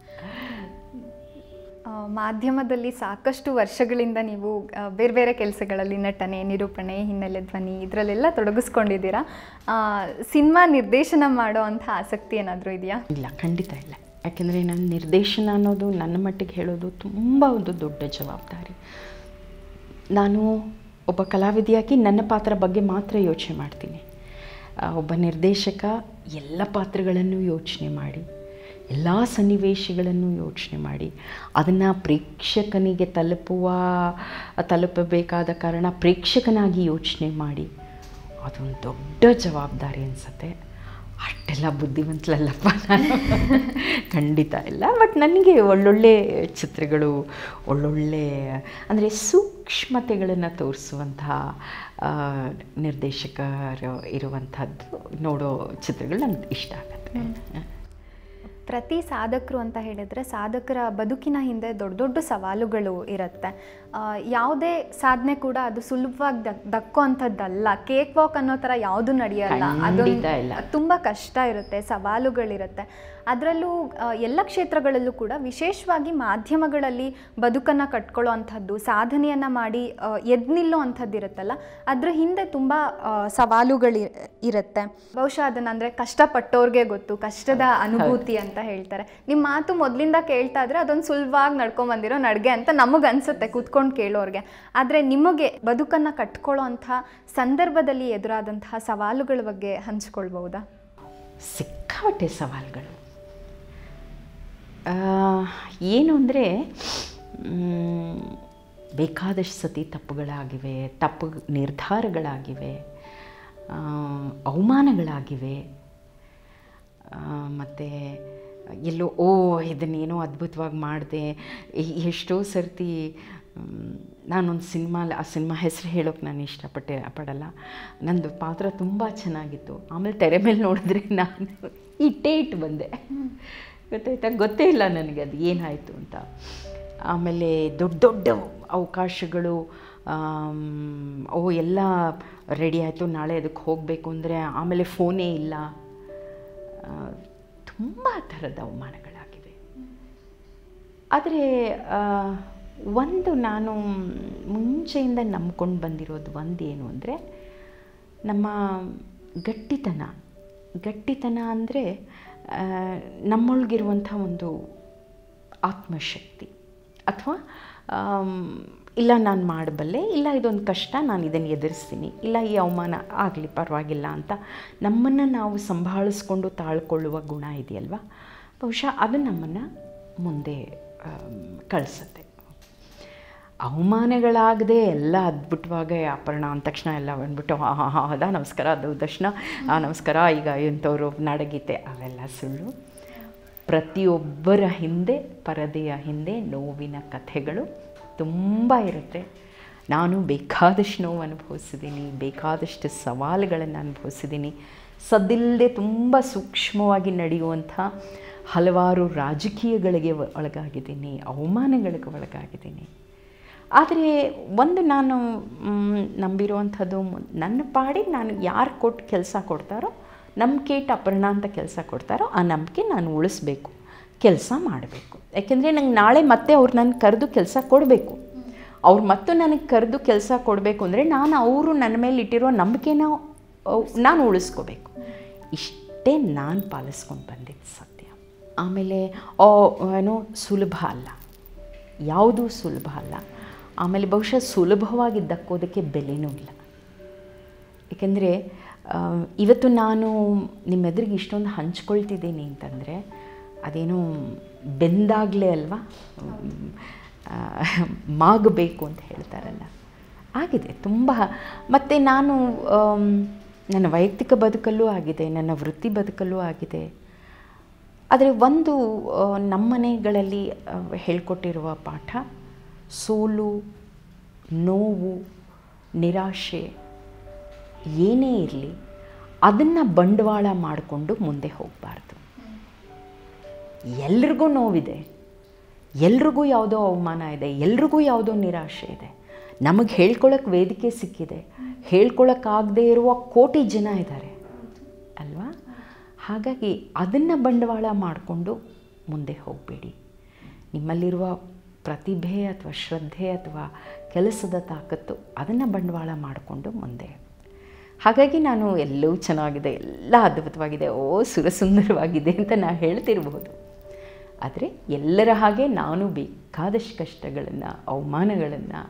ಆ, ಮಾಧ್ಯಮದಲ್ಲಿ ಸಾಕಷ್ಟು ವರ್ಷಗಳಿಂದ ನೀವು ಆ, ಬೇರೆ ಬೇರೆ ಕೆಲಸಗಳಲ್ಲಿ ನಟನೆ ನಿರೂಪಣೆ ಹಿನ್ನೆಲೆ ಧ್ವನಿ ಇದರಲ್ಲೆಲ್ಲ ತೊಡಗಿಸ್ಕೊಂಡಿದ್ದೀರಾ ಆ, ಸಿನಿಮಾ ನಿರ್ದೇಶನ ಮಾಡೋ ಅಂಥ ಆಸಕ್ತಿ ಏನಾದರೂ ಇದೆಯಾ ಇಲ್ಲ ಖಂಡಿತ ಇಲ್ಲ ಯಾಕೆಂದರೆ ನನ್ನ ನಿರ್ದೇಶನ ಅನ್ನೋದು ನನ್ನ ಮಟ್ಟಿಗೆ ಹೇಳೋದು ತುಂಬ ಒಂದು ದೊಡ್ಡ ಜವಾಬ್ದಾರಿ ನಾನು ಒಬ್ಬ ಕಲಾವಿದೆಯಾಗಿ ನನ್ನ ಪಾತ್ರ ಬಗ್ಗೆ ಮಾತ್ರ ಯೋಚನೆ ಮಾಡ್ತೀನಿ ಆ, ಒಬ್ಬ ನಿರ್ದೇಶಕ ಎಲ್ಲ ಪಾತ್ರಗಳನ್ನು ಯೋಚನೆ ಮಾಡಿ ಎಲ್ಲ ಸನ್ನಿವೇಶಗಳನ್ನು ಯೋಚನೆ ಮಾಡಿ ಅದನ್ನು ಪ್ರೇಕ್ಷಕನಿಗೆ ತಲುಪುವ ತಲುಪಬೇಕಾದ ಕಾರಣ ಪ್ರೇಕ್ಷಕನಾಗಿ ಯೋಚನೆ ಮಾಡಿ ಅದೊಂದು ದೊಡ್ಡ ಜವಾಬ್ದಾರಿ ಅನಿಸುತ್ತೆ ಅಷ್ಟೆಲ್ಲ ಬುದ್ಧಿವಂತಲಲ್ಲಪ್ಪ ನಾನು ಖಂಡಿತ ಇಲ್ಲ ಬಟ್ ನನಗೆ ಒಳ್ಳೊಳ್ಳೆ ಚಿತ್ರಗಳು ಒಳ್ಳೊಳ್ಳೆ ಅಂದರೆ ಸೂಕ್ಷ್ಮತೆಗಳನ್ನು ತೋರಿಸುವಂತಹ ಆ, ನಿರ್ದೇಶಕರು ಇರುವಂಥದ್ದು ನೋಡೋ ಚಿತ್ರಗಳು ನನಗೆ ಇಷ್ಟ ಆಗುತ್ತೆ ಪ್ರತಿ ಸಾಧಕರು ಅಂತ ಹೇಳಿದರೆ ಸಾಧಕರ ಬದುಕಿನ ಹಿಂದೆ ದೊಡ್ಡ ದೊಡ್ಡ ಸವಾಲುಗಳು ಇರುತ್ತೆ ಆ, ಯಾವುದೇ ಸಾಧನೆ ಕೂಡ ಅದು ಸುಲಭವಾಗಿ ದಕ್ ದಕ್ಕೋ ಅಂಥದ್ದಲ್ಲ ಕೇಕ್ ವಾಕ್ ಅನ್ನೋ ಥರ ಯಾವುದು ನಡೆಯಲ್ಲ ಖಂಡಿತ ಇಲ್ಲ. ತುಂಬ ಕಷ್ಟ ಇರುತ್ತೆ ಸವಾಲುಗಳಿರುತ್ತೆ ಅದರಲ್ಲೂ ಆ, ಎಲ್ಲ ಕ್ಷೇತ್ರಗಳಲ್ಲೂ ಕೂಡ ವಿಶೇಷವಾಗಿ ಮಾಧ್ಯಮಗಳಲ್ಲಿ ಬದುಕನ್ನು ಕಟ್ಕೊಳ್ಳೋ ಅಂಥದ್ದು ಸಾಧನೆಯನ್ನು ಮಾಡಿ ಎದ್ದು ನಿಲ್ಲೋ ಅಂಥದ್ದು ಇರುತ್ತಲ್ಲ ಅದ್ರ ಹಿಂದೆ ತುಂಬ ಸವಾಲುಗಳು ಇರುತ್ತೆ ಬಹುಶಃ ಅದನ್ನ ಅಂದರೆ ಕಷ್ಟಪಟ್ಟವ್ರಿಗೆ ಗೊತ್ತು ಕಷ್ಟದ ಅನುಭೂತಿ ಅಂತ ಹೇಳ್ತಾರೆ ನಿಮ್ಮ ಮಾತು ಮೊದಲಿಂದ ಕೇಳ್ತಾ ಇದ್ರೆ ಅದೊಂದು ಸುಲಭವಾಗಿ ನಡ್ಕೊಂಬಂದಿರೋ ನಡ್ಗೆ ಅಂತ ನಮಗೆ ಅನ್ಸುತ್ತೆ ಕೂತ್ಕೊಂಡು ಕೇಳೋರಿಗೆ ಆದರೆ ನಿಮಗೆ ಬದುಕನ್ನು ಕಟ್ಕೊಳ್ಳೋ ಅಂಥ ಸಂದರ್ಭದಲ್ಲಿ ಎದುರಾದಂತಹ ಸವಾಲುಗಳ ಬಗ್ಗೆ ಹಂಚ್ಕೊಳ್ಬಹುದಾ ಸಿಕ್ಕಾಪಟ್ಟೆ ಸವಾಲುಗಳು ಆ, ಏನು ಅಂದರೆ ಬೇಕಾದಷ್ಟು ಸತಿ ತಪ್ಪುಗಳಾಗಿವೆ ತಪ್ಪು ನಿರ್ಧಾರಗಳಾಗಿವೆ ಆ, ಅವಮಾನಗಳಾಗಿವೆ ಮತ್ತು ಎಲ್ಲೋ ಓ ಇದನ್ನೇನೋ ಅದ್ಭುತವಾಗಿ ಮಾಡಿದೆ ಎಷ್ಟೋ ಸರ್ತಿ ಮ್, ನಾನೊಂದು ಸಿನಿಮಾ ಆ ಸಿನಿಮಾ ಹೆಸರು ಹೇಳೋಕೆ ನಾನು ಇಷ್ಟಪಟ್ಟೆ ಪಡಲ್ಲ ನಂದು ಪಾತ್ರ ತುಂಬ ಚೆನ್ನಾಗಿತ್ತು ಆಮೇಲೆ ತೆರೆ ಮೇಲೆ ನೋಡಿದ್ರೆ ನಾನು ಇಟ್ಟೇ ಇಟ್ಟು ಬಂದೆ ಗೊತ್ತಾಯ್ತಾ ಗೊತ್ತೇ ಇಲ್ಲ ನನಗೆ ಅದು ಏನಾಯಿತು ಅಂತ ಆಮೇಲೆ ದೊಡ್ಡ ದೊಡ್ಡ ಅವಕಾಶಗಳು ಆಮ್, ಅವು ಎಲ್ಲ ರೆಡಿ ಆಯಿತು ನಾಳೆ ಅದಕ್ಕೆ ಹೋಗಬೇಕು ಅಂದರೆ ಆಮೇಲೆ ಫೋನೇ ಇಲ್ಲ ತುಂಬ ಥರದ ಅವಮಾನಗಳಾಗಿವೆ ಆದರೆ ಒಂದು ನಾನು ಮುಂಚೆಯಿಂದ ನಂಬ್ಕೊಂಡು ಬಂದಿರೋದು ಒಂದು ಏನು ಅಂದರೆ ನಮ್ಮ ಗಟ್ಟಿತನ ಗಟ್ಟಿತನ ಅಂದರೆ ನಮ್ಮೊಳಗಿರುವಂಥ ಒಂದು ಆತ್ಮಶಕ್ತಿ ಅಥವಾ ಇಲ್ಲ ನಾನು ಮಾಡಬಲ್ಲೆ ಇಲ್ಲ ಇದೊಂದು ಕಷ್ಟ ನಾನು ಇದನ್ನು ಎದುರಿಸ್ತೀನಿ ಇಲ್ಲ ಈ ಅವಮಾನ ಆಗಲಿ ಪರವಾಗಿಲ್ಲ ಅಂತ ನಮ್ಮನ್ನು ನಾವು ಸಂಭಾಳಿಸ್ಕೊಂಡು ತಾಳ್ಕೊಳ್ಳುವ ಗುಣ ಇದೆಯಲ್ವ ಬಹುಶಃ ಅದು ನಮ್ಮನ್ನು ಮುಂದೆ ಕಳಿಸುತ್ತೆ ಅವಮಾನಗಳಾಗದೆ ಎಲ್ಲ ಅದ್ಭುತವಾಗಿ ಅಪರ್ಣ ಅಂದ ತಕ್ಷಣ ಎಲ್ಲ ಬಂದ್ಬಿಟ್ಟು ಹಾಂ ಹಾಂ ಹಾಂ ಹೌದಾ ನಮಸ್ಕಾರ ಅದು ತಕ್ಷಣ ಹಾಂ ನಮಸ್ಕಾರ ಈಗ ಇಂಥವ್ರು ನಾಡಗೀತೆ ಅವೆಲ್ಲ ಸುಳ್ಳು ಪ್ರತಿಯೊಬ್ಬರ ಹಿಂದೆ ಪರದೆಯ ಹಿಂದೆ ನೋವಿನ ಕಥೆಗಳು ತುಂಬ ಇರುತ್ತೆ ನಾನು ಬೇಕಾದಷ್ಟು ನೋವು ಅನುಭವಿಸಿದ್ದೀನಿ ಬೇಕಾದಷ್ಟು ಸವಾಲುಗಳನ್ನು ಅನುಭವಿಸಿದ್ದೀನಿ ಸದ್ದಿಲ್ಲದೆ ತುಂಬ ಸೂಕ್ಷ್ಮವಾಗಿ ನಡೆಯುವಂಥ ಹಲವಾರು ರಾಜಕೀಯಗಳಿಗೆ ಒಳಗಾಗಿದ್ದೀನಿ ಅವಮಾನಗಳಿಗೆ ಒಳಗಾಗಿದ್ದೀನಿ ಆದರೆ ಒಂದು ನಾನು ನಂಬಿರುವಂಥದ್ದು ನನ್ನ ಪಾಡಿಗೆ ನಾನು ಯಾರು ಕೊಟ್ಟು ಕೆಲಸ ಕೊಡ್ತಾರೋ ನಂಬಿಕೆ ಇಟ್ಟು ಅಪರ್ಣ ಅಂತ ಕೆಲಸ ಕೊಡ್ತಾರೋ ಆ ನಂಬಿಕೆ ನಾನು ಉಳಿಸ್ಬೇಕು ಕೆಲಸ ಮಾಡಬೇಕು ಯಾಕೆಂದರೆ ನಂಗೆ ನಾಳೆ ಮತ್ತೆ ಅವ್ರು ನನ್ನ ಕರೆದು ಕೆಲಸ ಕೊಡಬೇಕು ಅವ್ರು ಮತ್ತು ನನಗೆ ಕರೆದು ಕೆಲಸ ಕೊಡಬೇಕು ಅಂದರೆ ನಾನು ಅವರು ನನ್ನ ಮೇಲೆ ಇಟ್ಟಿರೋ ನಂಬಿಕೆನ ನಾನು ಉಳಿಸ್ಕೋಬೇಕು ಇಷ್ಟೇ ನಾನು ಪಾಲಿಸ್ಕೊಂಡು ಬಂದಿದ್ದು ಸತ್ಯ ಆಮೇಲೆ ಏನೋ ಸುಲಭ ಅಲ್ಲ ಯಾವುದೂ ಸುಲಭ ಅಲ್ಲ ಆಮೇಲೆ ಬಹುಶಃ ಸುಲಭವಾಗಿ ದಕ್ಕೋದಕ್ಕೆ ಬೆಲೆನೂ ಇಲ್ಲ ಏಕೆಂದರೆ ಇವತ್ತು ನಾನು ನಿಮ್ಮೆದುರಿಗೆ ಇಷ್ಟೊಂದು ಹಂಚ್ಕೊಳ್ತಿದ್ದೀನಿ ಅಂತಂದರೆ ಅದೇನೋ ಬೆಂದಾಗಲೇ ಅಲ್ವಾ ಮಾಗಬೇಕು ಅಂತ ಹೇಳ್ತಾರಲ್ಲ ಆಗಿದೆ ತುಂಬ ಮತ್ತು ನಾನು ನನ್ನ ವೈಯಕ್ತಿಕ ಬದುಕಲ್ಲೂ ಆಗಿದೆ ನನ್ನ ವೃತ್ತಿ ಬದುಕಲ್ಲೂ ಆಗಿದೆ ಆದರೆ ಒಂದು ನಮ್ಮನೆಗಳಲ್ಲಿ ಹೇಳ್ಕೊಟ್ಟಿರುವ ಪಾಠ ಸೋಲು ನೋವು ನಿರಾಶೆ ಏನೇ ಇರಲಿ ಅದನ್ನು ಬಂಡವಾಳ ಮಾಡಿಕೊಂಡು ಮುಂದೆ ಹೋಗಬಾರ್ದು ಎಲ್ರಿಗೂ ನೋವಿದೆ ಎಲ್ರಿಗೂ ಯಾವುದೋ ಅವಮಾನ ಇದೆ ಎಲ್ರಿಗೂ ಯಾವುದೋ ನಿರಾಶೆ ಇದೆ ನಮಗೆ ಹೇಳ್ಕೊಳಕ್ಕೆ ವೇದಿಕೆ ಸಿಕ್ಕಿದೆ ಹೇಳ್ಕೊಳಕ್ಕಾಗದೇ ಇರುವ ಕೋಟಿ ಜನ ಇದ್ದಾರೆ ಅಲ್ವಾ ಹಾಗಾಗಿ ಅದನ್ನು ಬಂಡವಾಳ ಮಾಡಿಕೊಂಡು ಮುಂದೆ ಹೋಗಬೇಡಿ ನಿಮ್ಮಲ್ಲಿರುವ ಪ್ರತಿಭೆ ಅಥವಾ ಶ್ರದ್ಧೆ ಅಥವಾ ಕೆಲಸದ ತಾಕತ್ತು ಅದನ್ನು ಬಂಡವಾಳ ಮಾಡಿಕೊಂಡು ಮುಂದೆ ಹಾಗಾಗಿ ನಾನು ಎಲ್ಲವೂ ಚೆನ್ನಾಗಿದೆ ಎಲ್ಲ ಅದ್ಭುತವಾಗಿದೆ ಓ ಸುರಸುಂದರವಾಗಿದೆ ಅಂತ ನಾನು ಹೇಳ್ತಿರ್ಬೋದು ಆದರೆ ಎಲ್ಲರ ಹಾಗೆ ನಾನು ಬೇಕಾದಷ್ಟು ಕಷ್ಟಗಳನ್ನು ಅವಮಾನಗಳನ್ನು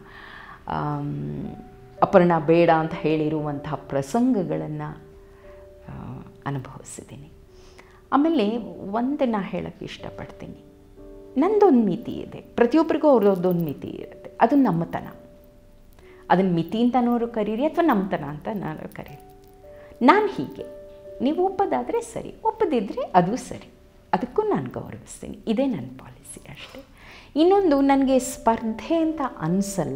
ಅಪರ್ಣ ಬೇಡ ಅಂತ ಹೇಳಿರುವಂತಹ ಪ್ರಸಂಗಗಳನ್ನು ಅನುಭವಿಸಿದ್ದೀನಿ ಆಮೇಲೆ ಒಂದು ನಾ ಹೇಳೋಕ್ಕೆ ಇಷ್ಟಪಡ್ತೀನಿ ನಂದೊಂದು ಮಿತಿ ಇದೆ ಪ್ರತಿಯೊಬ್ಬರಿಗೂ ಅವ್ರದ್ದೊಂದು ಮಿತಿ ಇರುತ್ತೆ ಅದು ನಮ್ಮತನ ಅದನ್ನು ಮಿತಿ ಅಂತನೋರು ಕರೀರಿ ಅಥವಾ ನಮ್ಮತನ ಅಂತ ನಾನು ಕರೀರಿ ನಾನು ಹೀಗೆ ನೀವು ಒಪ್ಪದಾದರೆ ಸರಿ ಒಪ್ಪದಿದ್ದರೆ ಅದು ಸರಿ ಅದಕ್ಕೂ ನಾನು ಗೌರವಿಸ್ತೀನಿ ಇದೇ ನನ್ನ ಪಾಲಿಸಿ ಅಷ್ಟೇ ಇನ್ನೊಂದು ನನಗೆ ಸ್ಪರ್ಧೆ ಅಂತ ಅನಿಸಲ್ಲ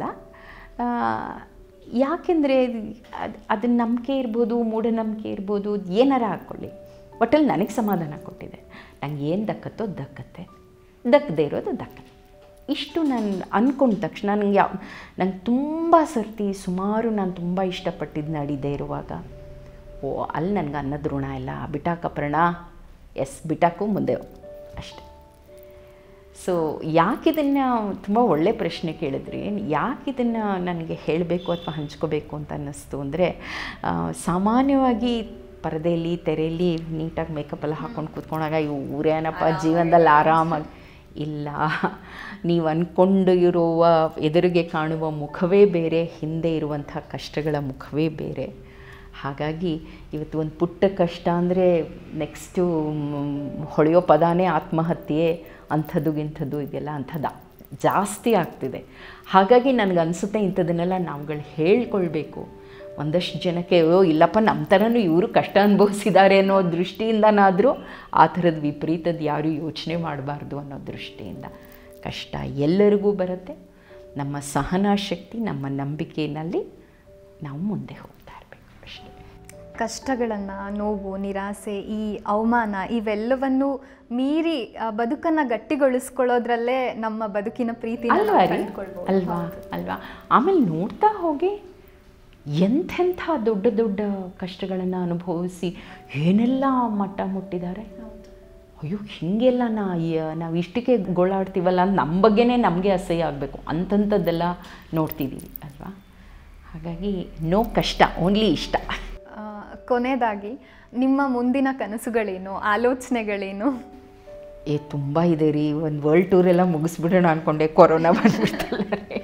ಯಾಕೆಂದರೆ ಅದು ಅದನ್ನ ನಂಬಿಕೆ ಇರ್ಬೋದು ಮೂಢನಂಬಿಕೆ ಇರ್ಬೋದು ಏನಾರ ಹಾಕ್ಕೊಳ್ಳಿ ಒಟ್ಟಲ್ಲಿ ನನಗೆ ಸಮಾಧಾನ ಕೊಟ್ಟಿದೆ ನಂಗೆ ಏನು ದಕ್ಕತ್ತೋ ದಕ್ಕತ್ತೆ ದಕ್ಕದೇ ಇರೋದು ದಕ್ಕತ್ತೆ ಇಷ್ಟು ನಾನು ಅಂದ್ಕೊಂಡ ತಕ್ಷಣ ನನಗೆ ಯಾವ ನಂಗೆ ತುಂಬ ಸರ್ತಿ ಸುಮಾರು ನಾನು ತುಂಬ ಇಷ್ಟಪಟ್ಟಿದ್ದು ನಡೀದೇ ಇರುವಾಗ ಓ ಅಲ್ಲಿ ನನಗೆ ಅನ್ನದ ಋಣ ಇಲ್ಲ ಬಿಟಾಕಪ್ರಣ ಎಸ್ ಬಿಟಾಕು ಮುಂದೆ ಅಷ್ಟೆ ಸೊ ಯಾಕಿದನ್ನು ತುಂಬ ಒಳ್ಳೆ ಪ್ರಶ್ನೆ ಕೇಳಿದ್ರಿ ಯಾಕಿದನ್ನು ನನಗೆ ಹೇಳಬೇಕು ಅಥವಾ ಹಂಚ್ಕೋಬೇಕು ಅಂತ ಅನ್ನಿಸ್ತು ಅಂದರೆ ಸಾಮಾನ್ಯವಾಗಿ ಪರದೆಯಲ್ಲಿ ತೆರೆಯಲ್ಲಿ ನೀಟಾಗಿ ಮೇಕಪ್ ಎಲ್ಲ ಹಾಕ್ಕೊಂಡು ಕೂತ್ಕೊಂಡಾಗ ಇವು ಊರೇನಪ್ಪ ಜೀವನದಲ್ಲಿ ಆರಾಮಾಗಿ ಇಲ್ಲ ನೀವು ಅಂದ್ಕೊಂಡು ಇರುವ ಎದುರಿಗೆ ಕಾಣುವ ಮುಖವೇ ಬೇರೆ ಹಿಂದೆ ಇರುವಂಥ ಕಷ್ಟಗಳ ಮುಖವೇ ಬೇರೆ ಹಾಗಾಗಿ ಇವತ್ತು ಒಂದು ಪುಟ್ಟ ಕಷ್ಟ ಅಂದರೆ ನೆಕ್ಸ್ಟು ಹೊಳೆಯೋ ಪದಾನೇ ಆತ್ಮಹತ್ಯೆ ಅಂಥದ್ದು ಇಂಥದ್ದು ಇದೆಲ್ಲ ಅಂಥದ್ದು ಜಾಸ್ತಿ ಆಗ್ತಿದೆ ಹಾಗಾಗಿ ನನಗೆ ಅನಿಸುತ್ತೆ ಇಂಥದನ್ನೆಲ್ಲ ನಾವುಗಳು ಹೇಳ್ಕೊಳ್ಬೇಕು ಒಂದಷ್ಟು ಜನಕ್ಕೆ ಓ ಇಲ್ಲಪ್ಪ ನಮ್ಮ ಥರನೂ ಇವರು ಕಷ್ಟ ಅನುಭವಿಸಿದ್ದಾರೆ ಅನ್ನೋ ದೃಷ್ಟಿಯಿಂದನಾದರೂ ಆ ಥರದ ವಿಪರೀತದ ಯಾರೂ ಯೋಚನೆ ಮಾಡಬಾರ್ದು ಅನ್ನೋ ದೃಷ್ಟಿಯಿಂದ ಕಷ್ಟ ಎಲ್ಲರಿಗೂ ಬರುತ್ತೆ ನಮ್ಮ ಸಹನಾ ಶಕ್ತಿ ನಮ್ಮ ನಂಬಿಕೆಯಲ್ಲಿ ನಾವು ಮುಂದೆ ಹೋಗ್ತಾ ಇರಬೇಕು ಅಷ್ಟೇ ಕಷ್ಟಗಳನ್ನು ನೋವು ನಿರಾಸೆ ಈ ಅವಮಾನ ಇವೆಲ್ಲವನ್ನು ಮೀರಿ ಆ, ಬದುಕನ್ನ ಗಟ್ಟಿಗೊಳಿಸ್ಕೊಳ್ಳೋದ್ರಲ್ಲೇ ನಮ್ಮ ಬದುಕಿನ ಪ್ರೀತಿ ಅಲ್ವಾ ರೀ ಅಲ್ವಾ ಅಲ್ವಾ ಆಮೇಲೆ ನೋಡ್ತಾ ಹೋಗಿ ಎಂಥೆಂಥ ದೊಡ್ಡ ದೊಡ್ಡ ಕಷ್ಟಗಳನ್ನು ಅನುಭವಿಸಿ ಏನೆಲ್ಲ ಮಟ್ಟ ಮುಟ್ಟಿದ್ದಾರೆ ಅಯ್ಯೋ ಹೀಗೆಲ್ಲ ನಾ ಯ- ನಾವು ಇಷ್ಟಕ್ಕೆ ಗೋಳಾಡ್ತೀವಲ್ಲ ಅಂತ ನಮ್ಮ ಬಗ್ಗೆನೇ ನಮಗೆ ಅಸಹ್ಯ ಆಗಬೇಕು ಅಂಥಂಥದ್ದೆಲ್ಲ ನೋಡ್ತಿದ್ದೀವಿ ಅಲ್ವಾ ಹಾಗಾಗಿ ನೋ ಕಷ್ಟ ಓನ್ಲಿ ಇಷ್ಟ ಕೊನೆಯದಾಗಿ ನಿಮ್ಮ ಮುಂದಿನ ಕನಸುಗಳೇನು ಆಲೋಚನೆಗಳೇನು ಏ ತುಂಬ ಇದೆ ರೀ ಒಂದು ವರ್ಲ್ಡ್ ಟೂರೆಲ್ಲ ಮುಗಿಸ್ಬಿಡೋಣ ಅಂದ್ಕೊಂಡೆ ಕೊರೋನಾ ಬಂದ್ಬಿಡ್ತಲ್ಲ ರೀ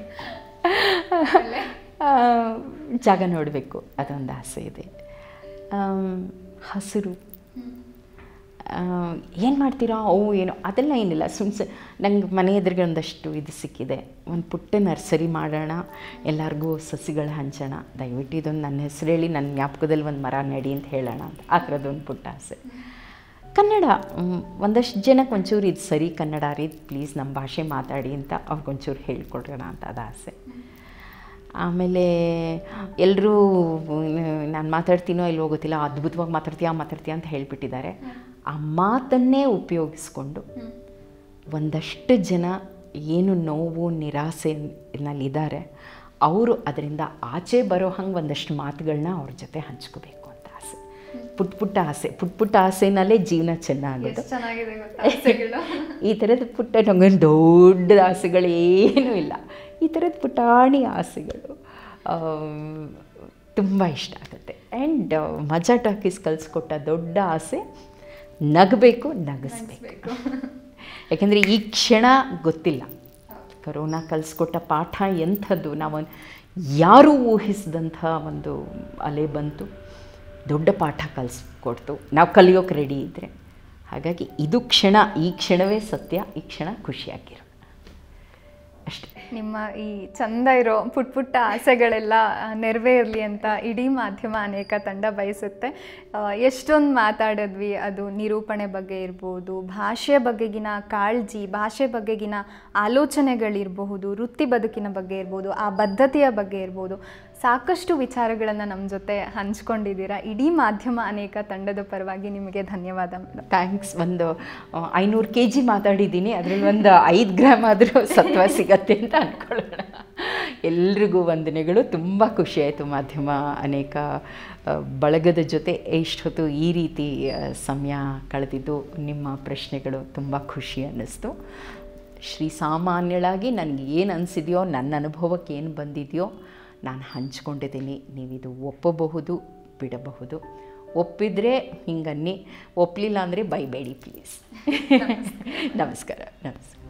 ಆ, ಜಾಗ ನೋಡಬೇಕು ಅದೊಂದು ಆಸೆ ಇದೆ ಆಮ್, ಹಸಿರು ಏನು ಮಾಡ್ತೀರಾ ಅವು ಏನೋ ಅದೆಲ್ಲ ಏನಿಲ್ಲ ಸುಮ್ ಸ ನಂಗೆ ಮನೆ ಎದುರಿಗೆ ಒಂದಷ್ಟು ಇದು ಸಿಕ್ಕಿದೆ ಒಂದು ಪುಟ್ಟ ನರ್ಸರಿ ಮಾಡೋಣ ಎಲ್ಲರಿಗೂ ಸಸಿಗಳ ಹಂಚೋಣ ದಯವಿಟ್ಟು ಇದೊಂದು ನನ್ನ ಹೆಸರು ಹೇಳಿ ನನ್ನ ಜ್ಞಾಪಕದಲ್ಲಿ ಒಂದು ಮರ ನೆಡಿ ಅಂತ ಹೇಳೋಣ ಅಂತ ಆ ಥರದ್ದೊಂದು ಪುಟ್ಟ ಆಸೆ ಕನ್ನಡ ಮ್, ಒಂದಷ್ಟು ಜನಕ್ಕೆ ಒಂಚೂರು ಇದು ಸರಿ ಕನ್ನಡ ರೀ ಪ್ಲೀಸ್ ನಮ್ಮ ಭಾಷೆ ಮಾತಾಡಿ ಅಂತ ಅವ್ರಿಗೊಂಚೂರು ಹೇಳ್ಕೊಡೋಣ ಅಂತ ಅದು ಆಸೆ ಆಮೇಲೆ ಎಲ್ಲರೂ ನಾನು ಮಾತಾಡ್ತೀನೋ ಇಲ್ವೋ ಗೊತ್ತಿಲ್ಲ ಅದ್ಭುತವಾಗಿ ಮಾತಾಡ್ತೀಯಾ ಮಾತಾಡ್ತೀಯಾ ಅಂತ ಹೇಳಿಬಿಟ್ಟಿದ್ದಾರೆ ಆ ಮಾತನ್ನೇ ಉಪಯೋಗಿಸ್ಕೊಂಡು ಒಂದಷ್ಟು ಜನ ಏನು ನೋವು ನಿರಾಸೆನಲ್ಲಿದ್ದಾರೆ ಅವರು ಅದರಿಂದ ಆಚೆ ಬರೋ ಹಂಗೆ ಒಂದಷ್ಟು ಮಾತುಗಳನ್ನ ಅವ್ರ ಜೊತೆ ಹಂಚ್ಕೋಬೇಕು ಅಂತ ಆಸೆ ಪುಟ್ಟ ಪುಟ್ಟ ಆಸೆ ಪುಟ್ಟ ಪುಟ್ಟ ಆಸೆನಲ್ಲೇ ಜೀವನ ಚೆನ್ನಾಗೋದು ಎಷ್ಟು ಚೆನ್ನಾಗಿದೆ ಗೊತ್ತಾ ಆಸೆಗಳು ಈ ಥರದ ಪುಟ್ಟ ನಮಗೊಂದು ದೊಡ್ಡ ಆಸೆಗಳೇನೂ ಇಲ್ಲ ಈ ಥರದ ಪುಟಾಣಿ ಆಸೆಗಳು ತುಂಬ ಇಷ್ಟ ಆಗುತ್ತೆ ಆ್ಯಂಡ್ ಮಜಾ ಟಾಕೀಸ್ ಕಲಿಸ್ಕೊಟ್ಟ ದೊಡ್ಡ ಆಸೆ ನಗಬೇಕು ನಗಿಸ್ಬೇಕು ಯಾಕೆಂದರೆ ಈ ಕ್ಷಣ ಗೊತ್ತಿಲ್ಲ ಕರೋನಾ ಕಲಿಸ್ಕೊಟ್ಟ ಪಾಠ ಎಂಥದ್ದು ನಾವು ಯಾರೂ ಊಹಿಸಿದಂಥ ಒಂದು ಅಲೆ ಬಂತು ದೊಡ್ಡ ಪಾಠ ಕಲಿಸ್ಕೊಡ್ತು ನಾವು ಕಲಿಯೋಕೆ ರೆಡಿ ಇದ್ದರೆ ಹಾಗಾಗಿ ಇದು ಕ್ಷಣ ಈ ಕ್ಷಣವೇ ಸತ್ಯ ಈ ಕ್ಷಣ ಖುಷಿಯಾಗಿರೋ ಅಷ್ಟೇ ನಿಮ್ಮ ಈ ಚಂದ ಇರೋ ಪುಟ್ಟ ಪುಟ್ಟ ಆಸೆಗಳೆಲ್ಲ ಆ, ನೆರವೇರ್ಲಿ ಅಂತ ಇಡೀ ಮಾಧ್ಯಮ ಅನೇಕ ತಂಡ ಬಯಸುತ್ತೆ ಎಷ್ಟೊಂದು ಮಾತಾಡಿದ್ವಿ ಅದು ನಿರೂಪಣೆ ಬಗ್ಗೆ ಇರ್ಬೋದು ಭಾಷೆ ಬಗೆಗಿನ ಕಾಳಜಿ ಭಾಷೆ ಬಗೆಗಿನ ಆಲೋಚನೆಗಳಿರಬಹುದು ವೃತ್ತಿ ಬದುಕಿನ ಬಗ್ಗೆ ಇರ್ಬೋದು ಆ ಬದ್ಧತೆಯ ಬಗ್ಗೆ ಇರ್ಬೋದು ಸಾಕಷ್ಟು ವಿಚಾರಗಳನ್ನು ನಮ್ಮ ಜೊತೆ ಹಂಚ್ಕೊಂಡಿದ್ದೀರಾ ಇಡೀ ಮಾಧ್ಯಮ ಅನೇಕ ತಂಡದ ಪರವಾಗಿ ನಿಮಗೆ ಧನ್ಯವಾದ ಮೇಡಮ್ ಥ್ಯಾಂಕ್ಸ್ ಒಂದು ಐನೂರು ಕೆ ಜಿ ಮಾತಾಡಿದ್ದೀನಿ ಅದರಲ್ಲಿ ಒಂದು ಐದು ಗ್ರಾಮ್ ಆದರೂ ಸತ್ವ ಸಿಗತ್ತೆ ಅಂತ ಅಂದ್ಕೊಳ್ಳೋಣ ಎಲ್ರಿಗೂ ವಂದನೆಗಳು ತುಂಬ ಖುಷಿಯಾಯಿತು ಮಾಧ್ಯಮ ಅನೇಕ ಆ, ಬಳಗದ ಜೊತೆ ಇಷ್ಟೊತ್ತು ಈ ರೀತಿ ಆ, ಸಮಯ ಕಳೆದಿದ್ದು ನಿಮ್ಮ ಪ್ರಶ್ನೆಗಳು ತುಂಬ ಖುಷಿ ಅನ್ನಿಸ್ತು ಶ್ರೀ ಸಾಮಾನ್ಯಳಾಗಿ ನನಗೆ ಏನು ಅನಿಸಿದೆಯೋ ನನ್ನ ಅನುಭವಕ್ಕೆ ಏನು ಬಂದಿದೆಯೋ ನಾನು ಹಂಚ್ಕೊಂಡಿದ್ದೀನಿ ನೀವಿದು ಒಪ್ಪಬಹುದು ಬಿಡಬಹುದು ಒಪ್ಪಿದರೆ ಹಿಂಗನ್ನಿ ಒಪ್ಪಲಿಲ್ಲ ಅಂದರೆ ಬೈಬೇಡಿ ಪ್ಲೀಸ್ ನಮಸ್ಕಾರ ನಮಸ್ಕಾರ